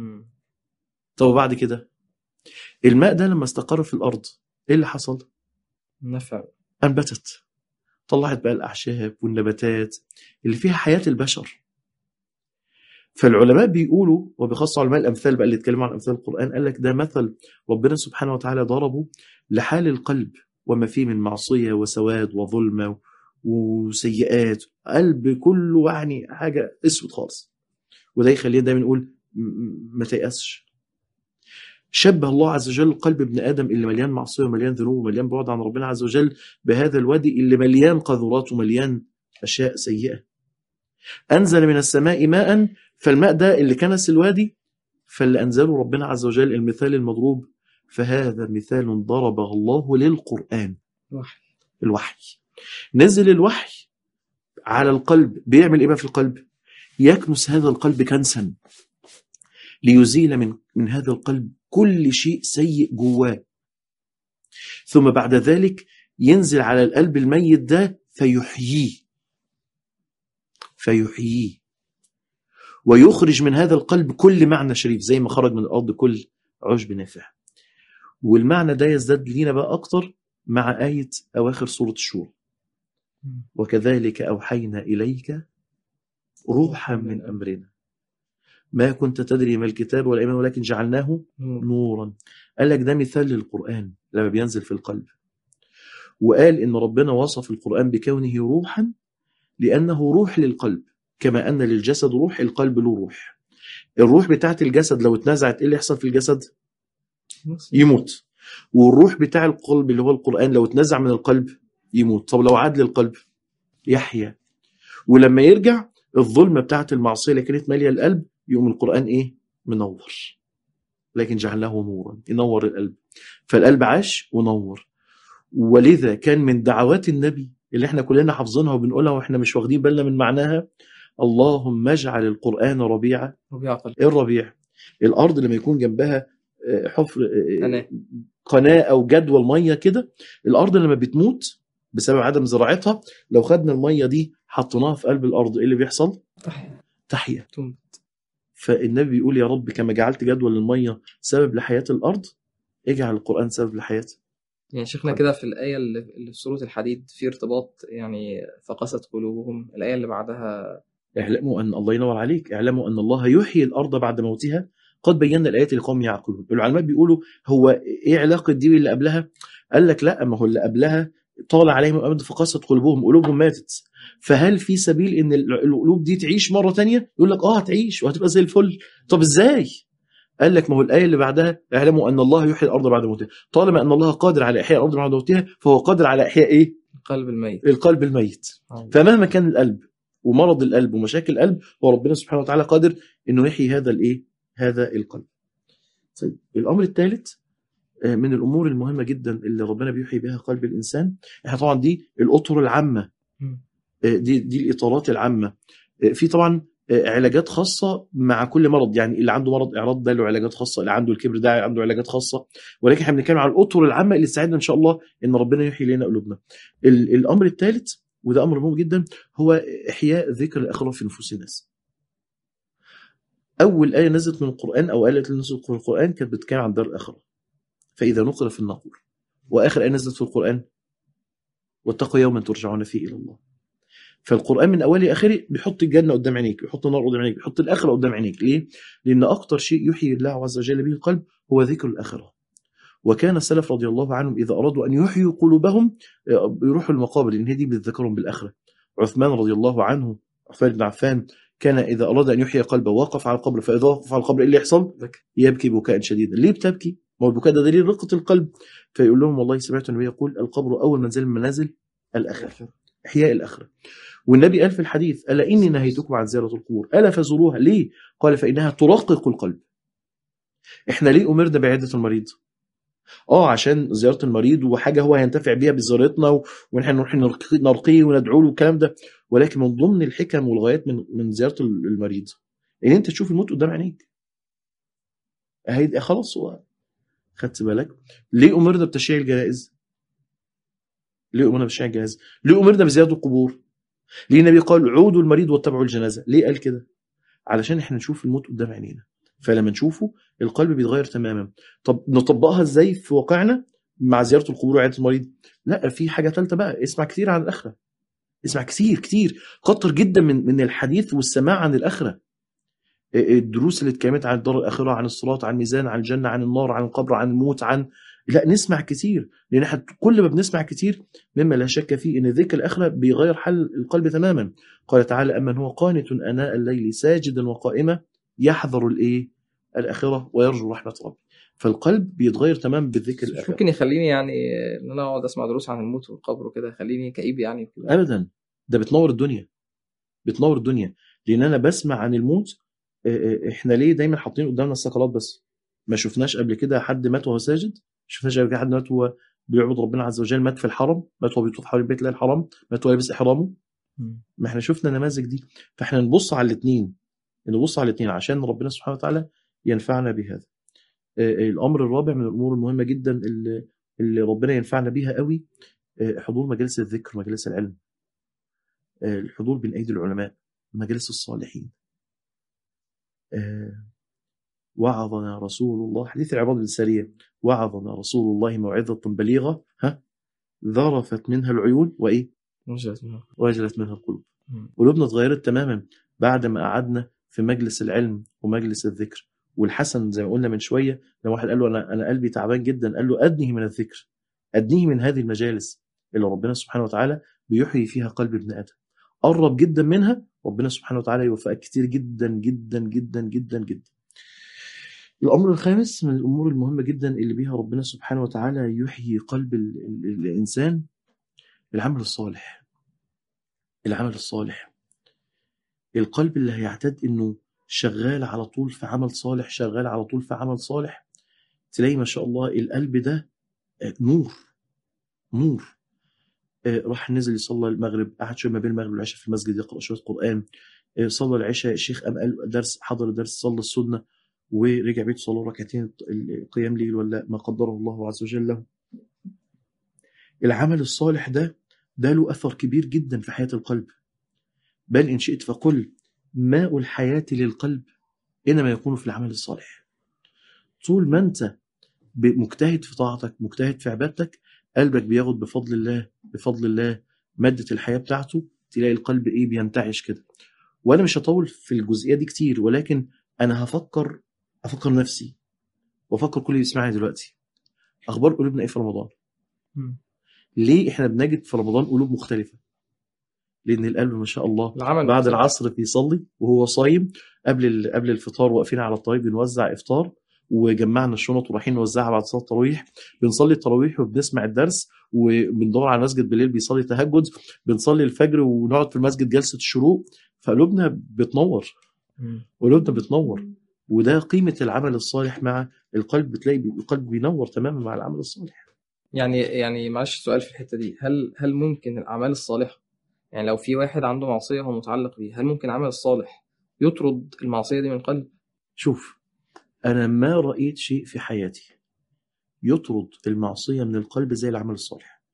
طب وبعد كده؟ الماء ده لما استقر في الارض ايه اللي حصل؟ نفع انبتت. طلعت بقى الاعشاب والنباتات اللي فيها حياه البشر. فالعلماء بيقولوا وبخاصة علماء الأمثال بقى اللي اتكلموا عن أمثال القرآن قال لك ده مثل ربنا سبحانه وتعالى ضربه لحال القلب وما فيه من معصية وسواد وظلمة وسيئات قلب كله يعني حاجة اسود خالص وده يخلينا دايما نقول م- م- ما تيأسش شبه الله عز وجل قلب ابن آدم اللي مليان معصية ومليان ذنوب ومليان بعد عن ربنا عز وجل بهذا الوادي اللي مليان قذورات ومليان أشياء سيئة أنزل من السماء ماء فالماء ده اللي كنس الوادي فاللي أنزله ربنا عز وجل المثال المضروب فهذا مثال ضربه الله للقرآن وحي الوحي نزل الوحي على القلب بيعمل ايه بقى في القلب يكنس هذا القلب كنسا ليزيل من من هذا القلب كل شيء سيء جواه ثم بعد ذلك ينزل على القلب الميت ده فيحييه فيحييه ويخرج من هذا القلب كل معنى شريف زي ما خرج من الارض كل عشب نافع والمعنى ده يزداد لينا بقى اكتر مع آية أواخر سورة الشورى وكذلك أوحينا إليك روحا من أمرنا ما كنت تدري ما الكتاب ولا إيمان ولكن جعلناه نور نورا قال لك ده مثال للقرآن لما بينزل في القلب وقال إن ربنا وصف القرآن بكونه روحا لأنه روح للقلب كما أن للجسد روح القلب له روح الروح بتاعت الجسد لو اتنزعت إيه اللي يحصل في الجسد يموت والروح بتاع القلب اللي هو القرآن لو اتنزع من القلب يموت طب لو عاد للقلب يحيا ولما يرجع الظلمه بتاعت المعصيه اللي كانت ماليه القلب يقوم القران ايه منور لكن جعلناه نورا ينور القلب فالقلب عاش ونور ولذا كان من دعوات النبي اللي احنا كلنا حافظينها وبنقولها واحنا مش واخدين بالنا من معناها اللهم اجعل القران ربيع ربيع قلب ايه الربيع الارض لما يكون جنبها آه، حفر آه، قناة. قناه او جدول ميه كده الارض لما بتموت بسبب عدم زراعتها لو خدنا الميه دي حطيناها في قلب الارض ايه اللي بيحصل تحيا تحيا تم فالنبي بيقول يا رب كما جعلت جدول الميه سبب لحياه الارض اجعل القران سبب لحياتها يعني شيخنا كده في الآية اللي اللي في سورة الحديد في ارتباط يعني فقست قلوبهم الآية اللي بعدها اعلموا ان الله ينور عليك اعلموا ان الله يحيي الارض بعد موتها قد بينا الايات لقوم يعقلون العلماء بيقولوا هو ايه علاقه دي باللي قبلها قال لك لا ما هو اللي قبلها طال عليهم الامد فقست قلوبهم قلوبهم ماتت فهل في سبيل ان ال- القلوب دي تعيش مره تانية يقول لك اه هتعيش وهتبقى زي الفل طب ازاي قال لك ما هو الايه اللي بعدها اعلموا ان الله يحيي الارض بعد موتها طالما ان الله قادر على احياء الارض بعد موتها فهو قادر على احياء ايه القلب الميت القلب الميت فمهما كان القلب ومرض القلب ومشاكل القلب هو ربنا سبحانه وتعالى قادر انه يحيي هذا الايه هذا القلب طيب الامر الثالث آه، من الامور المهمه جدا اللي ربنا بيحيي بها قلب الانسان احنا طبعا دي الاطر العامه مم. آه، دي دي الاطارات العامه آه، في طبعا آه، علاجات خاصه مع كل مرض يعني اللي عنده مرض اعراض ده له علاجات خاصه اللي عنده الكبر ده عنده علاجات خاصه ولكن احنا بنتكلم على الاطر العامه اللي تساعدنا ان شاء الله ان ربنا يحيي لنا قلوبنا ال- الامر الثالث وده امر مهم جدا هو احياء ذكر الاخره في نفوس الناس اول ايه نزلت من القران او ايه اللي نزلت في القران كانت بتتكلم عن دار الاخره فاذا نقر في الناقور واخر ايه نزلت في القران واتقوا يوما ترجعون فيه الى الله فالقران من اوله لاخره بيحط الجنه قدام عينيك بيحط النار قدام عينيك بيحط الاخره قدام عينيك ليه لان اكتر شيء يحيي الله عز وجل به القلب هو ذكر الاخره وكان السلف رضي الله عنهم اذا ارادوا ان يحيوا قلوبهم آه، بيروحوا المقابر لان هي دي بتذكرهم بالاخره عثمان رضي الله عنه عثمان بن عفان كان اذا اراد ان يحيي قلبه وقف على القبر فاذا وقف على القبر ايه اللي يحصل؟ ذكر يبكي بكاء شديدا ليه بتبكي؟ ما هو البكاء ده دليل رقه القلب فيقول لهم والله سمعت النبي يقول القبر اول منزل من منازل الاخره احياء الاخره والنبي قال في الحديث الا اني نهيتكم عن زياره القبور الا فزوروها ليه؟ قال فانها ترقق القلب احنا ليه امرنا بعياده المريض؟ اه عشان زياره المريض وحاجه هو هينتفع بيها بزيارتنا و- وان احنا نروح نرقي- نرقيه وندعو له والكلام ده ولكن من ضمن الحكم والغايات من من زياره المريض ان انت تشوف الموت قدام عينيك هيبقى خلاص هو خدت بالك ليه امرنا بتشييع الجنائز ليه امرنا بتشييع الجنائز ليه امرنا بزياره القبور ليه النبي قال عودوا المريض واتبعوا الجنازه ليه قال كده علشان احنا نشوف الموت قدام عينينا فلما نشوفه القلب بيتغير تماما طب نطبقها ازاي في واقعنا مع زياره القبور وعياده المريض لا في حاجه ثالثه بقى اسمع كتير عن الاخره اسمع كتير كتير كتر جدا من من الحديث والسماع عن الاخره الدروس اللي اتكلمت عن الدار الاخره عن الصراط عن الميزان عن الجنه عن النار عن القبر عن الموت عن لا نسمع كتير لان احنا كل ما بنسمع كتير مما لا شك فيه ان ذكر الاخره بيغير حل القلب تماما قال تعالى اما هو قانت اناء الليل ساجدا وقائما يحذر الايه الاخره ويرجو رحمه ربه فالقلب بيتغير تماما بالذكر مش الاخره ممكن يخليني يعني ان انا اقعد اسمع دروس عن الموت والقبر وكده يخليني كئيب يعني وكده ابدا ده بتنور الدنيا بتنور الدنيا لان انا بسمع عن الموت آه، آه، احنا ليه دايما حاطين قدامنا السكرات بس ما شفناش قبل كده حد مات وهو ساجد ما شفناش قبل كده حد مات وهو بيعبد ربنا عز وجل مات في الحرم مات وهو بيطوف حوالين بيت الله الحرام مات وهو لابس احرامه ما احنا شفنا النماذج دي فاحنا نبص على الاثنين نبص على الاثنين عشان ربنا سبحانه وتعالى ينفعنا بهذا آه، آه، الامر الرابع من الامور المهمه جدا اللي, اللي ربنا ينفعنا بيها قوي آه، حضور مجالس الذكر مجالس العلم آه، الحضور بين ايدي العلماء مجالس الصالحين آه، وعظنا رسول الله حديث العباد السرية وعظنا رسول الله موعظة بليغة ها ذرفت منها العيون وإيه وجهت منها. وجلت منها القلوب مم. قلوبنا اتغيرت تماما بعد ما قعدنا في مجلس العلم ومجلس الذكر والحسن زي ما قلنا من شويه لما واحد قال له انا انا قلبي تعبان جدا قال له ادنه من الذكر ادنه من هذه المجالس اللي ربنا سبحانه وتعالى بيحيي فيها قلب ابن ادم قرب جدا منها ربنا سبحانه وتعالى يوفقك كتير جدا جدا جدا جدا جدا الامر الخامس من الامور المهمه جدا اللي بيها ربنا سبحانه وتعالى يحيي قلب ال- ال- الانسان العمل الصالح العمل الصالح القلب اللي هيعتاد انه شغال على طول في عمل صالح شغال على طول في عمل صالح تلاقي ما شاء الله القلب ده آه، نور نور آه، راح نزل يصلى المغرب قعد شويه ما بين المغرب والعشاء في المسجد يقرا شويه قران آه، صلى العشاء الشيخ قام قال درس حضر درس صلى السنه ورجع بيته صلى ركعتين قيام ليل ولا ما قدره الله عز وجل له العمل الصالح ده ده له اثر كبير جدا في حياه القلب بل ان شئت فقل ماء الحياه للقلب انما يكون في العمل الصالح طول ما انت ب- مجتهد في طاعتك مجتهد في عبادتك قلبك بياخد بفضل الله بفضل الله مادة الحياة بتاعته تلاقي القلب ايه بينتعش كده وانا مش هطول في الجزئية دي كتير ولكن انا هفكر افكر نفسي وافكر كل اللي بيسمعني دلوقتي اخبار قلوبنا ايه في رمضان مم. ليه احنا بنجد في رمضان قلوب مختلفة لان القلب ما شاء الله العمل بعد مختلف. العصر بيصلي وهو صايم قبل ال- قبل الفطار واقفين على الطريق بنوزع افطار وجمعنا الشنط ورايحين نوزعها بعد صلاه التراويح بنصلي التراويح وبنسمع الدرس وبندور على مسجد بالليل بيصلي تهجد بنصلي الفجر ونقعد في المسجد جلسه الشروق فقلوبنا بتنور مم. قلوبنا بتنور وده قيمه العمل الصالح مع القلب بتلاقي بي- القلب بينور تماما مع العمل الصالح يعني يعني معلش سؤال في الحته دي هل هل ممكن الاعمال الصالحه يعني لو في واحد عنده معصيه هو متعلق بيها هل ممكن العمل الصالح يطرد المعصيه دي من القلب؟ شوف انا ما رايت شيء في حياتي يطرد المعصيه من القلب زي العمل الصالح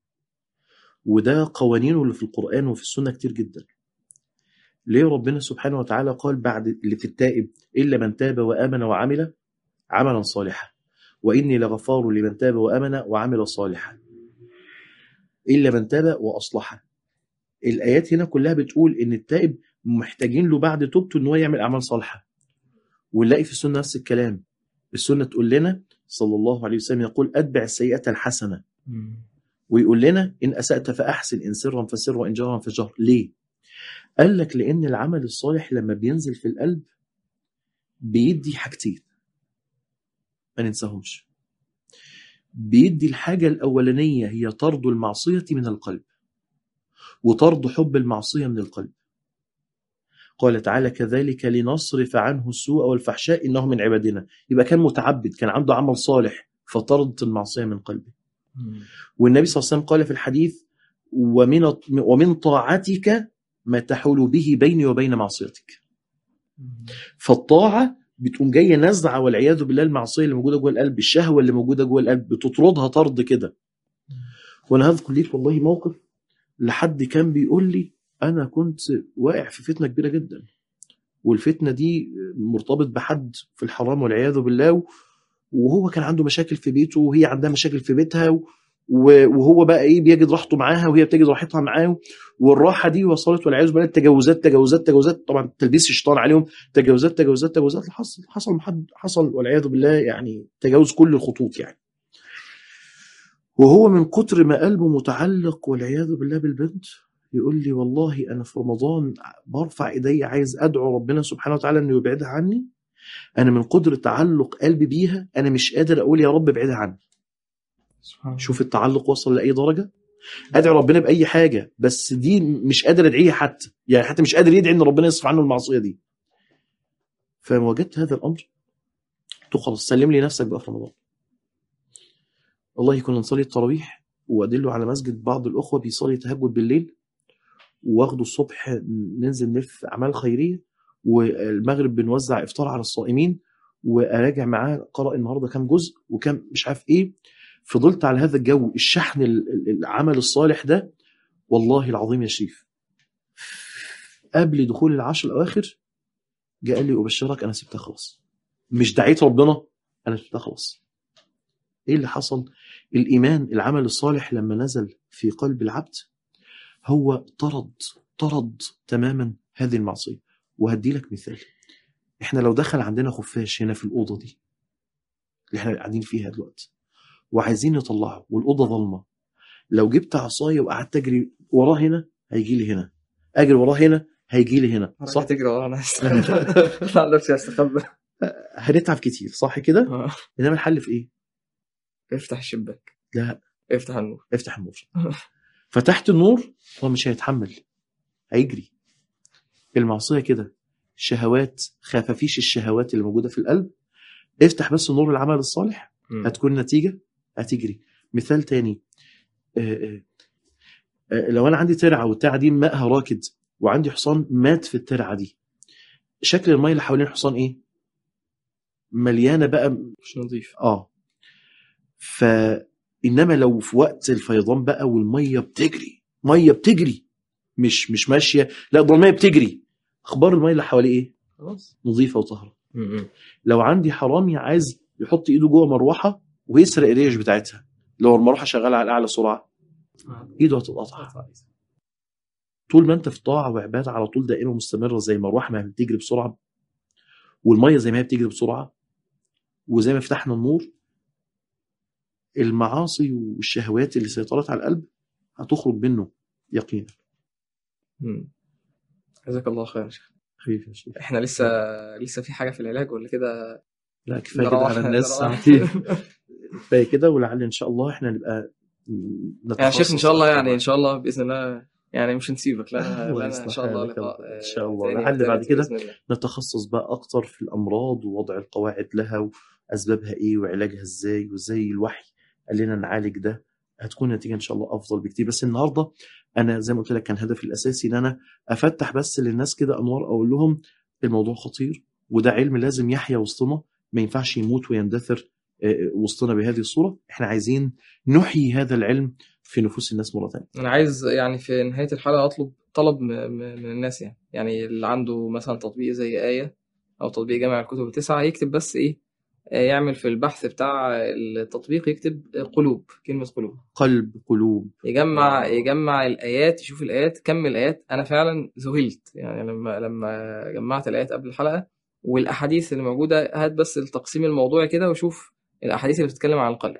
وده قوانينه اللي في القران وفي السنه كتير جدا ليه ربنا سبحانه وتعالى قال بعد اللي في التائب الا من تاب وامن وعمل عملا صالحا واني لغفار لمن تاب وامن وعمل صالحا الا من تاب واصلح الايات هنا كلها بتقول ان التائب محتاجين له بعد توبته ان هو يعمل اعمال صالحه ونلاقي في السنه نفس الكلام السنه تقول لنا صلى الله عليه وسلم يقول اتبع السيئه الحسنه ويقول لنا ان اسات فاحسن ان سرا فسر وان جهرا فجهر ليه قال لك لان العمل الصالح لما بينزل في القلب بيدي حاجتين ما ننساهمش بيدي الحاجة الأولانية هي طرد المعصية من القلب وطرد حب المعصية من القلب قال تعالى كذلك لنصرف عنه السوء والفحشاء إنه من عبادنا يبقى كان متعبد كان عنده عمل صالح فطردت المعصية من قلبه والنبي صلى الله عليه وسلم قال في الحديث ومن ومن طاعتك ما تحول به بيني وبين معصيتك فالطاعه بتقوم جايه نزعه والعياذ بالله المعصيه اللي موجوده جوه القلب الشهوه اللي موجوده جوه القلب بتطردها طرد كده وانا هذكر ليك والله موقف لحد كان بيقول لي انا كنت واقع في فتنه كبيره جدا والفتنه دي مرتبط بحد في الحرام والعياذ بالله وهو كان عنده مشاكل في بيته وهي عندها مشاكل في بيتها و- وهو بقى ايه بيجد راحته معاها وهي بتجد راحتها معاه والراحه دي وصلت والعياذ بالله تجاوزات تجاوزات تجاوزات طبعا تلبيس الشيطان عليهم تجاوزات تجاوزات تجاوزات حصل حصل حد حصل والعياذ بالله يعني تجاوز كل الخطوط يعني وهو من كتر ما قلبه متعلق والعياذ بالله بالبنت يقول لي والله انا في رمضان برفع ايدي عايز ادعو ربنا سبحانه وتعالى انه يبعدها عني انا من قدر تعلق قلبي بيها انا مش قادر اقول يا رب ابعدها عني سبحان الله. شوف التعلق وصل لاي درجه ادعو ربنا باي حاجه بس دي مش قادر ادعيها حتى يعني حتى مش قادر يدعي ان ربنا يصرف عنه المعصيه دي فلما وجدت هذا الامر قلت خلاص سلم لي نفسك بقى في رمضان والله كنا نصلي التراويح وادله على مسجد بعض الاخوه بيصلي تهجد بالليل واخده الصبح ننزل نلف اعمال خيريه والمغرب بنوزع افطار على الصائمين واراجع معاه قرأ النهارده كام جزء وكام مش عارف ايه فضلت على هذا الجو الشحن ال- ال- العمل الصالح ده والله العظيم يا شريف قبل دخول العشر الاواخر جاء قال لي ابشرك انا سبتها خلاص مش دعيت ربنا انا سبتها خلاص ايه اللي حصل الايمان العمل الصالح لما نزل في قلب العبد هو طرد طرد تماما هذه المعصيه وهدي لك مثال احنا لو دخل عندنا خفاش هنا في الاوضه دي اللي احنا قاعدين فيها دلوقتي وعايزين نطلعه والاوضه ضلمه لو جبت عصايه وقعدت اجري وراه هنا هيجي لي هنا اجري وراه هنا هيجي لي هنا صح صح تجري ورا ناس اطلع نفسي استخبى هنتعب كتير صح كده آه. انما الحل في ايه افتح الشباك لا افتح النور افتح النور فتحت النور هو مش هيتحمل هيجري المعصيه كده شهوات خفافيش الشهوات اللي موجوده في القلب افتح بس نور العمل الصالح مم. هتكون نتيجه هتجري مثال تاني آه، آه، آه، لو انا عندي ترعه والترعه دي ماءها راكد وعندي حصان مات في الترعه دي شكل الميه اللي حوالين الحصان ايه مليانه بقى مش نظيف اه فانما لو في وقت الفيضان بقى والميه بتجري ميه بتجري مش مش ماشيه لا ده الميه بتجري اخبار الميه اللي حواليه ايه خلاص نظيفه وطاهره مم. لو عندي حرامي عايز يحط ايده جوه مروحه ويسرق الريش بتاعتها لو المروحه شغاله على اعلى سرعه ايده هتتقطع طول ما انت في طاعه وعباده على طول دائمه مستمره زي المروحه ما بتجري بسرعه والميه زي ما هي بتجري بسرعه وزي ما فتحنا النور المعاصي والشهوات اللي سيطرت على القلب هتخرج منه يقينا مم. جزاك الله خير يا شيخ خفيف يا شيخ احنا لسه لسه في حاجه في العلاج ولا كده لا كفايه كده نروح- على الناس نروح. ساعتين كفايه كده ولعل ان شاء الله احنا نبقى يا شيخ ان شاء الله نتخصص يعني ان أكتر. شاء الله باذن الله يعني مش هنسيبك لا الله لا يصلح ان شاء الله حالك لقاء يا رب. إن شاء الله. تاني لعل وتالت بعد كده بإذن الله. نتخصص بقى اكتر في الامراض ووضع القواعد لها واسبابها ايه وعلاجها ازاي وازاي الوحي قال لنا نعالج ده هتكون النتيجه ان شاء الله افضل بكتير بس النهارده انا زي ما قلت لك كان هدفي الاساسي ان انا افتح بس للناس كده انوار اقول لهم الموضوع خطير وده علم لازم يحيا وسطنا ما ينفعش يموت ويندثر آه، وسطنا بهذه الصوره احنا عايزين نحيي هذا العلم في نفوس الناس مره ثانيه انا عايز يعني في نهايه الحلقه اطلب طلب م- م- من الناس يعني يعني اللي عنده مثلا تطبيق زي ايه او تطبيق جامع الكتب التسعه يكتب بس ايه آه، يعمل في البحث بتاع التطبيق يكتب قلوب كلمه قلوب قلب قلوب يجمع يجمع الايات يشوف الايات كم الايات انا فعلا ذهلت يعني لما لما جمعت الايات قبل الحلقه والاحاديث اللي موجوده هات بس التقسيم الموضوعي كده وشوف الاحاديث اللي بتتكلم عن القلب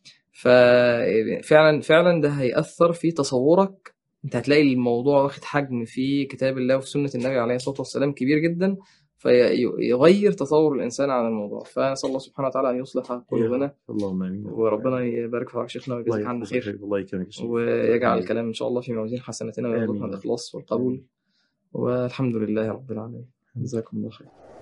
ففعلا فعلا ده هيأثر في تصورك انت هتلاقي الموضوع واخد حجم في كتاب الله وفي سنة النبي عليه الصلاة والسلام كبير جدا فيغير تصور الإنسان عن الموضوع فنسأل الله سبحانه وتعالى أن يصلح قلوبنا اللهم امين وربنا يبارك في عمر شيخنا الله ويجزيك عنا يحفظك خير الله يكرمك يا شيخ. ويجعل الكلام إن شاء الله في موازين حسناتنا ويرزقنا آمين. الإخلاص والقبول والحمد لله رب العالمين جزاكم الله خير